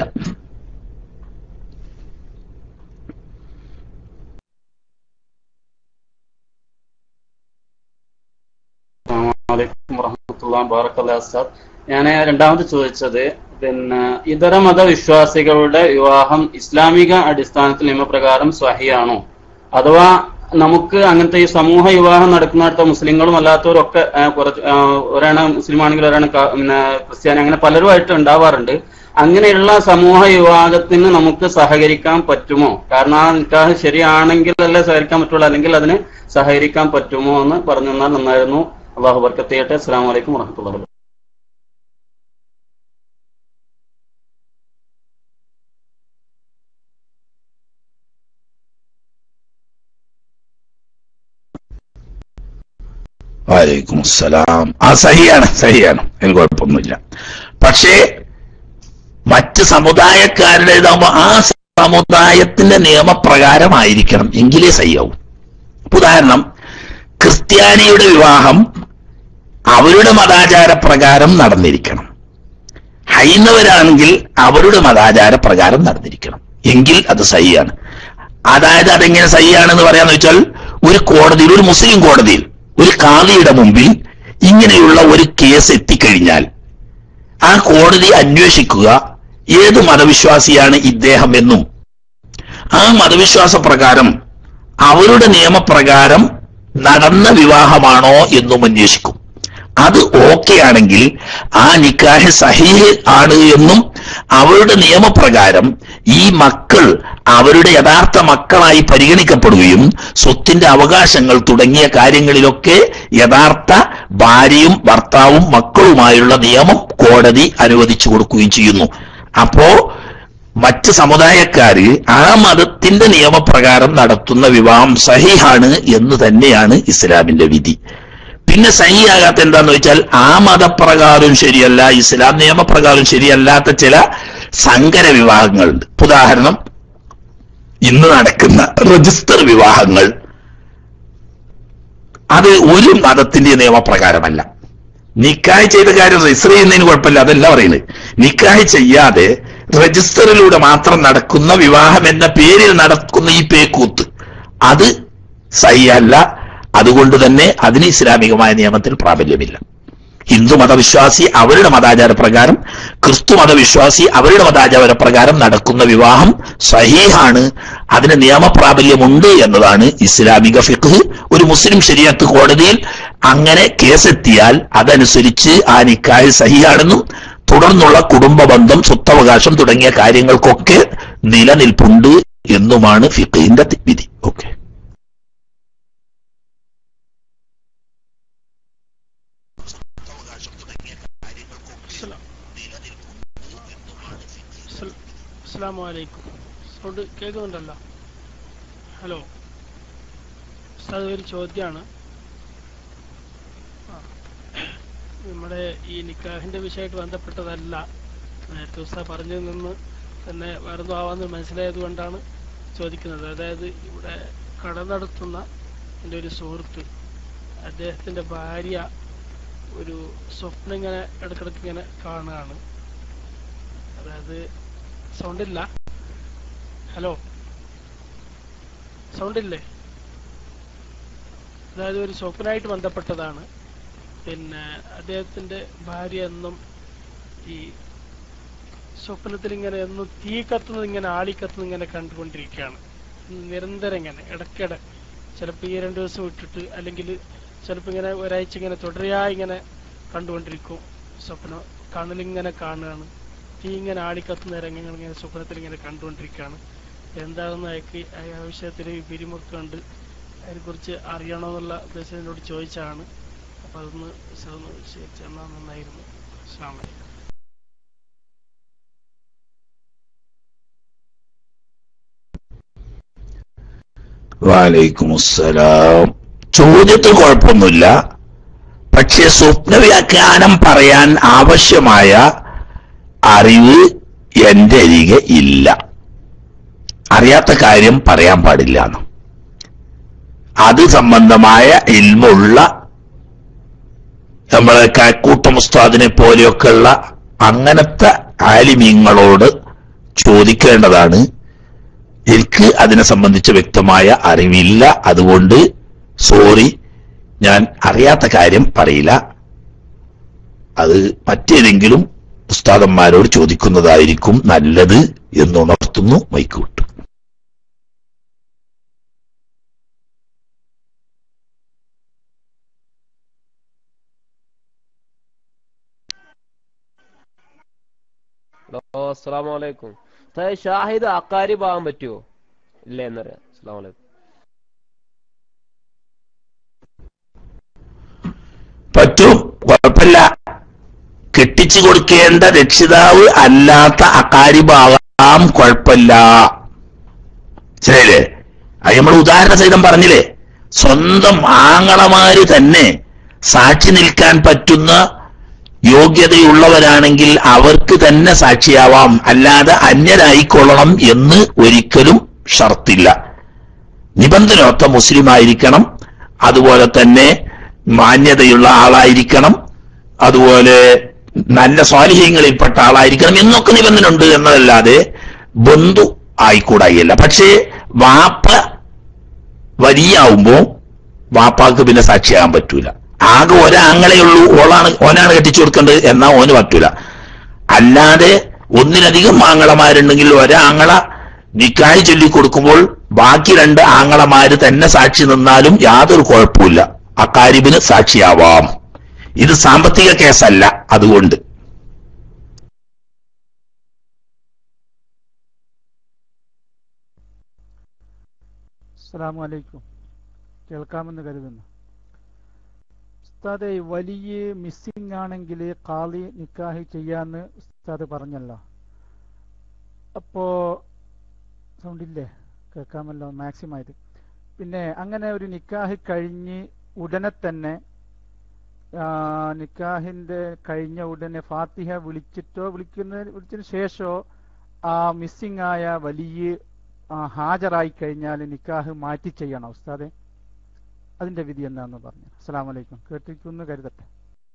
അസ്സലാമലൈക്കും വറഹമത്തുള്ളാഹി ബാറക്കല്ലാഹു ഉസ്താദ് ഞാൻ രണ്ടാമത് ചോദിച്ചത് പിന്നെ ഇതര മതവിശ്വാസികളുടെ വിവാഹം ഇസ്ലാമിക അടിസ്ഥാനത്തിൽ നിയമപ്രകാരം സ്വഹിയാണോ അഥവാ നമുക്ക് അങ്ങനത്തെ ഈ സമൂഹ വിവാഹം നടക്കുന്നിടത്ത് മുസ്ലിങ്ങളും അല്ലാത്തവരൊക്കെ ആ, കുറച്ച് ആ, ഒരാണ് മുസ്ലിം ആണെങ്കിൽ ഒരാണ് ക- പിന്നെ ക്രിസ്ത്യാനി അങ്ങനെ പലരുമായിട്ട് ഉണ്ടാവാറുണ്ട് അങ്ങനെയുള്ള സമൂഹ വിവാഹത്തിന് നമുക്ക് സഹകരിക്കാൻ പറ്റുമോ കാരണം ആ നിക്കാഹ് ശരിയാണെങ്കിൽ അല്ലേ സഹകരിക്കാൻ പറ്റുള്ളൂ അല്ലെങ്കിൽ അതിന് സഹകരിക്കാൻ പറ്റുമോ എന്ന് പറഞ്ഞു തന്നാൽ നന്നായിരുന്നു അള്ളാഹു ബർക്കത്ത് ചെയ്യട്ടെ അസ്സാം വലൈക്കും വറഹമത്തുള്ള വലൈക്കും അസ്സലാം ആ സഹിയാണ് സഹിയാണ് അതിന് കുഴപ്പമൊന്നുമില്ല പക്ഷേ മറ്റ് സമുദായക്കാരുടേതാകുമ്പോ ആ സമുദായത്തിന്റെ നിയമപ്രകാരമായിരിക്കണം എങ്കിലേ സഹിയാവും ഇപ്പൊ ഉദാഹരണം ക്രിസ്ത്യാനിയുടെ വിവാഹം അവരുടെ മതാചാര പ്രകാരം നടന്നിരിക്കണം ഹൈന്ദവരാണെങ്കിൽ അവരുടെ മതാചാര പ്രകാരം നടന്നിരിക്കണം എങ്കിൽ അത് സഹിയാണ് അതായത് അതെങ്ങനെ സഹിയാണെന്ന് പറയാന്ന് വെച്ചാൽ ഒരു കോടതിയിൽ ഒരു മുസ്ലിം കോടതിയിൽ ഒരു കാളിയുടെ മുമ്പിൽ ഇങ്ങനെയുള്ള ഒരു കേസ് എത്തിക്കഴിഞ്ഞാൽ ആ കോടതി അന്വേഷിക്കുക ഏത് മതവിശ്വാസിയാണ് ഇദ്ദേഹം എന്നും ആ മതവിശ്വാസ പ്രകാരം അവരുടെ നിയമപ്രകാരം നടന്ന വിവാഹമാണോ എന്നും അന്വേഷിക്കും അത് ഓക്കെ ആണെങ്കിൽ ആ നിക്കാഹ് സഹീഹ് ആണ് എന്നും അവരുടെ നിയമപ്രകാരം ഈ മക്കൾ അവരുടെ യഥാർത്ഥ മക്കളായി പരിഗണിക്കപ്പെടുകയും സ്വത്തിന്റെ അവകാശങ്ങൾ തുടങ്ങിയ കാര്യങ്ങളിലൊക്കെ യഥാർത്ഥ ഭാര്യയും ഭർത്താവും മക്കളുമായുള്ള നിയമം കോടതി അനുവദിച്ചു കൊടുക്കുകയും ചെയ്യുന്നു അപ്പോ മറ്റ് സമുദായക്കാര് ആ മതത്തിന്റെ നിയമപ്രകാരം നടത്തുന്ന വിവാഹം സഹിഹാണ് എന്ന് തന്നെയാണ് ഇസ്ലാമിന്റെ വിധി പിന്നെ സഹിയാകാത്ത എന്താന്ന് വെച്ചാൽ ആ മതപ്രകാരം ശരിയല്ല ഇസ്ലാം നിയമപ്രകാരം ശരിയല്ലാത്ത ചില സങ്കര വിവാഹങ്ങളുണ്ട് ഉദാഹരണം ഇന്ന് നടക്കുന്ന രജിസ്റ്റർ വിവാഹങ്ങൾ അത് ഒരു മതത്തിന്റെ നിയമപ്രകാരമല്ല നിക്കാഹ് ചെയ്ത കാര്യം രജിസ്റ്റർ ചെയ്യുന്നതിന് കുഴപ്പമില്ല അതല്ല പറയുന്നത് നിക്കാഹ് ചെയ്യാതെ രജിസ്റ്ററിലൂടെ മാത്രം നടക്കുന്ന വിവാഹം എന്ന പേരിൽ നടക്കുന്ന ഈ പേക്കൂത്ത് അത് സഹിയല്ല അതുകൊണ്ട് തന്നെ അതിന് ഇസ്ലാമികമായ നിയമത്തിൽ പ്രാബല്യമില്ല ഹിന്ദു മതവിശ്വാസി അവരുടെ മതാചാര പ്രകാരം ക്രിസ്തു മതവിശ്വാസി അവരുടെ മതാചാര പ്രകാരം നടക്കുന്ന വിവാഹം സഹീഹാണ് അതിന് നിയമപ്രാബല്യമുണ്ട് എന്നതാണ് ഇസ്ലാമിക ഫിഖ് ഒരു മുസ്ലിം ശരിയത്ത് കോടതിയിൽ അങ്ങനെ കേസെത്തിയാൽ അതനുസരിച്ച് ആ നിക്കാഹ് സഹിയാണെന്നും തുടർന്നുള്ള കുടുംബ ബന്ധം സ്വത്തവകാശം തുടങ്ങിയ കാര്യങ്ങൾക്കൊക്കെ നിലനിൽപ്പുണ്ട് എന്നുമാണ് ഫിഖിന്റെ വിധി ഓക്കെ അസ്സാം വലൈക്കും സൗണ്ട് കേൾക്കുന്നുണ്ടല്ലോ ഹലോ അത് ഒരു ചോദ്യമാണ് ആ. നമ്മുടെ ഈ നിക്കാഹിന്റെ വിഷയമായിട്ട് ബന്ധപ്പെട്ടതല്ല നേരത്തെ ഉസ്താദ് പറഞ്ഞതിൽ നിന്ന് തന്നെ വേറെന്തോ ആവാന്ന് മനസ്സിലായത് കൊണ്ടാണ് ചോദിക്കുന്നത് അതായത് ഇവിടെ കട നടത്തുന്ന എൻ്റെ ഒരു സുഹൃത്ത് അദ്ദേഹത്തിന്റെ ഭാര്യ ഒരു സ്വപ്നം ഇങ്ങനെ ഇടക്കിടക്ക് ഇങ്ങനെ കാണുകയാണ് അതായത് സൗണ്ട് ഇല്ല ഹലോ സൗണ്ട് ഇല്ലേ അതായത് ഒരു സ്വപ്നമായിട്ട് ബന്ധപ്പെട്ടതാണ് പിന്നെ അദ്ദേഹത്തിന്റെ ഭാര്യ എന്നും ഈ സ്വപ്നത്തിൽ ഇങ്ങനെ എന്നും തീ കത്തുന്നത് ഇങ്ങനെ ആളി കത്തുന്നത് ഇങ്ങനെ കണ്ടുകൊണ്ടിരിക്കുകയാണ് നിരന്തരം ഇങ്ങനെ ഇടയ്ക്കിടെ ചിലപ്പോൾ ഈ രണ്ട് ദിവസം വിട്ടിട്ട് അല്ലെങ്കിൽ ചിലപ്പോൾ ഇങ്ങനെ ഒരാഴ്ച ഇങ്ങനെ തുടരെയായി ഇങ്ങനെ കണ്ടുകൊണ്ടിരിക്കും സ്വപ്നം കണ്ണിലിങ്ങനെ കാണുകയാണ് തീ ഇങ്ങനെ ആളിക്കത്തുന്ന രംഗങ്ങൾ ഇങ്ങനെ സ്വപ്നത്തിൽ ഇങ്ങനെ കണ്ടുകൊണ്ടിരിക്കുകയാണ് എന്താണെന്ന് അയക്ക് ആ വിഷയത്തിൽ പിരിമുറുക്കുണ്ട് അതിനെക്കുറിച്ച് അറിയണമെന്നുള്ള ഉദ്ദേശം എന്നോട് ചോദിച്ചതാണ് അപ്പൊ അതൊന്ന് ഒന്ന് വിശദീകരിച്ച് തന്നാൽ നന്നായിരുന്നു അസ്സാം വലൈക്കും വാലൈക്കും അസ്സലാം ചോദ്യത്തിൽ കുഴപ്പമൊന്നുമില്ല പക്ഷെ സ്വപ്നവ്യാഖ്യാനം പറയാൻ ആവശ്യമായ അറിവ് എന്റെ അരികെ ഇല്ല അറിയാത്ത കാര്യം പറയാൻ പാടില്ല എന്ന് അത് സംബന്ധമായ ഇൽമുള്ള നമ്മളെ കാക്കൂട്ടം ഉസ്താദിനെ പോലെയൊക്കെയുള്ള അങ്ങനത്തെ ആലിമീങ്ങളോട് ചോദിക്കേണ്ടതാണ് എനിക്ക് അതിനെ സംബന്ധിച്ച് വ്യക്തമായ അറിവില്ല അതുകൊണ്ട് സോറി ഞാൻ അറിയാത്ത കാര്യം പറയില്ല അത് മറ്റേതെങ്കിലും ഉസ്താദന്മാരോട് ചോദിക്കുന്നതായിരിക്കും നല്ലത് എന്നുണർത്തുന്നു മൈക്കൂട്ട് ഹലോ അസ്സാം വലൈക്കും ഷാഹിദ് അക്കാരിബ് ആവാൻ പറ്റുമോ ഇല്ല എന്നറിയാം അസ്സാം വലൈക്കും പറ്റും കുഴപ്പമില്ല കെട്ടിച്ചു കൊടുക്കേണ്ട രക്ഷിതാവ് അല്ലാത്ത അക്കാരിഭാഗം കുഴപ്പമില്ല ശരിയല്ലേ അത് നമ്മൾ ഉദാഹരണ സഹിതം പറഞ്ഞില്ലേ സ്വന്തം ആങ്ങളമാര് തന്നെ സാക്ഷി നിൽക്കാൻ പറ്റുന്ന യോഗ്യതയുള്ളവരാണെങ്കിൽ അവർക്ക് തന്നെ സാക്ഷിയാവാം അല്ലാതെ അന്യരായിക്കൊള്ളണം എന്ന് ഒരിക്കലും ഷർത്തില്ല നിബന്ധനയൊത്ത മുസ്ലിം ആയിരിക്കണം അതുപോലെ തന്നെ മാന്യതയുള്ള ആളായിരിക്കണം അതുപോലെ നല്ല സ്വാലിഹ്യങ്ങളിൽപ്പെട്ട ആളായിരിക്കണം എന്നൊക്കെ നിബന്ധന ഉണ്ട് എന്നതല്ലാതെ ബന്ധു ആയിക്കൂടായില്ല പക്ഷേ വാപ്പ വലിയാവുമ്പോ വാപ്പാക്ക് പിന്നെ സാക്ഷിയാകാൻ പറ്റൂല ആകെ ഒരാങ്ങളേ ഉള്ളൂ ഓളാണ് ഓനാണ് കെട്ടിച്ചു കൊടുക്കേണ്ടത് എന്നാ ഓന് പറ്റൂല അല്ലാതെ ഒന്നിലധികം ആങ്ങളമാരുണ്ടെങ്കിൽ ഒരാങ്ങള നിക്കായി ചൊല്ലി കൊടുക്കുമ്പോൾ ബാക്കി രണ്ട് ആങ്ങളമാര് തന്നെ സാക്ഷി നിന്നാലും യാതൊരു കുഴപ്പമില്ല അക്കാരിബിന് സാക്ഷിയാവാം ഇത് സാമ്പത്തിക കേസല്ല അതുകൊണ്ട് അസ്സാം വലൈക്കും കേൾക്കാമെന്ന് കരുതുന്നു ഉസ്താദെ വലിയ മിസ്സിംഗ് ആണെങ്കിൽ കാളി നിക്കാഹ് ചെയ്യാന്ന് ഉസ്താദ് പറഞ്ഞല്ലോ അപ്പോ സൗണ്ട് ഇല്ലേ കേൾക്കാമല്ലോ മാക്സിമം ആയിട്ട് പിന്നെ അങ്ങനെ ഒരു നിക്കാഹ് കഴിഞ്ഞ് ഉടനെ തന്നെ ആ, നിക്കാഹിന്റെ കഴിഞ്ഞ ഉടനെ ഫാത്തിഹ വിളിച്ചിട്ടോ വിളിക്കുന്ന വിളിച്ചതിന് ശേഷമോ ആ മിസ്സിംഗ് ആയ വലിയ ആ, ഹാജരായി കഴിഞ്ഞാൽ നിക്കാഹ് മാറ്റി ചെയ്യണം ഉസ്താദെ അതിന്റെ വിധി എന്താന്ന് പറഞ്ഞു അസ്സലാമു അലൈക്കും കേട്ടിരിക്കുന്നു കരുതട്ടെ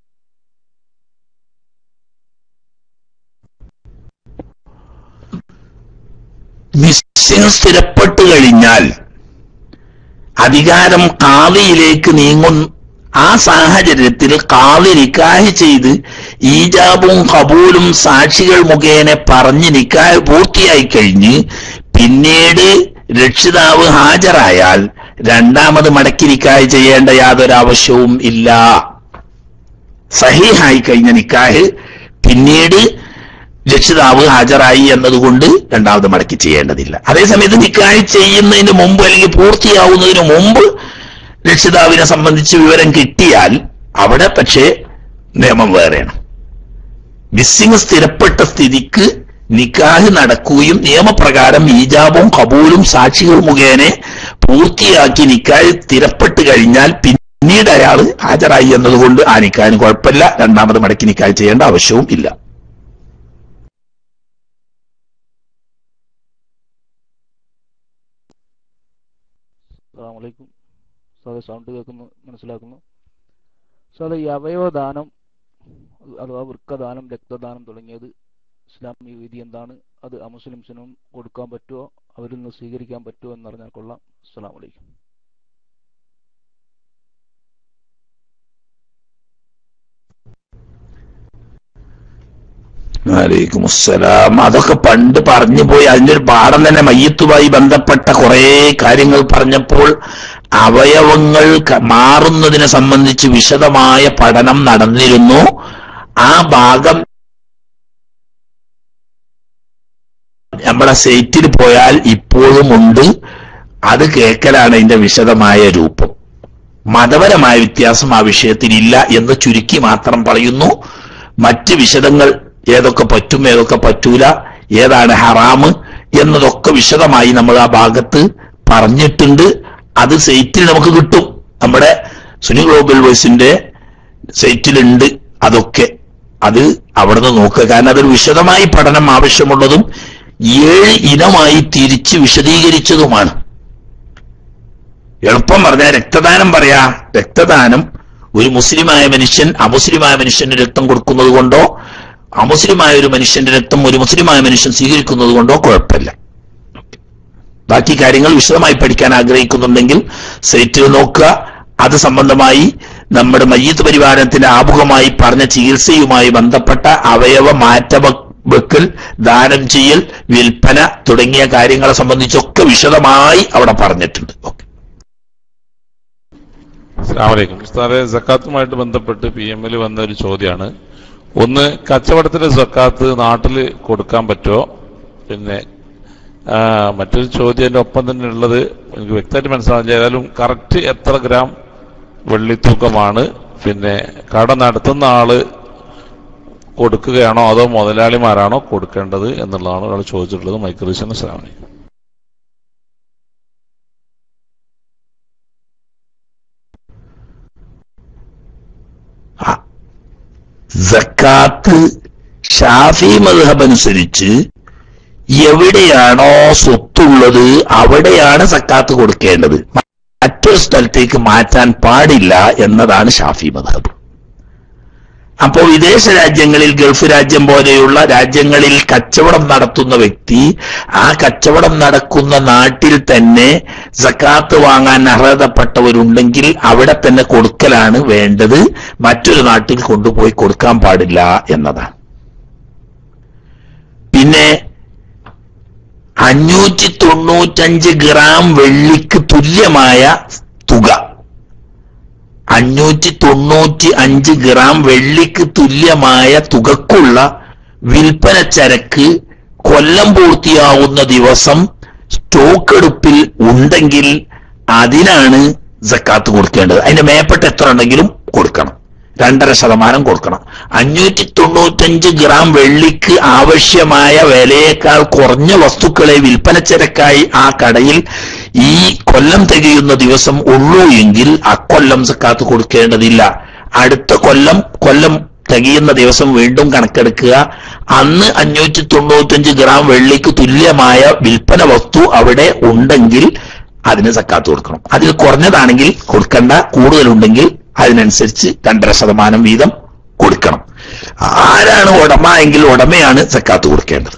മിസ്സിംഗ് സ്ഥിരപ്പെട്ടു കഴിഞ്ഞാൽ അധികാരം കാവിയിലേക്ക് നീങ്ങും ആ സാഹചര്യത്തിൽ കാവി നിക്കാഹ് ചെയ്ത് ഈജാബും കബൂലും സാക്ഷികൾ മുഖേന പറഞ്ഞ് നിക്കാഹ് പൂർത്തിയായി കഴിഞ്ഞ് പിന്നീട് രക്ഷിതാവ് ഹാജരായാൽ രണ്ടാമത് മടക്കി നിക്കാഹ് ചെയ്യേണ്ട യാതൊരു ആവശ്യവും ഇല്ല സഹീഹായി കഴിഞ്ഞ നിക്കാഹ് പിന്നീട് രക്ഷിതാവ് ഹാജരായി എന്നതുകൊണ്ട് രണ്ടാമത് മടക്കി ചെയ്യേണ്ടതില്ല അതേസമയത്ത് നിക്കാഹ് ചെയ്യുന്നതിന് മുമ്പ് അല്ലെങ്കിൽ പൂർത്തിയാവുന്നതിന് മുമ്പ് രക്ഷിതാവിനെ സംബന്ധിച്ച് വിവരം കിട്ടിയാൽ അവിടെ പക്ഷേ നിയമം വേറെയാണ് മിസ്സിംഗ് സ്ഥിരപ്പെട്ട സ്ഥിതിക്ക് നിക്കാഹ് നടക്കുകയും നിയമപ്രകാരം ഈജാബും കബൂലും സാക്ഷികൾ മുഖേന പൂർത്തിയാക്കി നിക്കാഹ് സ്ഥിരപ്പെട്ട് കഴിഞ്ഞാൽ പിന്നീട് അയാൾ ഹാജരായി എന്നതുകൊണ്ട് ആ നിക്കാഹിന് കുഴപ്പമില്ല രണ്ടാമത് മടക്കി നിക്കാഹ് ചെയ്യേണ്ട ആവശ്യവും ഇല്ല അസ്സാമലൈക്കും സാറേ സൗണ്ട് കേൾക്കുന്നു മനസ്സിലാക്കുന്നു സാറേ ഈ അവയവദാനം അഥവാ വൃക്കദാനം രക്തദാനം തുടങ്ങിയത് ഇസ്ലാമിക വിധി എന്താണ് അത് അമുസ്ലിംസിനും കൊടുക്കാൻ പറ്റുമോ അവരിൽ നിന്ന് സ്വീകരിക്കാൻ പറ്റുമോ എന്നറിഞ്ഞാൽ കൊള്ളാം അസ്സാം വലൈക്കും വലൈക്കും അസ്സലാം അതൊക്കെ പണ്ട് പറഞ്ഞു പോയി അതിന്റെ ഒരു പാഠം തന്നെ മയ്യത്തുമായി ബന്ധപ്പെട്ട കുറെ കാര്യങ്ങൾ പറഞ്ഞപ്പോൾ അവയവങ്ങൾ ക- മാറുന്നതിനെ സംബന്ധിച്ച് വിശദമായ പഠനം നടന്നിരുന്നു ആ ഭാഗം നമ്മളെ സൈറ്റിൽ പോയാൽ ഇപ്പോഴും ഉണ്ട് അത് കേൾക്കലാണ് അതിന്റെ വിശദമായ രൂപം മതപരമായ വ്യത്യാസം ആ വിഷയത്തിൽ ഇല്ല എന്ന് ചുരുക്കി മാത്രം പറയുന്നു മറ്റ് വിശദങ്ങൾ ഏതൊക്കെ പറ്റും ഏതൊക്കെ പറ്റൂല ഏതാണ് ഹറാമ് എന്നതൊക്കെ വിശദമായി നമ്മൾ ആ ഭാഗത്ത് പറഞ്ഞിട്ടുണ്ട് അത് സൈറ്റിൽ നമുക്ക് കിട്ടും നമ്മുടെ സുനി ഗ്ലോബൽ വോയിസിന്റെ സൈറ്റിലുണ്ട് അതൊക്കെ അത് അവിടുന്ന് നോക്കുക കാരണം അതൊരു വിശദമായി പഠനം ആവശ്യമുള്ളതും ഏഴ് ഇനമായി തിരിച്ച് വിശദീകരിച്ചതുമാണ് എളുപ്പം പറഞ്ഞാൽ രക്തദാനം പറയാ രക്തദാനം ഒരു മുസ്ലിമായ മനുഷ്യൻ അമുസ്ലിമായ മനുഷ്യന് രക്തം കൊടുക്കുന്നത് കൊണ്ടോ അമുസ്ലിമായ ഒരു മനുഷ്യന്റെ രക്തം ഒരു മുസ്ലിമായ മനുഷ്യൻ സ്വീകരിക്കുന്നത് കൊണ്ടോ കുഴപ്പമില്ല ബാക്കി കാര്യങ്ങൾ വിശദമായി പഠിക്കാൻ ആഗ്രഹിക്കുന്നുണ്ടെങ്കിൽ സൈറ്റിൽ നോക്കുക അത് സംബന്ധമായി നമ്മുടെ മയ്യത്ത് പരിപാലനത്തിന്റെ ആമുഖമായി പറഞ്ഞ ചികിത്സയുമായി ബന്ധപ്പെട്ട അവയവ മാറ്റ വെക്കൽ ദാനം ചെയ്യൽ വിൽപ്പന തുടങ്ങിയ കാര്യങ്ങളെ സംബന്ധിച്ചൊക്കെ വിശദമായി അവിടെ പറഞ്ഞിട്ടുണ്ട് അസ്സാമലൈക്കും ഉസ്താദെ സക്കാത്തുമായിട്ട് ബന്ധപ്പെട്ട് പി എമ്മിൽ വന്ന ഒരു ചോദ്യമാണ് ഒന്ന് കച്ചവടത്തിലെ സക്കാത്ത് നാട്ടിൽ കൊടുക്കാൻ പറ്റുമോ പിന്നെ ആ, മറ്റൊരു ചോദ്യം എൻ്റെ ഒപ്പം തന്നെ ഉള്ളത് എനിക്ക് വ്യക്തമായിട്ട് മനസ്സിലാവില്ല ഏതായാലും കറക്റ്റ് എത്ര ഗ്രാം വെള്ളിത്തൂക്കമാണ് പിന്നെ കട നടത്തുന്ന ആള് കൊടുക്കുകയാണോ അതോ മുതലാളിമാരാണോ കൊടുക്കേണ്ടത് എന്നുള്ളതാണ് ഒരാൾ ചോദിച്ചിട്ടുള്ളത് മൈക്രീഷൻ ശ്രാവണി സക്കാത്ത് ഷാഫി മദ്ഹബ് അനുസരിച്ച് എവിടെയാണോ സ്വത്തുള്ളത് അവിടെയാണ് സക്കാത്ത് കൊടുക്കേണ്ടത് മറ്റൊരു സ്ഥലത്തേക്ക് മാറ്റാൻ പാടില്ല എന്നതാണ് ഷാഫി മദ്ഹബ് അപ്പോൾ വിദേശ രാജ്യങ്ങളിൽ ഗൾഫ് രാജ്യം പോലെയുള്ള രാജ്യങ്ങളിൽ കച്ചവടം നടത്തുന്ന വ്യക്തി ആ കച്ചവടം നടക്കുന്ന നാട്ടിൽ തന്നെ സക്കാത്ത് വാങ്ങാൻ അർഹതപ്പെട്ടവരുണ്ടെങ്കിൽ അവിടെ തന്നെ കൊടുക്കലാണ് വേണ്ടത് മറ്റൊരു നാട്ടിൽ കൊണ്ടുപോയി കൊടുക്കാൻ പാടില്ല എന്നതാണ് പിന്നെ അഞ്ഞൂറ്റി തൊണ്ണൂറ്റഞ്ച് ഗ്രാം വെള്ളിക്ക് തുല്യമായ തുക അഞ്ഞൂറ്റി തൊണ്ണൂറ്റി അഞ്ച് ഗ്രാം വെള്ളിക്ക് തുല്യമായ തുകക്കുള്ള വിൽപ്പന ചരക്ക് കൊല്ലം പൂർത്തിയാവുന്ന ദിവസം സ്റ്റോക്ക് എടുപ്പിൽ ഉണ്ടെങ്കിൽ അതിനാണ് സക്കാത്ത് കൊടുക്കേണ്ടത് അതിന്റെ മേപ്പെട്ട് എത്ര ഉണ്ടെങ്കിലും കൊടുക്കണം രണ്ടര ശതമാനം കൊടുക്കണം അഞ്ഞൂറ്റി തൊണ്ണൂറ്റഞ്ച് ഗ്രാം വെള്ളിക്ക് ആവശ്യമായ വിലയേക്കാൾ കുറഞ്ഞ വസ്തുക്കളെ വിൽപ്പനച്ചരക്കായി ആ കടയിൽ ഈ കൊല്ലം തികയുന്ന ദിവസം ഉള്ളൂ എങ്കിൽ അക്കൊല്ലം സക്കാത്ത് കൊടുക്കേണ്ടതില്ല അടുത്ത കൊല്ലം കൊല്ലം തികയുന്ന ദിവസം വീണ്ടും കണക്കെടുക്കുക അന്ന് അഞ്ഞൂറ്റി തൊണ്ണൂറ്റഞ്ച് ഗ്രാം വെള്ളിക്ക് തുല്യമായ വിൽപ്പന വസ്തു അവിടെ ഉണ്ടെങ്കിൽ അതിന് സക്കാത്ത് കൊടുക്കണം അതിൽ കുറഞ്ഞതാണെങ്കിൽ കൊടുക്കണ്ട കൂടുതലുണ്ടെങ്കിൽ അതിനനുസരിച്ച് രണ്ടര ശതമാനം വീതം കൊടുക്കണം ആരാണ് ഉടമ എങ്കിൽ ഉടമയാണ് സക്കാത്ത് കൊടുക്കേണ്ടത്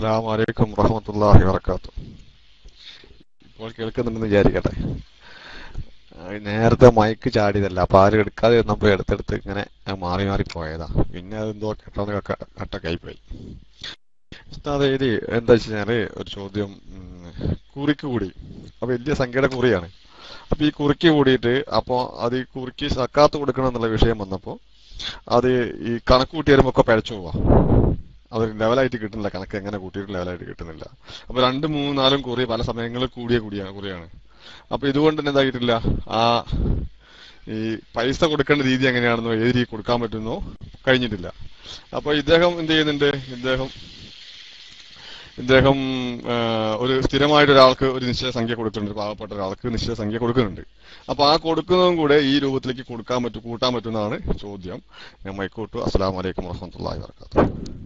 അസ്സലാമു അലൈക്കും വറഹ്മത്തുള്ളാഹി വബറകാത്തു ഇപ്പോൾ കേൾക്കുന്നുണ്ടെന്ന് വിചാരിക്കട്ടെ ആ, നേരത്തെ മൈക്ക് ചാടിയതല്ല അപ്പൊ ആരും എടുക്കാതെ വന്നപ്പോ എടുത്തെടുത്ത് ഇങ്ങനെ മാറി മാറി പോയതാ പിന്നെ അതെന്തോ കെട്ടൊന്ന് കട്ടക്കായി പോയി ഉസ്താദേ ഇത് എന്താ വെച്ച് കഴിഞ്ഞാല് ഒരു ചോദ്യം ഉം, കുറിക്ക് കൂടി അപ്പൊ വലിയ സംഖ്യയുടെ കുറിയാണ് അപ്പൊ ഈ കുറിക്ക് കൂടിയിട്ട് അപ്പൊ അത് ഈ കുറിക്ക് സക്കാത്ത് കൊടുക്കണം എന്നുള്ള വിഷയം വന്നപ്പോ അത് ഈ കണക്ക് കൂട്ടി വരുമ്പോ ഒക്കെ പഴച്ചു പോവാ അത് ലെവലായിട്ട് കിട്ടുന്നില്ല കണക്ക് എങ്ങനെ കൂട്ടിയിട്ട് ലെവലായിട്ട് കിട്ടുന്നില്ല അപ്പൊ രണ്ട് മൂന്ന് നാലും കുറി പല സമയങ്ങളിൽ കൂടിയ കൂടിയ കുറിയാണ് അപ്പൊ ഇതുകൊണ്ട് തന്നെ എന്തായിട്ടില്ല ആ ഈ പൈസ കൊടുക്കേണ്ട രീതി എങ്ങനെയാണെന്നോ ഏത് രീതി കൊടുക്കാൻ പറ്റുന്നോ കഴിഞ്ഞിട്ടില്ല അപ്പൊ ഇദ്ദേഹം എന്ത് ചെയ്യുന്നുണ്ട് ഇദ്ദേഹം ഇദ്ദേഹം ആ, ഒരു സ്ഥിരമായിട്ട് ഒരാൾക്ക് ഒരു നിശ്ചയ സംഖ്യ കൊടുക്കുന്നുണ്ട് ഒരു പാവപ്പെട്ട ഒരാൾക്ക് നിശ്ചയ സംഖ്യ കൊടുക്കുന്നുണ്ട് അപ്പൊ ആ കൊടുക്കുന്നതും കൂടെ ഈ രൂപത്തിലേക്ക് കൊടുക്കാൻ പറ്റും കൂട്ടാൻ പറ്റുന്നതാണ് ചോദ്യം ഞാൻ മൈക്കോട്ടു അസ്സലാം വലൈക്കും വറഹമത്തുള്ളാഹി വർക്കാത്തു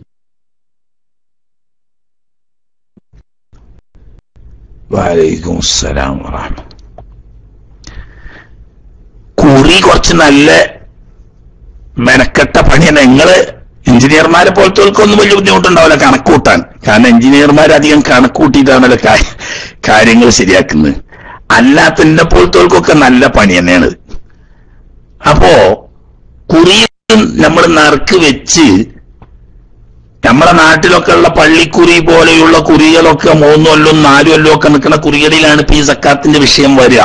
വലൈക്കും അസ്സലാം വറഹ്മ കുറി കുറച്ച് നല്ല മെനക്കെട്ട പണിയാണ് നിങ്ങള് എഞ്ചിനീയർമാരെ പോലത്തെവർക്കൊന്നും വലിയ ബുദ്ധിമുട്ടുണ്ടാവില്ല കണക്ക് കൂട്ടാൻ കാരണം എഞ്ചിനീയർമാർ അധികം കണക്ക് കൂട്ടിയിട്ടാണല്ലോ കാ- കാര്യങ്ങൾ ശരിയാക്കുന്നത് അല്ലാത്തതിന്റെ പോലത്തെവർക്കൊക്കെ നല്ല പണി തന്നെയാണ് അപ്പോ കുറി നമ്മൾ നറുക്ക് വെച്ച് നമ്മളെ നാട്ടിലൊക്കെ ഉള്ള പള്ളിക്കുറി പോലെയുള്ള കുറികളൊക്കെ മൂന്നും കൊല്ലും നാലും കൊല്ലം ഒക്കെ നിൽക്കുന്ന കുറികളിലാണ് ഇപ്പൊ ഈ സക്കാത്തിന്റെ വിഷയം വരിക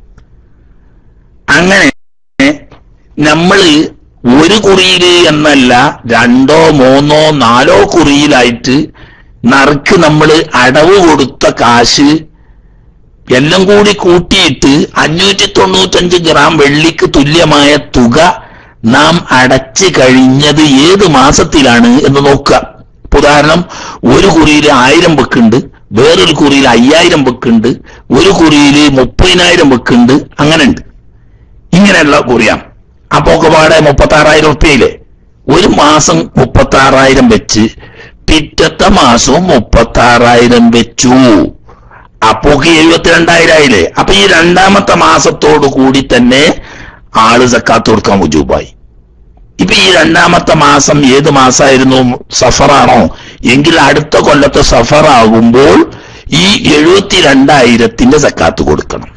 അങ്ങനെ നമ്മള് ഒരു കുറിയില് എന്നല്ല രണ്ടോ മൂന്നോ നാലോ കുറിയിലായിട്ട് നറുക്ക് നമ്മൾ അടവ് കൊടുത്ത കാശ് എല്ലാം കൂടി കൂട്ടിയിട്ട് അഞ്ഞൂറ്റി തൊണ്ണൂറ്റഞ്ച് ഗ്രാം വെള്ളിക്ക് തുല്യമായ തുക നാം അടച്ചു കഴിഞ്ഞത് ഏത് മാസത്തിലാണ് എന്ന് നോക്കുക ഇപ്പൊ ഉദാഹരണം ഒരു കുറിയിൽ ആയിരം വെക്കുണ്ട് വേറൊരു കുറിയിൽ അയ്യായിരം വെക്കുണ്ട് ഒരു കുറിയിൽ മുപ്പതിനായിരം വെക്കുണ്ട് അങ്ങനെ ഉണ്ട് ഇങ്ങനെയുള്ള കുറിയാണ് അപ്പൊ ഒക്കെ പാടെ മുപ്പത്തി ആറായിരം റുപ്യയില്ലേ ഒരു മാസം മുപ്പത്തി ആറായിരം വെച്ച് പിറ്റത്തെ മാസവും മുപ്പത്തി ആറായിരം വെച്ചു അപ്പൊ എഴുപത്തിരണ്ടായിരം ആയില്ലേ അപ്പൊ ഈ രണ്ടാമത്തെ മാസത്തോടു കൂടി തന്നെ ആള് സക്കാത്ത് കൊടുക്കാൻ ഉജൂബായി ഇപ്പൊ ഈ രണ്ടാമത്തെ മാസം ഏത് മാസമായിരുന്നു സഫറാണോ എങ്കിൽ അടുത്ത കൊല്ലത്തെ സഫറാകുമ്പോൾ ഈ എഴുപത്തിരണ്ടായിരത്തിന്റെ സക്കാത്ത് കൊടുക്കണം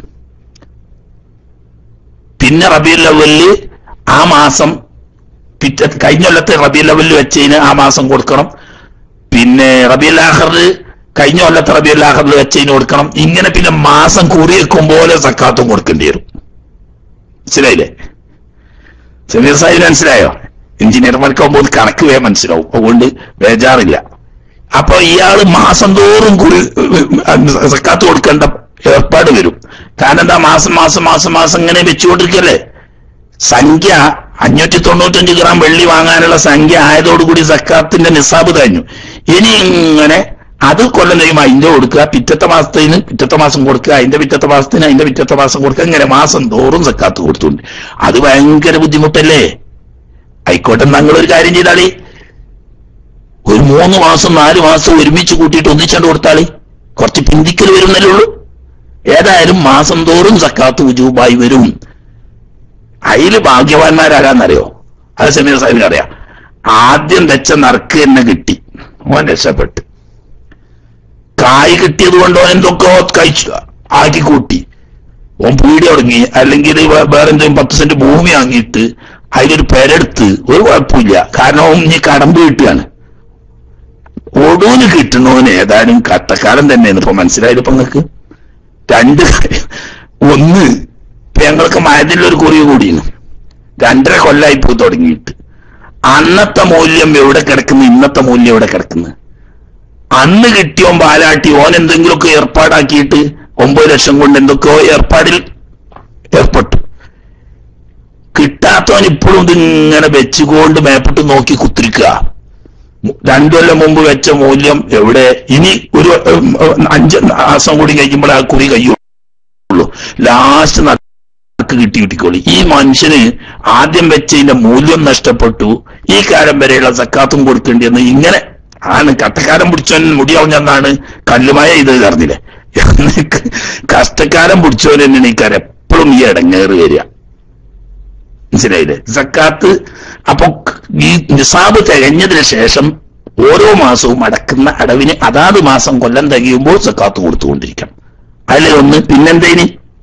പിന്നെ റബീൽ ലവലില് ആ മാസം പിറ്റ കഴിഞ്ഞ കൊല്ലത്തെ റബീൽ ലവലിൽ വെച്ചതിന് ആ മാസം കൊടുക്കണം പിന്നെ റബീൽ ആഹറിൽ കഴിഞ്ഞ കൊല്ലത്തെ റബീൽ ആഹറിൽ വെച്ചതിന് കൊടുക്കണം ഇങ്ങനെ പിന്നെ മാസം കുറിയേക്കും പോലെ സക്കാത്തും കൊടുക്കേണ്ടി വരും മനസ്സിലായില്ലേ സമീർ സാഹിബ് മനസ്സിലായോ എഞ്ചിനീയർമാർക്കാവുമ്പോൾ കണക്ക് വേ മനസ്സിലാവും അതുകൊണ്ട് ബേജാറില്ല അപ്പൊ ഇയാള് മാസം തോറും കുറി സക്കാത്ത് കൊടുക്കേണ്ട ഏർപ്പാട് വരും കാരണം എന്താ മാസം മാസം മാസം മാസം ഇങ്ങനെ വെച്ചുകൊണ്ടിരിക്കല്ലേ സംഖ്യ അഞ്ഞൂറ്റി തൊണ്ണൂറ്റഞ്ച് ഗ്രാം വെള്ളി വാങ്ങാനുള്ള സംഖ്യ ആയതോടുകൂടി സക്കാത്തിന്റെ നിസാബ് കഴിഞ്ഞു ഇനി ഇങ്ങനെ അത് കൊല്ലം കഴിയുമ്പോൾ അതിന്റെ കൊടുക്കുക പിറ്റത്തെ മാസത്തിന് പിറ്റത്തെ മാസം കൊടുക്കുക അതിന്റെ പിറ്റത്തെ മാസത്തിന് അതിന്റെ പിറ്റത്തെ മാസം കൊടുക്കുക ഇങ്ങനെ മാസം തോറും സക്കാത്ത് കൊടുത്തുണ്ട് അത് ഭയങ്കര ബുദ്ധിമുട്ടല്ലേ ആയിക്കോട്ടെ ഞങ്ങൾ ഒരു കാര്യം ചെയ്താളി ഒരു മൂന്ന് മാസം നാല് മാസം ഒരുമിച്ച് കൂട്ടിയിട്ട് ഒന്നിച്ചാണ്ട് കൊടുത്താളി കുറച്ച് പിന്തിക്കൽ വരുന്നല്ലേ ഉള്ളൂ ഏതായാലും മാസം തോറും സക്കാത്ത് ഉജൂബായി വരും അതില് ഭാഗ്യവാന്മാരാകാന്നറിയോ അത് സമീർ സാഹിബിന് അറിയാം ആദ്യം വെച്ച നറുക്ക് തന്നെ കിട്ടി ഓൻ രക്ഷപ്പെട്ട് കായ് കിട്ടിയത് കൊണ്ട് ഓൻ എന്തൊക്കെ കഴിച്ചു ആക്കി കൂട്ടി ഓൻ പീടി തുടങ്ങി അല്ലെങ്കിൽ വേ- വേറെ എന്തെങ്കിലും പത്ത് സെന്റ് ഭൂമി വാങ്ങിയിട്ട് അതിലൊരു പെരെടുത്ത് ഒരു കുഴപ്പമില്ല കാരണം ഓൻ ഇനി കടമ്പ് കിട്ടുകയാണ് ഒടൂന് കിട്ടണോന് ഏതായാലും കട്ടക്കാലം തന്നെയാണ് ഇപ്പൊ മനസ്സിലായത് ഇപ്പൊ നിങ്ങക്ക് രണ്ട് കാര്യം. ഒന്ന് ഇപ്പൊ ഞങ്ങൾക്ക് മയതിലൊരു കുറി കൂടിയാണ് രണ്ടര കൊല്ലായി പോ തുടങ്ങിയിട്ട് അന്നത്തെ മൂല്യം എവിടെ കിടക്കുന്നു ഇന്നത്തെ മൂല്യം എവിടെ കിടക്കുന്നു അന്ന് കിട്ടിയോൻ പാലാട്ടി ഓൻ എന്തെങ്കിലുമൊക്കെ ഏർപ്പാടാക്കിയിട്ട് ഒമ്പത് ലക്ഷം കൊണ്ട് എന്തൊക്കെയോ ഏർപ്പാടിൽ ഏർപ്പെട്ടു കിട്ടാത്തവൻ ഇപ്പോഴും ഇതിങ്ങനെ വെച്ചുകൊണ്ട് മേപ്പിട്ട് നോക്കി കുത്തിരിക്കുക രണ്ടു കൊല്ലം മുമ്പ് വെച്ച മൂല്യം എവിടെ ഇനി ഒരു ഉം, ഉം, അഞ്ച് മാസം കൂടി കഴിക്കുമ്പോൾ ആ കുറി കഴിയുള്ളൂ ലാസ്റ്റ് നക്ക് കിട്ടി കിട്ടിക്കോളി ഈ മനുഷ്യന് ആദ്യം വെച്ചതിന്റെ മൂല്യം നഷ്ടപ്പെട്ടു ഈ കാലം വരെയുള്ള സക്കാത്തും കൊടുക്കേണ്ടി വന്നു ഇങ്ങനെ ആണ് കട്ടക്കാലം പിടിച്ചവൻ മുടിയാവുഞ്ഞെന്നാണ് കല്ലുമായ ഇത് അറിഞ്ഞില്ലേ കഷ്ടക്കാലം പിടിച്ചവൻ തന്നെയാണ് ഈ കാര്യം എപ്പോഴും ഈ ഇടങ്ങേറ് വരിക മനസ്സിലായില്ലേ സക്കാത്ത് അപ്പൊ ഈ നിസാബ് തികഞ്ഞതിന് ശേഷം ഓരോ മാസവും അടക്കുന്ന അടവിന് അതാത് മാസം കൊല്ലം തികയുമ്പോൾ സക്കാത്ത് കൊടുത്തുകൊണ്ടിരിക്കണം അതിലെ ഒന്ന് പിന്നെന്തേനി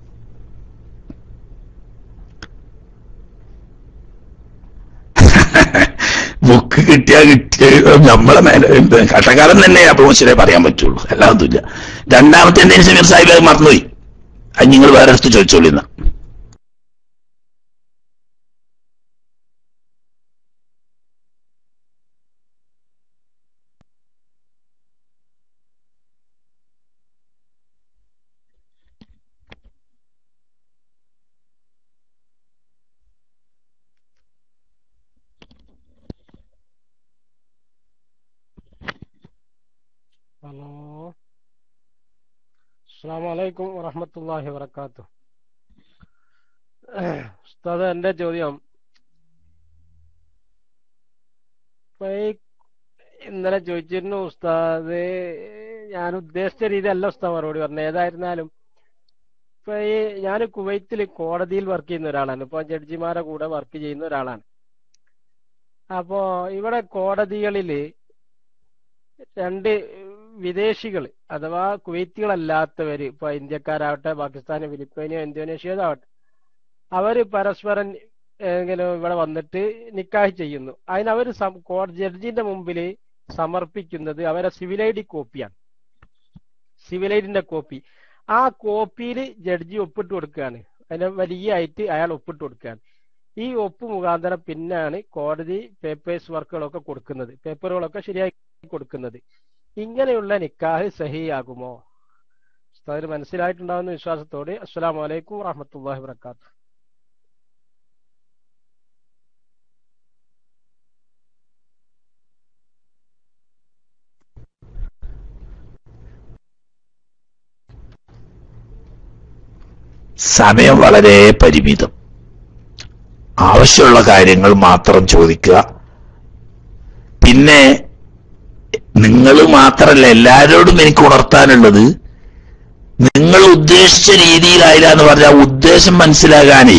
ബുക്ക് കിട്ടിയാ കിട്ടിയ നമ്മളെ മേലെ എന്ത് കഷ്ടകാലം തന്നെ അപ്രമോശനെ പറയാൻ പറ്റുള്ളൂ അല്ലാതൊന്നുമില്ല രണ്ടാമത്തെ എന്തേലും സമീർ സാഹിബ് അത് മറന്നുപോയി അത് നിങ്ങൾ വേറെ അടുത്ത് ചോദിച്ചോളിന്ന ഹലോ അസ്സാം വലൈക്കും വറഹമത്തല്ലാഹി വബർക്കാത്തു ഉസ്താദ് എന്റെ ചോദ്യം ഇപ്പൊ ഈ ഇന്നലെ ചോദിച്ചിരുന്നു ഉസ്താദ് ഞാൻ ഉദ്ദേശിച്ച രീതിയല്ല ഉസ്താദ് മറുപടി പറഞ്ഞത് ഏതായിരുന്നാലും ഇപ്പൊ ഈ ഞാൻ കുവൈത്തിൽ കോടതിയിൽ വർക്ക് ചെയ്യുന്ന ഒരാളാണ് ഇപ്പൊ ജഡ്ജിമാരെ കൂടെ വർക്ക് ചെയ്യുന്ന ഒരാളാണ് അപ്പോ ഇവിടെ കോടതികളില് രണ്ട് വിദേശികൾ അഥവാ കുവൈത്തികളല്ലാത്തവര് ഇപ്പൊ ഇന്ത്യക്കാരാവട്ടെ പാകിസ്ഥാന് ഫിലിപ്പൈനോ ഇന്തോനേഷ്യോ ആവട്ടെ അവര് പരസ്പരം ഇങ്ങനെ ഇവിടെ വന്നിട്ട് നിക്കാഹ് ചെയ്യുന്നു അതിന് അവർ ജഡ്ജിന്റെ മുമ്പിൽ സമർപ്പിക്കുന്നത് അവരെ സിവിൽ ഐ ഡി കോപ്പിയാണ് സിവിൽ ഐഡിന്റെ കോപ്പി ആ കോപ്പിയിൽ ജഡ്ജി ഒപ്പിട്ട് കൊടുക്കുകയാണ് അതിന് വലിയായിട്ട് അയാൾ ഒപ്പിട്ട് കൊടുക്കുകയാണ് ഈ ഒപ്പ് മുഖാന്തരം പിന്നാണ് കോടതി പേപ്പേഴ്സ് വർക്കുകളൊക്കെ കൊടുക്കുന്നത് പേപ്പറുകളൊക്കെ ശരിയാക്കി കൊടുക്കുന്നത് ഇങ്ങനെയുള്ള നിക്കാഹ് സഹിയാകുമോ ഉസ്താദിന് മനസ്സിലായിട്ടുണ്ടാവുന്ന വിശ്വാസത്തോടെ അസ്സലാമു അലൈക്കും വറഹമത്തല്ലാഹി വബർക്കാത്തു സമയം വളരെ പരിമിതം ആവശ്യമുള്ള കാര്യങ്ങൾ മാത്രം ചോദിക്കുക പിന്നെ നിങ്ങൾ മാത്രല്ല എല്ലാവരോടും എനിക്ക് ഉണർത്താനുള്ളത് നിങ്ങൾ ഉദ്ദേശിച്ച രീതിയിലായില്ല എന്ന് പറഞ്ഞാൽ ഉദ്ദേശം മനസ്സിലാകാനേ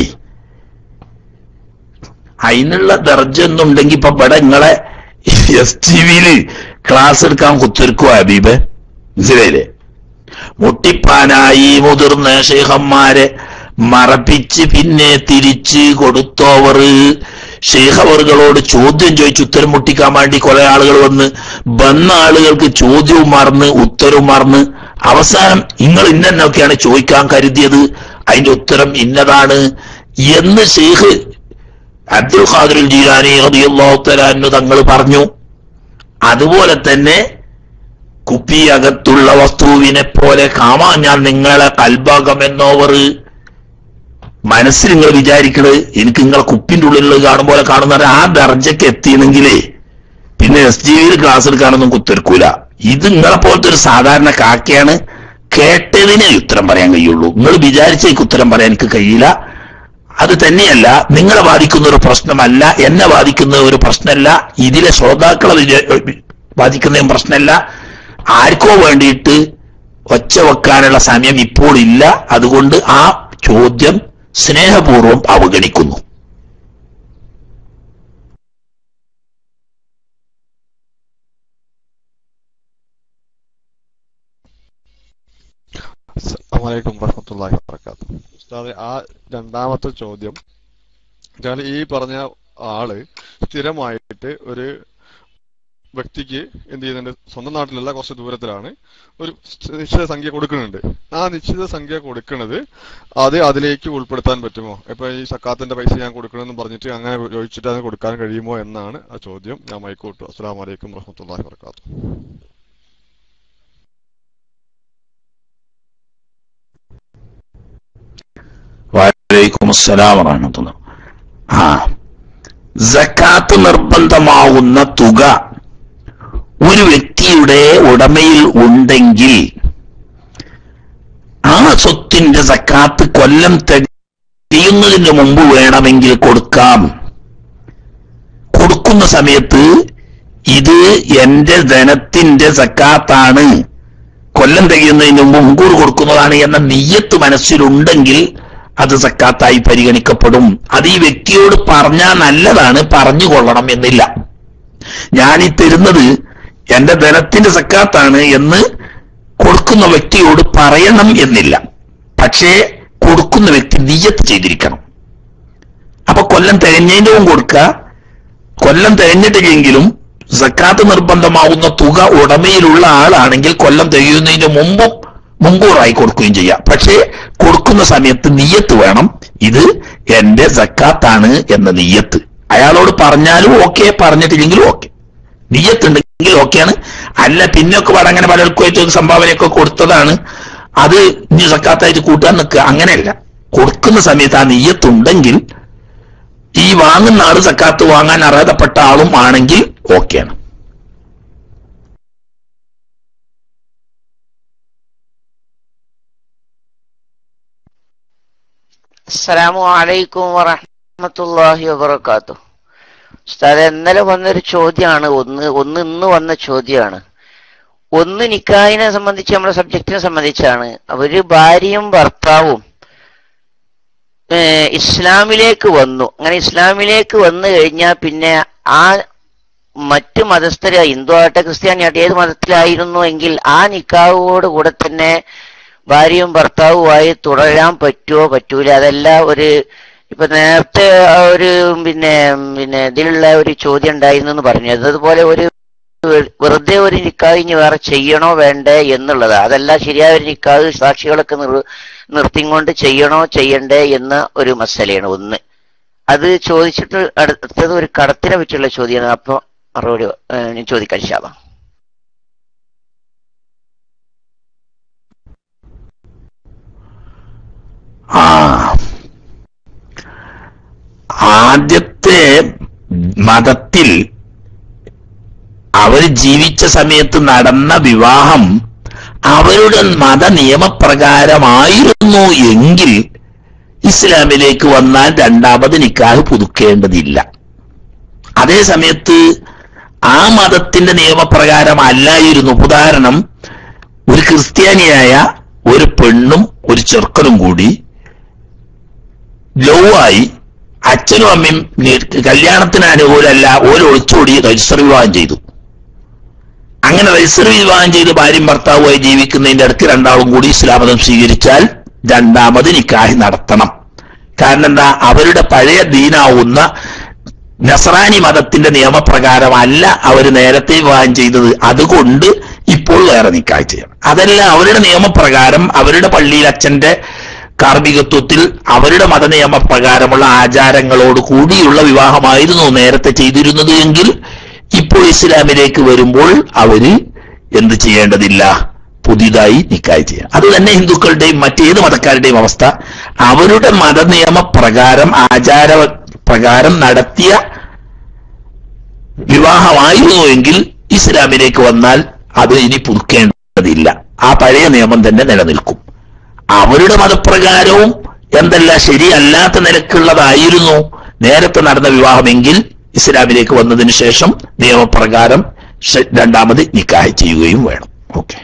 അതിനുള്ള ദർജ ഒന്നുണ്ടെങ്കിൽ ഇപ്പൊ ഇവിടെ നിങ്ങളെ എസ് ടി വിയില് ക്ലാസ് എടുക്കാൻ കുത്തിരിക്കുക ഹബീബ് മനസ്സിലായില്ലേ മുട്ടിപ്പാനായി മുതിർന്ന ഷെയ്ഖന്മാരെ മറപ്പിച്ച് പിന്നെ തിരിച്ച് കൊടുത്തോവർ ഷെയ്ഖവറുകളോട് ചോദ്യം ചോദിച്ച് ഉത്തരം മുട്ടിക്കാൻ വേണ്ടി കുറെ ആളുകൾ വന്ന് വന്ന ആളുകൾക്ക് ചോദ്യവും മറന്ന് ഉത്തരവും മറന്ന് അവസാനം നിങ്ങൾ ഇന്നൊക്കെയാണ് ചോദിക്കാൻ കരുതിയത് അതിന്റെ ഉത്തരം ഇന്നതാണ് എന്ന് ഷെയ്ഖ് അബ്ദുൽ ഖാദിർ ജീലാനി റളിയല്ലാഹു തആല അൻഹു തങ്ങൾ പറഞ്ഞു അതുപോലെ തന്നെ കുപ്പിയകത്തുള്ള വസ്തുവിനെ പോലെ കാമാൻ ഞാൻ നിങ്ങളെ കൽഭാഗമെന്നോവർ മനസ്സിൽ നിങ്ങൾ വിചാരിക്കണത് എനിക്ക് നിങ്ങളെ കുപ്പിന്റെ ഉള്ളിലുള്ളത് കാണും പോലെ കാണുന്ന ആ ദർജയ്ക്ക് എത്തിയെങ്കിലേ പിന്നെ എസ് ജി വിയിൽ ക്ലാസ് എടുക്കാനൊന്നും കുത്തിരിക്കൂല ഇത് നിങ്ങളെ പോലത്തെ ഒരു സാധാരണ കാക്കയാണ് കേട്ടതിനെ ഉത്തരം പറയാൻ കഴിയുള്ളൂ നിങ്ങൾ വിചാരിച്ച ഉത്തരം പറയാൻ എനിക്ക് കഴിയില്ല അത് തന്നെയല്ല നിങ്ങളെ ബാധിക്കുന്ന ഒരു പ്രശ്നമല്ല എന്നെ ബാധിക്കുന്ന ഒരു പ്രശ്നമല്ല ഇതിലെ ശ്രോതാക്കളെ വിജ- ബാധിക്കുന്നതും പ്രശ്നമല്ല ആർക്കോ വേണ്ടിയിട്ട് ഒച്ച വെക്കാനുള്ള സമയം ഇപ്പോൾ ഇല്ല അതുകൊണ്ട് ആ ചോദ്യം സ്നേഹപൂർവ്വം അവഗണിക്കുന്നു അസ്സലാമലൈക്കും വറഹമത്തുള്ളാഹി വബറകാതുഹു ഉസ്താദെ ആ രണ്ടാമത്തെ ചോദ്യം ഞാൻ ഈ പറഞ്ഞ ആള് സ്ഥിരമായിട്ട് ഒരു വ്യക്തിക്ക് എന്ത് ചെയ്യുന്നുണ്ട് സ്വന്തം നാട്ടിലല്ല കുറച്ച് ദൂരത്തിലാണ് ഒരു നിശ്ചിത സംഖ്യ കൊടുക്കുന്നുണ്ട് ആ നിശ്ചിത സംഖ്യ കൊടുക്കുന്നത് അത് അതിലേക്ക് ഉൾപ്പെടുത്താൻ പറ്റുമോ ഇപ്പൊ ഈ സക്കാത്തിന്റെ പൈസ ഞാൻ കൊടുക്കണമെന്ന് പറഞ്ഞിട്ട് അങ്ങനെ ചോദിച്ചിട്ട് അത് കൊടുക്കാൻ കഴിയുമോ എന്നാണ് ആ ചോദ്യം ഞാൻ മൈക്കോട്ടു അസ്സാം വലൈക്കും വറഹമത്തുള്ളാഹി വർക്കാത്തു വലൈക്കും അസ്സലാം വറഹമത്തുള്ള ആ സക്കാത്ത് നിർബന്ധമാവുന്ന തുക ഒരു വ്യക്തിയുടെ ഉടമയിൽ ഉണ്ടെങ്കിൽ ആ സ്വത്തിന്റെ സക്കാത്ത് കൊല്ലം തികയുന്നതിന് മുമ്പ് വേണമെങ്കിൽ കൊടുക്കാം കൊടുക്കുന്ന സമയത്ത് ഇത് എന്റെ ധനത്തിന്റെ സക്കാത്താണ് കൊല്ലം തികയുന്നതിന് മുമ്പ് മുൻകൂർ കൊടുക്കുന്നതാണ് എന്ന നെയ്യത്ത് മനസ്സിലുണ്ടെങ്കിൽ അത് സക്കാത്തായി പരിഗണിക്കപ്പെടും അത് ഈ വ്യക്തിയോട് പറഞ്ഞാൽ നല്ലതാണ് പറഞ്ഞു കൊള്ളണം എന്നില്ല ഞാൻ ഈ തരുന്നത് എന്റെ ധനത്തിന്റെ സക്കാത്താണ് എന്ന് കൊടുക്കുന്ന വ്യക്തിയോട് പറയണം എന്നില്ല പക്ഷേ കൊടുക്കുന്ന വ്യക്തി നിയ്യത്ത് ചെയ്തിരിക്കണം അപ്പൊ കൊല്ലം തികഞ്ഞതിന്റെ മുമ്പ് കൊടുക്കുക കൊല്ലം തികഞ്ഞിട്ടില്ലെങ്കിലും സക്കാത്ത് നിർബന്ധമാവുന്ന തുക ഉടമയിലുള്ള ആളാണെങ്കിൽ കൊല്ലം തികയുന്നതിന് മുമ്പും മുൻകൂറായി കൊടുക്കുകയും ചെയ്യാം പക്ഷേ കൊടുക്കുന്ന സമയത്ത് നിയ്യത്ത് വേണം ഇത് എന്റെ സക്കാത്താണ് എന്ന നിയ്യത്ത് അയാളോട് പറഞ്ഞാലും ഓക്കെ പറഞ്ഞിട്ടില്ലെങ്കിലും ഓക്കെ നിയ്യത്തുണ്ടെങ്കിൽ ഓക്കെയാണ് അല്ല പിന്നൊക്കെ പാടെ അങ്ങനെ പലർക്കും സംഭാവനയൊക്കെ കൊടുത്തതാണ് അത് ഇനി സക്കാത്തായിട്ട് കൂട്ടാൻ നിൽക്കുക അങ്ങനെയല്ല കൊടുക്കുന്ന സമയത്ത് ആ നെയ്യത്തുണ്ടെങ്കിൽ ഈ വാങ്ങുന്ന ആള് സക്കാത്ത് വാങ്ങാൻ അർഹതപ്പെട്ട ആളും ആണെങ്കിൽ ഓക്കെയാണ് അസ്സലാമു അലൈക്കും വറഹ്മത്തുള്ളാഹി വബറകാത്തു ഉസ്താദ് ഇന്നലെ വന്നൊരു ചോദ്യമാണ് ഒന്ന് ഒന്ന് ഇന്ന് വന്ന ചോദ്യമാണ് ഒന്ന് നിക്കാഹിനെ സംബന്ധിച്ച് നമ്മുടെ സബ്ജക്റ്റിനെ സംബന്ധിച്ചാണ് അവര് ഭാര്യയും ഭർത്താവും ഏഹ് ഇസ്ലാമിലേക്ക് വന്നു അങ്ങനെ ഇസ്ലാമിലേക്ക് വന്നു കഴിഞ്ഞാൽ പിന്നെ ആ മറ്റു മതസ്ഥര് ഹിന്ദു ആകട്ടെ ക്രിസ്ത്യാനി ആകട്ടെ ഏത് മതത്തിലായിരുന്നു എങ്കിൽ ആ നിക്കാഹോട് കൂടെ തന്നെ ഭാര്യയും ഭർത്താവുമായി തുടരാൻ പറ്റുമോ പറ്റൂല അതല്ല ഒരു ഇപ്പൊ നേരത്തെ ആ ഒരു പിന്നെ പിന്നെ ഇതിലുള്ള ഒരു ചോദ്യം ഉണ്ടായിരുന്നു എന്ന് പറഞ്ഞു അതുപോലെ ഒരു വെറുതെ ഒരു നിക്കാഹ് ഇനി വേറെ ചെയ്യണോ വേണ്ടേ എന്നുള്ളത് അതല്ല ശരിയായ ഒരു നിക്കാഹ് സാക്ഷികളൊക്കെ നിർ നിർത്തിക്കൊണ്ട് ചെയ്യണോ ചെയ്യണ്ടേ എന്ന ഒരു മസലയാണ് ഒന്ന് അത് ചോദിച്ചിട്ട് അടുത്തത് ഒരു കടത്തിനെ പറ്റിയുള്ള ചോദ്യമാണ് അപ്പൊ മറുപടി ഏഹ്, ഞാൻ ചോദിക്കാൻ ശാപം ആ ആദ്യത്തെ മതത്തിൽ അവർ ജീവിച്ച സമയത്ത് നടന്ന വിവാഹം അവരുടെ മത നിയമപ്രകാരമായിരുന്നു എങ്കിൽ ഇസ്ലാമിലേക്ക് വന്നാൽ രണ്ടാമത് നിക്കാഹ് പുതുക്കേണ്ടതില്ല അതേ സമയത്ത് ആ മതത്തിന്റെ നിയമപ്രകാരം അല്ലായിരുന്നു ഉദാഹരണം ഒരു ക്രിസ്ത്യാനിയായ ഒരു പെണ്ണും ഒരു ചെറുക്കനും കൂടി ലവ് ആയി അച്ഛനും അമ്മയും നി- കല്യാണത്തിന് അനുകൂലമല്ല ഓരോ ഒളിച്ചോടി രജിസ്റ്റർ വിവാഹം ചെയ്തു അങ്ങനെ രജിസ്റ്റർ വിവാഹം ചെയ്ത് ഭാര്യയും ഭർത്താവുമായി ജീവിക്കുന്നതിന്റെ അടുത്ത് രണ്ടാളും കൂടി ഇസ്ലാം മതം സ്വീകരിച്ചാൽ രണ്ടാമത് നിക്കാഹ് നടത്തണം കാരണം എന്താ അവരുടെ പഴയ ദീനാവുന്ന നസറാനി മതത്തിന്റെ നിയമപ്രകാരമല്ല അവർ നേരത്തെ വിവാഹം ചെയ്തത് അതുകൊണ്ട് ഇപ്പോൾ വേറെ നിക്കാഹ് ചെയ്യണം അതല്ല അവരുടെ നിയമപ്രകാരം അവരുടെ പള്ളിയിൽ അച്ഛന്റെ കാർമ്മികത്വത്തിൽ അവരുടെ മത നിയമപ്രകാരമുള്ള ആചാരങ്ങളോട് കൂടിയുള്ള വിവാഹമായിരുന്നു നേരത്തെ ചെയ്തിരുന്നത് എങ്കിൽ ഇപ്പോൾ ഇസ്ലാമിലേക്ക് വരുമ്പോൾ അവര് എന്ത് ചെയ്യേണ്ടതില്ല പുതിയതായി നിക്കായ് ചെയ്യാം അത് തന്നെ ഹിന്ദുക്കളുടെയും മറ്റേത് മതക്കാരുടെയും അവസ്ഥ അവരുടെ മത നിയമപ്രകാരം ആചാര പ്രകാരം നടത്തിയ വിവാഹമായിരുന്നുവെങ്കിൽ ഇസ്ലാമിലേക്ക് വന്നാൽ അത് ഇനി പുതുക്കേണ്ടതില്ല ആ പഴയ നിയമം തന്നെ നിലനിൽക്കും അവരുടെ മതപ്രകാരവും എന്തല്ല ശരിയല്ലാത്ത നിലക്കുള്ളതായിരുന്നു നേരത്തെ നടന്ന വിവാഹമെങ്കിൽ ഇസ്ലാമിലേക്ക് വന്നതിന് ശേഷം നിയമപ്രകാരം ശ- രണ്ടാമത് നിക്കാഹ് ചെയ്യുകയും വേണം ഓക്കെ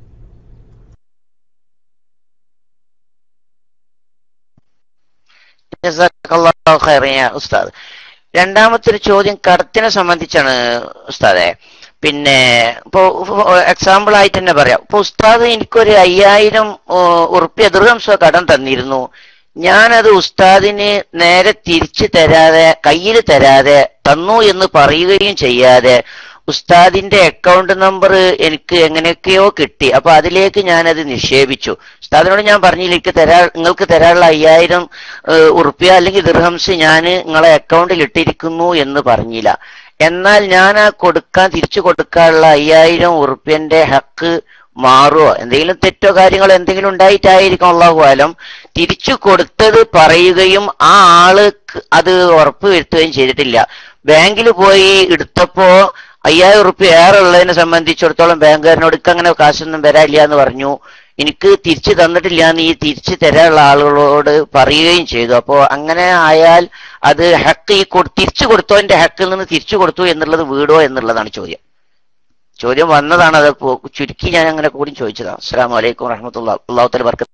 ജസാക്കല്ലാഹു ഖൈറൻ യാ ഉസ്താദ് രണ്ടാമത്തെ ഒരു ചോദ്യം കടത്തിനെ സംബന്ധിച്ചാണ് ഉസ്താദെ പിന്നെ ഇപ്പോ എക്സാമ്പിൾ ആയിട്ട് തന്നെ പറയാം ഇപ്പൊ ഉസ്താദ് എനിക്കൊരു അയ്യായിരം ഉറുപ്പ്യ ദൃഹംസ കടം തന്നിരുന്നു ഞാനത് ഉസ്താദിന് നേരെ തിരിച്ചു തരാതെ കയ്യിൽ തരാതെ തന്നു എന്ന് പറയുകയും ചെയ്യാതെ ഉസ്താദിന്റെ അക്കൗണ്ട് നമ്പർ എനിക്ക് എങ്ങനെയൊക്കെയോ കിട്ടി അപ്പൊ അതിലേക്ക് ഞാനത് നിക്ഷേപിച്ചു ഉസ്താദിനോട് ഞാൻ പറഞ്ഞില്ല എനിക്ക് തരാ നിങ്ങൾക്ക് തരാനുള്ള അയ്യായിരം ഉറുപ്പ്യ അല്ലെങ്കിൽ ദിർഹംസ് ഞാൻ നിങ്ങളെ അക്കൗണ്ടിൽ ഇട്ടിരിക്കുന്നു എന്ന് പറഞ്ഞില്ല എന്നാൽ ഞാൻ ആ കൊടുക്കാൻ തിരിച്ചു കൊടുക്കാനുള്ള അയ്യായിരം ഉറുപ്പ്യന്റെ ഹക്ക് മാറുമോ എന്തെങ്കിലും തെറ്റോ കാര്യങ്ങളോ എന്തെങ്കിലും ഉണ്ടായിട്ടായിരിക്കും അള്ളാഹു ആലം തിരിച്ചു കൊടുത്തത് പറയുകയും ആ ആള് അത് ഉറപ്പ് വരുത്തുകയും ചെയ്തിട്ടില്ല ബാങ്കിൽ പോയി എടുത്തപ്പോ അയ്യായിരം ഉറുപ്പ്യ ഏറെ ഉള്ളതിനെ സംബന്ധിച്ചിടത്തോളം ബാങ്കുകാരനോട് ഇക്ക് അങ്ങനെ കാശൊന്നും വരാനില്ല എന്ന് പറഞ്ഞു എനിക്ക് തിരിച്ചു തന്നിട്ടില്ല എന്ന് ഈ തിരിച്ചു തരാനുള്ള ആളുകളോട് പറയുകയും ചെയ്തു അപ്പോ അങ്ങനെ ആയാൽ അത് ഹക്ക് ഈ കൊടു- തിരിച്ചു കൊടുത്തവന്റെ ഹക്കിൽ നിന്ന് തിരിച്ചു കൊടുത്തു എന്നുള്ളത് വീടോ എന്നുള്ളതാണ് ചോദ്യം ചോദ്യം വന്നതാണ് അത് പോ- ചുരുക്കി ഞാൻ അങ്ങനെ കൂടി ചോദിച്ചതാണ് അസ്സാം വലൈക്കും വറഹമത്തുള്ള അള്ളാഹു തല വർക്ക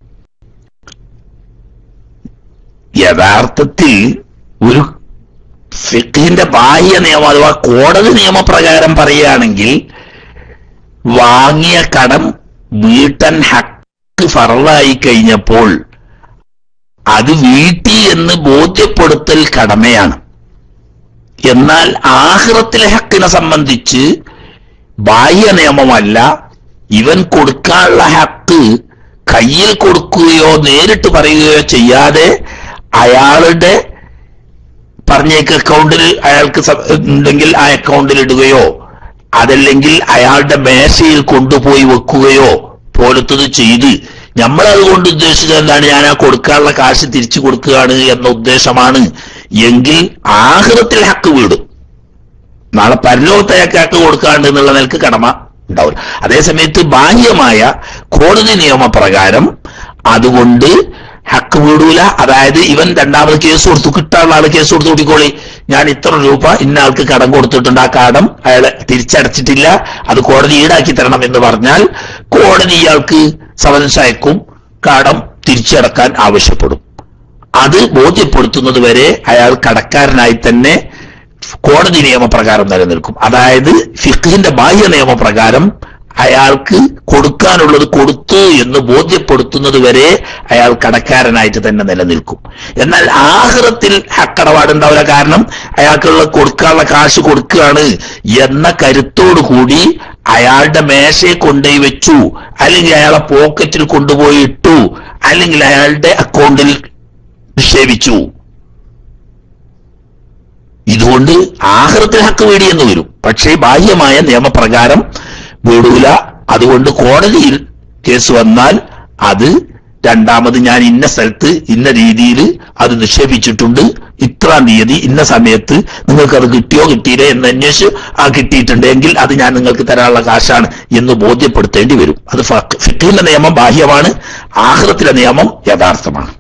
യഥാർത്ഥത്തിൽ ഒരു ഫിഖിന്റെ ബാഹ്യ നിയമം അഥവാ കോടതി നിയമപ്രകാരം പറയുകയാണെങ്കിൽ വാങ്ങിയ കടം വീട്ടൻ ഹക്ക് ഫറലായി കഴിഞ്ഞപ്പോൾ അത് വീട്ടി എന്ന് ബോധ്യപ്പെടുത്തൽ കടമയാണ് എന്നാൽ ആഹ്റത്തിലെ ഹക്കിനെ സംബന്ധിച്ച് ബാഹ്യ നിയമമല്ല ഇവൻ കൊടുക്കാനുള്ള ഹക്ക് കയ്യിൽ കൊടുക്കുകയോ നേരിട്ട് പറയുകയോ ചെയ്യാതെ അയാളുടെ പറഞ്ഞേക്ക് അക്കൗണ്ടിൽ അയാൾക്ക് സ- ഉണ്ടെങ്കിൽ ആ അക്കൗണ്ടിൽ ഇടുകയോ അതല്ലെങ്കിൽ അയാളുടെ മേശയിൽ കൊണ്ടുപോയി വെക്കുകയോ പോലത്തത് ചെയ്ത് നമ്മൾ അതുകൊണ്ട് ഉദ്ദേശിച്ചത് എന്താണ് ഞാൻ ആ കൊടുക്കാനുള്ള കാശ് തിരിച്ചു കൊടുക്കുകയാണ് എന്ന ഉദ്ദേശമാണ് എങ്കിൽ ആഹൃത്തിൽ ഹക്ക് വീടും നാളെ പരലോകത്തെ ഹക്ക് കൊടുക്കാണ്ട് എന്നുള്ള നിലക്ക് കടമ ഉണ്ടാവില്ല അതേസമയത്ത് ബാഹ്യമായ കോടതി നിയമപ്രകാരം അതുകൊണ്ട് ഹക്ക് വീടൂല അതായത് ഇവൻ രണ്ടാമത് കേസ് കൊടുത്തു കിട്ടാനുള്ള ആള് കേസ് കൊടുത്തു കൂട്ടിക്കോളി ഞാൻ ഇത്ര രൂപ ഇന്ന ആൾക്ക് കടം കൊടുത്തിട്ടുണ്ട് ആ കടം അയാൾ തിരിച്ചടച്ചിട്ടില്ല അത് കോടതി ഈടാക്കി തരണം എന്ന് പറഞ്ഞാൽ കോടതി ഇയാൾക്ക് സമൻസ് അയക്കും കടം തിരിച്ചടക്കാൻ ആവശ്യപ്പെടും അത് ബോധ്യപ്പെടുത്തുന്നത് വരെ അയാൾ കടക്കാരനായി തന്നെ കോടതി നിയമപ്രകാരം നിലനിൽക്കും അതായത് ഫിഖിന്റെ ബാഹ്യ നിയമപ്രകാരം അയാൾക്ക് കൊടുക്കാനുള്ളത് കൊടുത്തു എന്ന് ബോധ്യപ്പെടുത്തുന്നത് വരെ അയാൾ കടക്കാരനായിട്ട് തന്നെ നിലനിൽക്കും എന്നാൽ ആഹ്റത്തിൽ ഹക്കടപാടുണ്ടാവില്ല കാരണം അയാൾക്കുള്ള കൊടുക്കാനുള്ള കാശ് കൊടുക്കുകയാണ് എന്ന കരുത്തോടു കൂടി അയാളുടെ മേശയെ കൊണ്ടുപോയി വെച്ചു അല്ലെങ്കിൽ അയാളെ പോക്കറ്റിൽ കൊണ്ടുപോയി ഇട്ടു അല്ലെങ്കിൽ അയാളുടെ അക്കൗണ്ടിൽ നിക്ഷേപിച്ചു ഇതുകൊണ്ട് ആഹൃത്തിൽ ഹക്ക് വീടിയെന്ന് വരും പക്ഷേ ബാഹ്യമായ നിയമപ്രകാരം വീടൂല അതുകൊണ്ട് കോടതിയിൽ കേസ് വന്നാൽ അത് രണ്ടാമത് ഞാൻ ഇന്ന സ്ഥലത്ത് ഇന്ന രീതിയിൽ അത് നിക്ഷേപിച്ചിട്ടുണ്ട് ഇത്രാം തീയതി ഇന്ന സമയത്ത് നിങ്ങൾക്ക് അത് കിട്ടിയോ കിട്ടിയില്ലേ എന്ന് അന്വേഷിച്ച് ആ കിട്ടിയിട്ടുണ്ട് എങ്കിൽ അത് ഞാൻ നിങ്ങൾക്ക് തരാനുള്ള കാശാണ് എന്ന് ബോധ്യപ്പെടുത്തേണ്ടി വരും അത് ഫ- ഫിഖിന്റെ നിയമം ബാഹ്യമാണ് ആഹ്റത്തിലെ നിയമം യഥാർത്ഥമാണ്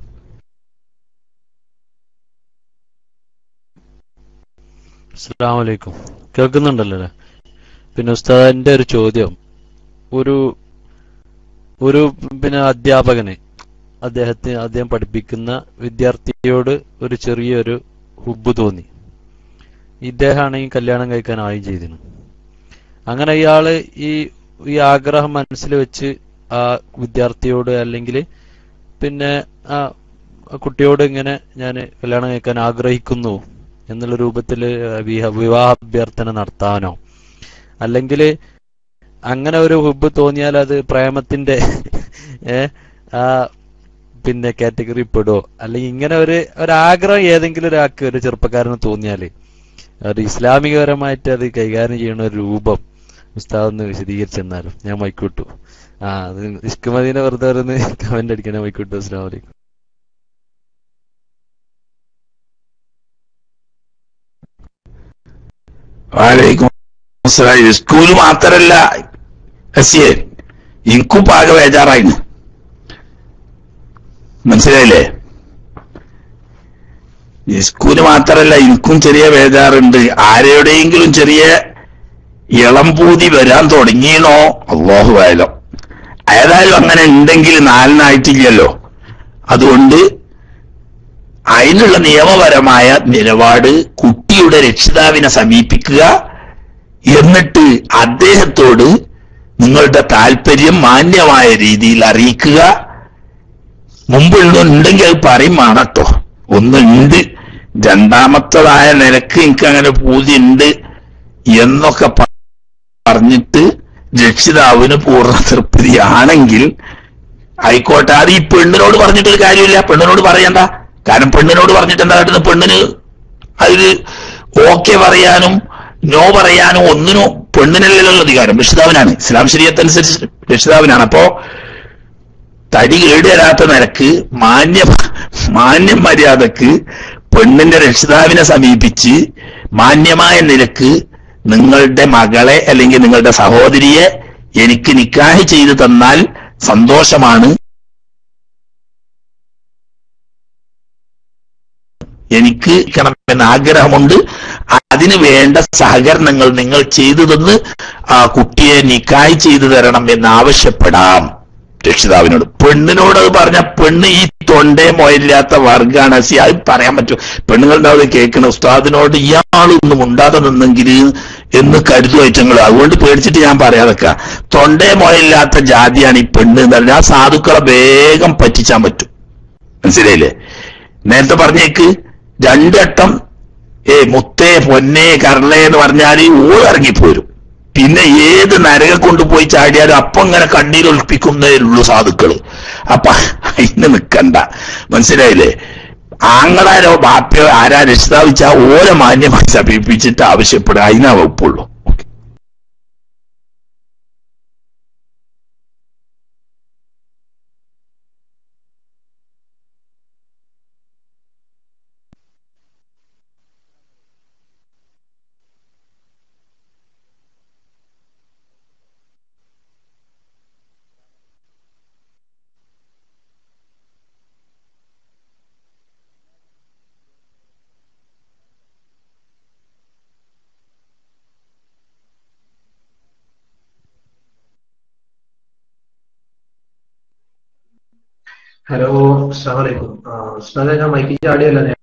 അസ്സാം വലൈക്കും കേൾക്കുന്നുണ്ടല്ലോ അല്ലേ പിന്നെ ഉസ്താദിന്റെ ഒരു ചോദ്യം ഒരു ഒരു പിന്നെ അധ്യാപകന് അദ്ദേഹത്തിന് അദ്ദേഹം പഠിപ്പിക്കുന്ന വിദ്യാർത്ഥിയോട് ഒരു ചെറിയൊരു ഹുബ് തോന്നി ഇദ്ദേഹമാണെങ്കിൽ കല്യാണം കഴിക്കാൻ ആയും ചെയ്തിരുന്നു അങ്ങനെ ഇയാള് ഈ ഈ ആഗ്രഹം മനസ്സിൽ വെച്ച് ആ വിദ്യാർത്ഥിയോട് അല്ലെങ്കിൽ പിന്നെ ആ കുട്ടിയോട് ഇങ്ങനെ ഞാൻ കല്യാണം കഴിക്കാൻ ആഗ്രഹിക്കുന്നു എന്നുള്ള രൂപത്തിൽ വിവാഹ അഭ്യർത്ഥന നടത്താനോ അല്ലെങ്കിൽ അങ്ങനെ ഒരു ഹുബ് തോന്നിയാൽ അത് പ്രേമത്തിന്റെ ഏ ആ പിന്നെ കാറ്റഗറി പെടുവോ അല്ലെങ്കിൽ ഇങ്ങനെ ഒരു ഒരാഗ്രഹം ഏതെങ്കിലും ഒരാൾക്ക് ഒരു ചെറുപ്പക്കാരന് തോന്നിയാൽ ഒരു ഇസ്ലാമികപരമായിട്ട് അത് കൈകാര്യം ചെയ്യുന്ന ഒരു രൂപം ഉസ്താദ് ഒന്ന് വിശദീകരിച്ചെന്നാലും ഞാൻ മൈക്കൂട്ടു ആ അത് ഇഷ്കുമദീനെ വെറുതെ ഒരു കമന്റ് അടിക്കാൻ മൈക്കൂട്ടു അസ്ലാം വലൈക്കും വാലൈക്കും അസ്സലാം. സ്കൂൾ മാത്രല്ല എസിയെ എനിക്കും പാക ബേജാറായിരുന്നു മനസ്സിലായില്ലേ ഈ സ്കൂല് മാത്രല്ല എനിക്കും ചെറിയ ബേജാറുണ്ട് ആരുടെയെങ്കിലും ചെറിയ ഇളംപൂതി വരാൻ തുടങ്ങിയെന്നോ അള്ളാഹു ആയാലോ ഏതായാലും അങ്ങനെ ഉണ്ടെങ്കിൽ നാലിനായിട്ടില്ലല്ലോ അതുകൊണ്ട് അതിനുള്ള നിയമപരമായ നിലപാട് കുട്ടിയുടെ രക്ഷിതാവിനെ സമീപിക്കുക എന്നിട്ട് അദ്ദേഹത്തോട് നിങ്ങളുടെ താല്പര്യം മാന്യമായ രീതിയിൽ അറിയിക്കുക മുമ്പുള്ളതുണ്ടെങ്കിൽ അത് പറയും വേണട്ടോ ഒന്നുണ്ട് രണ്ടാമത്തതായ നിലക്ക് എനിക്ക് അങ്ങനെ പൂതിയുണ്ട് എന്നൊക്കെ പ- പറഞ്ഞിട്ട് രക്ഷിതാവിന് പൂർണ്ണ തൃപ്തിയാണെങ്കിൽ ആയിക്കോട്ടെ അത് ഈ പെണ്ണിനോട് പറഞ്ഞിട്ടൊരു കാര്യമില്ല പെണ്ണിനോട് പറയണ്ട കാരണം പെണ്ണിനോട് പറഞ്ഞിട്ട് എന്താ കാട്ടുന്നത് പെണ്ണിന് അതില് ഓക്കെ പറയാനും നോ പറയാനും ഒന്നിനും പെണ്ണിനല്ലല്ലോ അധികാരം രക്ഷിതാവിനാണ് ഇസ്ലാം ശരീരത്തനുസരിച്ച് രക്ഷിതാവിനാണ് അപ്പോ തടി കേടുവരാത്ത നിരക്ക് മാന്യ മാന്യം മര്യാദക്ക് പെണ്ണിന്റെ രക്ഷിതാവിനെ സമീപിച്ച് മാന്യമായ നിലക്ക് നിങ്ങളുടെ മകളെ അല്ലെങ്കിൽ നിങ്ങളുടെ സഹോദരിയെ എനിക്ക് നിക്കാഹ് ചെയ്തു തന്നാൽ സന്തോഷമാണ് എനിക്ക് എന്ന ആഗ്രഹമുണ്ട് അതിന് വേണ്ട സഹകരണങ്ങൾ നിങ്ങൾ ചെയ്തു തന്ന് ആ കുട്ടിയെ നിക്കായ് ചെയ്തു തരണം എന്ന് ആവശ്യപ്പെടാം രക്ഷിതാവിനോട് പെണ്ണിനോട് അത് പറഞ്ഞ പെണ്ണ് ഈ തൊണ്ടേ മൊയില്ലാത്ത വർഗാണ് സി അത് പറയാൻ പറ്റും പെണ്ണുങ്ങളുടെ അവിടെ കേൾക്കണ ഉസ്താദിനോട് ഇയാളൊന്നും ഉണ്ടാതെ നിന്നെങ്കിൽ എന്ന് കരുതും ഐറ്റങ്ങൾ അതുകൊണ്ട് പേടിച്ചിട്ട് ഞാൻ പറയാതൊക്കെ തൊണ്ടേ മൊയില്ലാത്ത ജാതിയാണ് ഈ പെണ്ണ് എന്ന് പറഞ്ഞാൽ ആ സാധുക്കളെ വേഗം പറ്റിച്ചാൻ പറ്റും മനസ്സിലായില്ലേ നേരത്തെ പറഞ്ഞേക്ക് രണ്ടട്ടം ഏ മുത്തേ പൊന്നേ കരളേ എന്ന് പറഞ്ഞാൽ ഓൾ ഇറങ്ങിപ്പോരും പിന്നെ ഏത് നരക കൊണ്ടുപോയി ചാടിയാലും അപ്പം ഇങ്ങനെ കണ്ണീർ ഒളിപ്പിക്കുന്നേ ഉള്ളൂ സാധുക്കള് അപ്പൊ അതിന് നിക്കണ്ട മനസ്സിലായില്ലേ ആങ്ങളാരോ ബാപ്പയോ ആരാ രക്ഷിതാവിച്ചാ ഓരോ മാന്യമായി സമീപിച്ചിട്ട് ആവശ്യപ്പെടുക അതിനാ വകുപ്പുള്ളൂ ഹലോ അസ്സലാമലൈക്കും ആ ഉസ്താദെ ഞാൻ മൈക്കിൽ ചാടിയല്ല നേ-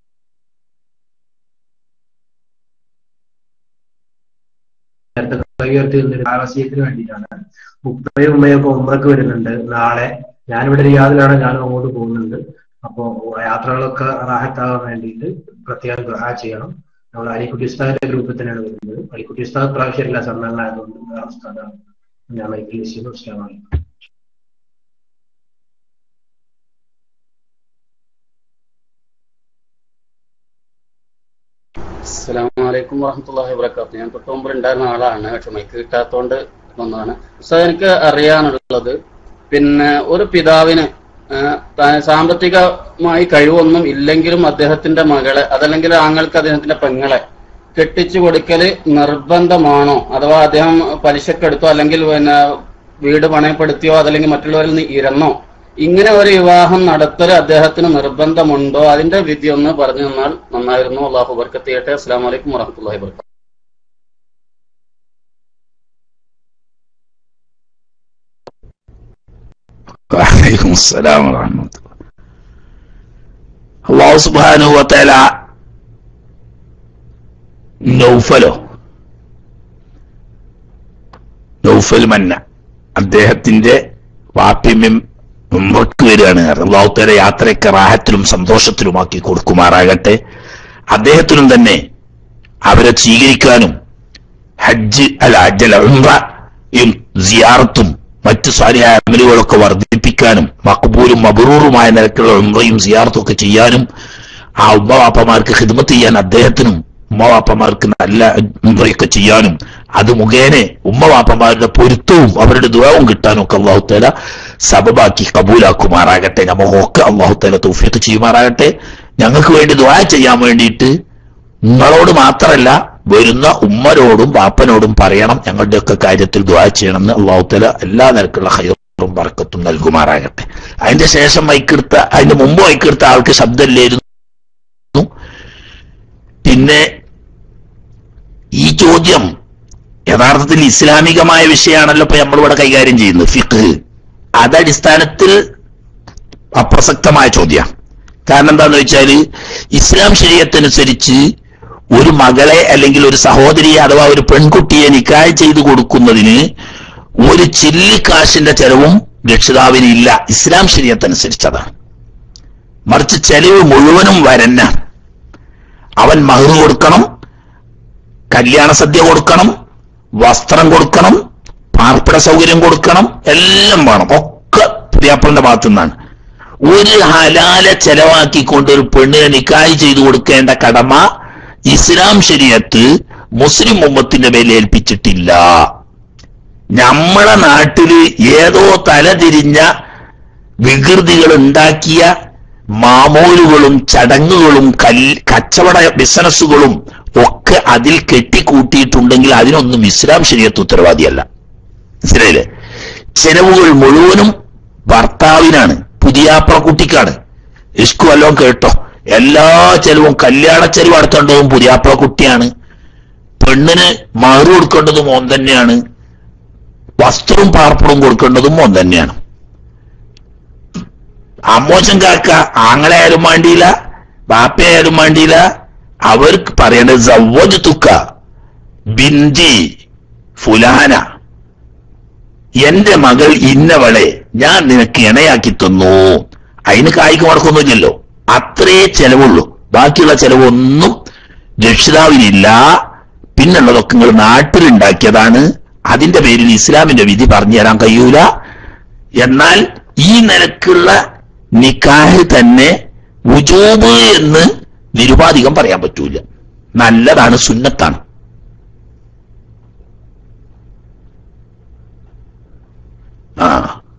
നേരത്തെ കൈ ഉയർത്തി നിന്നൊരു ആവാസീയത്തിന് വേണ്ടിയിട്ടാണ് ഉപ്പയും ഉമ്മയൊക്കെ ഉമ്രക്ക് വരുന്നുണ്ട് നാളെ ഞാനിവിടെ റിയാദിലാണ് ഞാനും അങ്ങോട്ട് പോകുന്നുണ്ട് അപ്പോ യാത്രകളൊക്കെ റാഹത്താവാൻ വേണ്ടിയിട്ട് പ്രത്യേകം ദുആ ചെയ്യണം നമ്മൾ അലിക്കുട്ടി ഉസ്താദിന്റെ ഗ്രൂപ്പിൽ തന്നെയാണ് വരുന്നത് അലിക്കുട്ടി ഉസ്താദ് പ്രാവശ്യം എല്ലാ സമ്മേളനമായതുകൊണ്ട് വേറെ ഉസ്താദാണ് ഞാൻ മൈക്കിൽ ചെയ്യുന്നു അസ്സലാമു അലൈക്കും അസ്സലാമലൈക്കും വറഹമത്തല്ലാഹി വബർക്കാത്തു ഞാൻ തൊട്ട് മുമ്പ് ഉണ്ടായിരുന്ന ആളാണ് പക്ഷെ മൈക്ക് കിട്ടാത്തോണ്ട് വന്നതാണ് ഉസ്താദ് എനിക്ക് അറിയാനുള്ളത് പിന്നെ ഒരു പിതാവിന് ആ, താൻ- സാമ്പത്തികമായി കഴിവൊന്നും ഇല്ലെങ്കിലും അദ്ദേഹത്തിന്റെ മകളെ അതല്ലെങ്കിൽ ആങ്ങൾക്ക് അദ്ദേഹത്തിന്റെ പെങ്ങളെ കെട്ടിച്ചു കൊടുക്കല് നിർബന്ധമാണോ അഥവാ അദ്ദേഹം പലിശക്കെടുത്തോ അല്ലെങ്കിൽ പിന്നെ വീട് പണയപ്പെടുത്തിയോ അതല്ലെങ്കിൽ മറ്റുള്ളവരിൽ നിന്ന് ഇരന്നോ ഇങ്ങനെ ഒരു വിവാഹം നടത്തൽ അദ്ദേഹത്തിന് നിർബന്ധമുണ്ടോ അതിന്റെ വിധി ഒന്ന് പറഞ്ഞു തന്നാൽ നന്നായിരുന്നു അള്ളാഹു ബർക്കത്ത് ചെയ്യട്ടെ അസ്സാം വലൈക്കും വറഹമത്തല്ലാഹി വർക്കാത്തു വഅലൈക്കും അസ്സലാം വറഹ്മത്തുള്ളാഹി അല്ലാഹു സുബ്ഹാനഹു വതആല നൗഫലോ നൗഫൽ മന്ന അദ്ദേഹത്തിന്റെ വാപ്യമം മുമ്പോട്ട് വരികയാണ് അള്ളാഹു തആല യാത്രയൊക്കെ റാഹത്തിലും സന്തോഷത്തിലുമാക്കി കൊടുക്കുമാറാകട്ടെ അദ്ദേഹത്തിനും തന്നെ അവരെ സ്വീകരിക്കാനും ഹജ്ജ് അല്ല ഹജ്ജല്ല ഉംറയും സിയാറത്തും മറ്റു സാരിയായ അമലുകളൊക്കെ വർദ്ധിപ്പിക്കാനും മക്ബൂലും മബറൂറുമായ നിരക്കുള്ള ഉംറയും സിയാറത്തും ഒക്കെ ചെയ്യാനും ആ ഉമ്മവാപ്പമാർക്ക് ഹിദ്മത്ത് ചെയ്യാൻ അദ്ദേഹത്തിനും ഉമ്മവാപ്പമാർക്ക് നല്ല ഉംറയൊക്കെ ചെയ്യാനും അത് മുഖേന ഉമ്മവാപ്പമാരുടെ പൊരുത്തവും അവരുടെ ദുരവും കിട്ടാനും ഒക്കെ അള്ളാഹു തആല സബബാക്കി കബൂലാക്കുമാറാകട്ടെ നമുക്കൊക്കെ അള്ളാഹു തആല തൗഫീഖ് ചെയ്യുമാറാകട്ടെ ഞങ്ങൾക്ക് വേണ്ടി ദുആ ചെയ്യാൻ വേണ്ടിയിട്ട് നിങ്ങളോട് മാത്രമല്ല വരുന്ന ഉമ്മരോടും ബാപ്പനോടും പറയണം ഞങ്ങളുടെയൊക്കെ കാര്യത്തിൽ ദ്വാ ചെയ്യണമെന്ന് അള്ളാഹുത്തല എല്ലാ നിരക്കുള്ള ഹൈറും ബർക്കത്തും നൽകുമാറാകട്ടെ അതിന്റെ ശേഷം മൈക്കെടുത്ത അതിന്റെ മുമ്പ് മൈക്കെടുത്ത ആൾക്ക് ശബ്ദമില്ലായിരുന്നു പിന്നെ ഈ ചോദ്യം യഥാർത്ഥത്തിൽ ഇസ്ലാമികമായ വിഷയമാണല്ലോ ഇപ്പൊ നമ്മളിവിടെ കൈകാര്യം ചെയ്യുന്നത് ഫിഖ് അതടിസ്ഥാനത്തിൽ അപ്രസക്തമായ ചോദ്യമാണ് കാരണം എന്താന്ന് വെച്ചാൽ ഇസ്ലാം ശരീരത്തനുസരിച്ച് ഒരു മകളെ അല്ലെങ്കിൽ ഒരു സഹോദരിയെ അഥവാ ഒരു പെൺകുട്ടിയെ നിക്കായ് ചെയ്തു കൊടുക്കുന്നതിന് ഒരു ചില്ലിക്കാശിന്റെ ചെലവും രക്ഷിതാവിന് ഇല്ല ഇസ്ലാം ശരീരത്തനുസരിച്ചതാണ് മറിച്ച് ചെലവ് മുഴുവനും വരന്ന അവൻ മഹർ കൊടുക്കണം കല്യാണ സദ്യ കൊടുക്കണം വസ്ത്രം കൊടുക്കണം പാർപ്പിട സൗകര്യം കൊടുക്കണം എല്ലാം വേണം ഒക്കെ പുതിയാപ്പളിന്റെ ഭാഗത്തു നിന്നാണ് ഒരു ഹലാല ചെലവാക്കിക്കൊണ്ട് ഒരു പെണ്ണിനെ നിക്കായ് ചെയ്തു കൊടുക്കേണ്ട കടമ ഇസ്ലാം ശരീരത്ത് മുസ്ലിം ഉമ്മത്തിന്റെ മേലെ ഏൽപ്പിച്ചിട്ടില്ല നമ്മളെ നാട്ടില് ഏതോ തലതിരിഞ്ഞ വികൃതികൾ ഉണ്ടാക്കിയ മാമൂലുകളും ചടങ്ങുകളും കൽ കച്ചവട ബിസിനസ്സുകളും ഒക്കെ അതിൽ കെട്ടിക്കൂട്ടിയിട്ടുണ്ടെങ്കിൽ അതിനൊന്നും ഇസ്ലാം ശരീരത്ത് ഉത്തരവാദിയല്ല മനസ്സിലായില്ലേ ചെലവുകൾ മുഴുവനും ഭർത്താവിനാണ് പുതിയാപ്ര കുട്ടിക്കാണ് ഇഷ്കു വല്ലതും കേട്ടോ എല്ലാ ചെലവും കല്യാണ ചെലവ് നടത്തേണ്ടതും പുതിയാപ്ര കുട്ടിയാണ് പെണ്ണിന് മറു കൊടുക്കേണ്ടതും ഓൻ തന്നെയാണ് വസ്ത്രവും പാർപ്പിടവും കൊടുക്കേണ്ടതും ഓൻ തന്നെയാണ് അമ്മോശൻ കാക്ക ആങ്ങളെയായാലും വേണ്ടിയില്ല ബാപ്പയായാലും വേണ്ടിയില്ല അവർക്ക് പറയേണ്ടത് സവ്വജ് തുക്ക ബിന്ദി ഫുലാന എന്റെ മകൾ ഇന്നവളെ ഞാൻ നിനക്ക് ഇണയാക്കി തന്നു അതിന് കായ്ക്ക് മുടക്കൊന്നുമില്ലല്ലോ അത്രേ ചെലവുള്ളൂ ബാക്കിയുള്ള ചെലവൊന്നും രക്ഷിതാവിനില്ല പിന്നുള്ളതൊക്കെ നിങ്ങൾ നാട്ടിലുണ്ടാക്കിയതാണ് അതിന്റെ പേരിൽ ഇസ്ലാമിന്റെ വിധി പറഞ്ഞു തരാൻ കഴിയൂല എന്നാൽ ഈ നിലക്കുള്ള നിക്കാഹ് തന്നെ ഉജൂബ് എന്ന് നിരുപാധികം പറയാൻ പറ്റൂല നല്ലതാണ് സുന്നത്താണ് ആ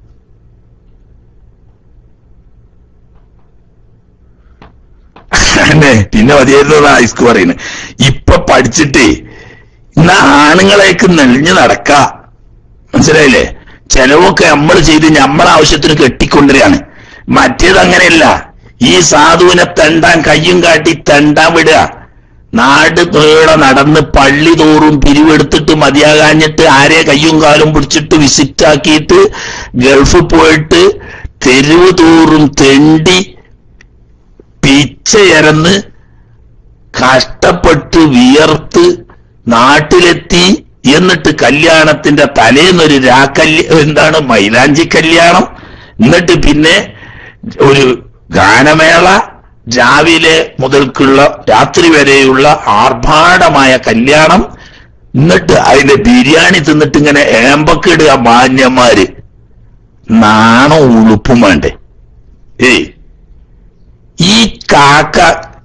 അന്നെ പിന്നെ മതിയായിരുന്നു ഐസ്കു പറയുന്നത് ഇപ്പൊ പഠിച്ചിട്ടേ ഇന്ന് ആണുങ്ങളേക്ക് നെളിഞ്ഞു നടക്ക മനസ്സിലായില്ലേ ചെലവൊക്കെ നമ്മൾ ചെയ്ത് നമ്മളെ ആവശ്യത്തിന് കെട്ടിക്കൊണ്ടുവരികയാണ് മറ്റേത് അങ്ങനെയല്ല ഈ സാധുവിനെ തെണ്ടാൻ കയ്യും കാട്ടി തെണ്ടാൻ വിടുക നാട് നീളെ നടന്ന് പള്ളി തോറും പിരിവെടുത്തിട്ട് മതിയാകാഞ്ഞിട്ട് ആരെ കയ്യും കാലും പിടിച്ചിട്ട് വിസിറ്റ് ആക്കിയിട്ട് ഗൾഫിൽ പോയിട്ട് തെരുവ് തോറും തെണ്ടി പിച്ചയരന്ന് കഷ്ടപ്പെട്ട് വിയർത്ത് നാട്ടിലെത്തി എന്നിട്ട് കല്യാണത്തിന്റെ തലേന്നൊരു രാക്കല്യ എന്താണ് മൈലാഞ്ചി കല്യാണം എന്നിട്ട് പിന്നെ ഒരു ഗാനമേള രാവിലെ മുതൽക്കുള്ള രാത്രി വരെയുള്ള ആർഭാടമായ കല്യാണം എന്നിട്ട് അതിന്റെ ബിരിയാണി തിന്നിട്ട് ഇങ്ങനെ ഏമ്പക്കിടുക മാന്യന്മാര് നാണം ഉളുപ്പും വേണ്ടേ ഏയ് ഈ കാക്ക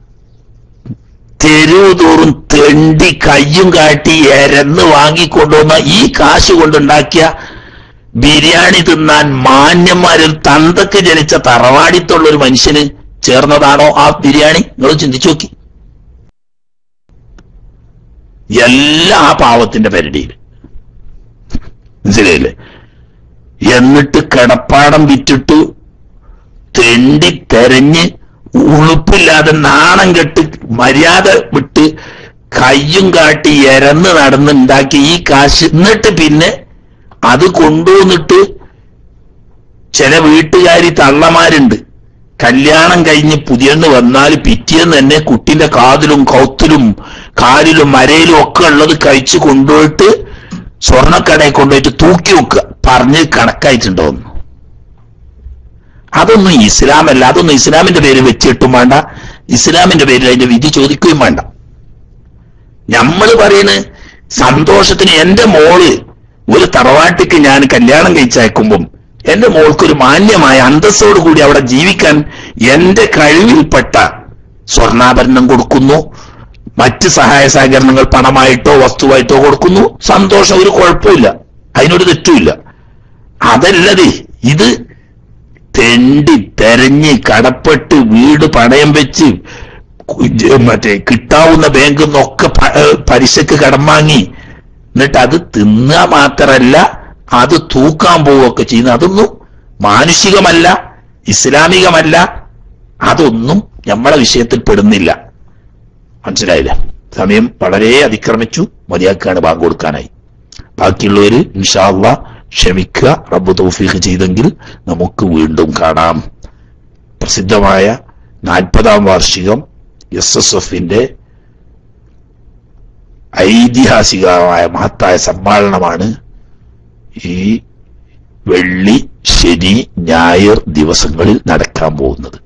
തെരുവ് തോറും തെണ്ടി കയ്യും കാട്ടി എരന്ന് വാങ്ങിക്കൊണ്ടുവന്ന ഈ കാശ് കൊണ്ടുണ്ടാക്കിയ ബിരിയാണി തിന്നാൻ മാന്യന്മാരിൽ തന്തക്ക് ജനിച്ച തറവാടിത്തുള്ള ഒരു മനുഷ്യന് ചേർന്നതാണോ ആ ബിരിയാണി നിങ്ങൾ ചിന്തിച്ചു നോക്കി എല്ലാം ആ പാവത്തിന്റെ പരിടിയിൽ മനസ്സിലായില്ലേ എന്നിട്ട് കിടപ്പാടം വിറ്റിട്ട് തെണ്ടി തെരഞ്ഞ് ഉളുപ്പില്ലാതെ നാണം കെട്ട് മര്യാദ വിട്ട് കയ്യും കാട്ടി എരന്ന് നടന്ന് ഉണ്ടാക്കി ഈ കാശ് എന്നിട്ട് പിന്നെ അത് കൊണ്ടുവന്നിട്ട് ചില വീട്ടുകാരി തള്ളമാരുണ്ട് കല്യാണം കഴിഞ്ഞ് പുതിയെന്ന് വന്നാൽ പിറ്റേന്ന് തന്നെ കുട്ടിന്റെ കാതിലും കൗത്തിലും കാലിലും മരയിലും ഒക്കെ ഉള്ളത് കഴിച്ചു കൊണ്ടുപോയിട്ട് സ്വർണ്ണക്കടയിൽ കൊണ്ടുപോയിട്ട് തൂക്കി വെക്കുക പറഞ്ഞ് കണക്കായിട്ടുണ്ടോന്ന് അതൊന്നും ഇസ്ലാമല്ല അതൊന്നും ഇസ്ലാമിന്റെ പേര് വെച്ചിട്ടും വേണ്ട ഇസ്ലാമിന്റെ പേരിൽ അതിന്റെ വിധി ചോദിക്കുകയും വേണ്ട നമ്മൾ പറയുന്നത് സന്തോഷത്തിന് എന്റെ മോള് ഒരു തറവാട്ടിക്ക് ഞാൻ കല്യാണം കഴിച്ചയക്കുമ്പം എന്റെ മോൾക്കൊരു മാന്യമായ അന്തസ്സോട് കൂടി അവിടെ ജീവിക്കാൻ എന്റെ കഴിവിൽപ്പെട്ട സ്വർണ്ണാഭരണം കൊടുക്കുന്നു മറ്റ് സഹായ സഹകരണങ്ങൾ പണമായിട്ടോ വസ്തുവായിട്ടോ കൊടുക്കുന്നു സന്തോഷം ഒരു കുഴപ്പമില്ല അതിനൊരു തെറ്റുമില്ല അതല്ലതേ ഇത് തെണ്ടി തെരഞ്ഞ് കടപ്പെട്ട് വീട് പണയം വെച്ച് കു- ജ- മറ്റേ കിട്ടാവുന്ന ബാങ്കിൽ നിന്നൊക്കെ പ- ഏ, പലിശക്ക് കടം വാങ്ങി എന്നിട്ട് അത് തിന്നുക മാത്രല്ല അത് തൂക്കാൻ പോവുകയൊക്കെ ചെയ്യുന്ന അതൊന്നും മാനുഷികമല്ല ഇസ്ലാമികമല്ല അതൊന്നും നമ്മളെ വിഷയത്തിൽ പെടുന്നില്ല മനസ്സിലായില്ല സമയം വളരെ അതിക്രമിച്ചു മതിയാക്കാണ് ബാങ്ക് കൊടുക്കാനായി ബാക്കിയുള്ളവര് ഇൻഷാല്ല ക്ഷമിക്കുക റബ്ബ് തൗഫീഖ് ചെയ്തെങ്കിൽ നമുക്ക് വീണ്ടും കാണാം പ്രസിദ്ധമായ നാൽപ്പതാം വാർഷികം എസ് എസ് എഫിന്റെ ഐതിഹാസികമായ മഹത്തായ സമ്മേളനമാണ് ഈ വെള്ളി ശനി ഞായർ ദിവസങ്ങളിൽ നടക്കാൻ പോകുന്നത്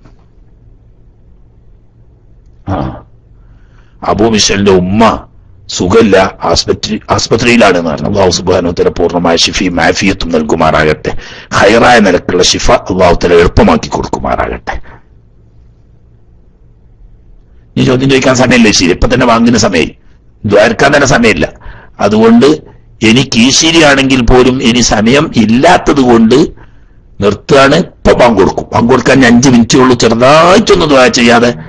ആ അബൂ മിഷലിന്റെ ഉമ്മ സുഖല്ല ആസ്പത്രി ആസ്പത്രിയിലാണെന്ന് പറഞ്ഞു അള്ളാഹു സുബാനുത്തല പൂർണ്ണമായ ഷിഫി മാഫിയത്തും നൽകുമാറാകട്ടെ ഹൈറായ നിലക്കുള്ള ഷിഫ അള്ളാഹുത്തല എളുപ്പമാക്കി കൊടുക്കുമാറാകട്ടെ ഈ ചോദ്യം ചോദിക്കാൻ സമയമില്ല ശരി ഇപ്പൊ തന്നെ വാങ്ങുന്ന സമയം ദ്വാരക്കാൻ തന്നെ സമയമില്ല അതുകൊണ്ട് എനിക്ക് ഈശ്വരി ആണെങ്കിൽ പോലും ഇനി സമയം ഇല്ലാത്തത് കൊണ്ട് നിർത്തുകയാണ് ഇപ്പൊ പങ്കെടുക്കും പങ്കെടുക്കാൻ അഞ്ച് മിനിറ്റേ ഉള്ളൂ ചെറുതായിട്ടൊന്ന് ദ്വാര ചെയ്യാതെ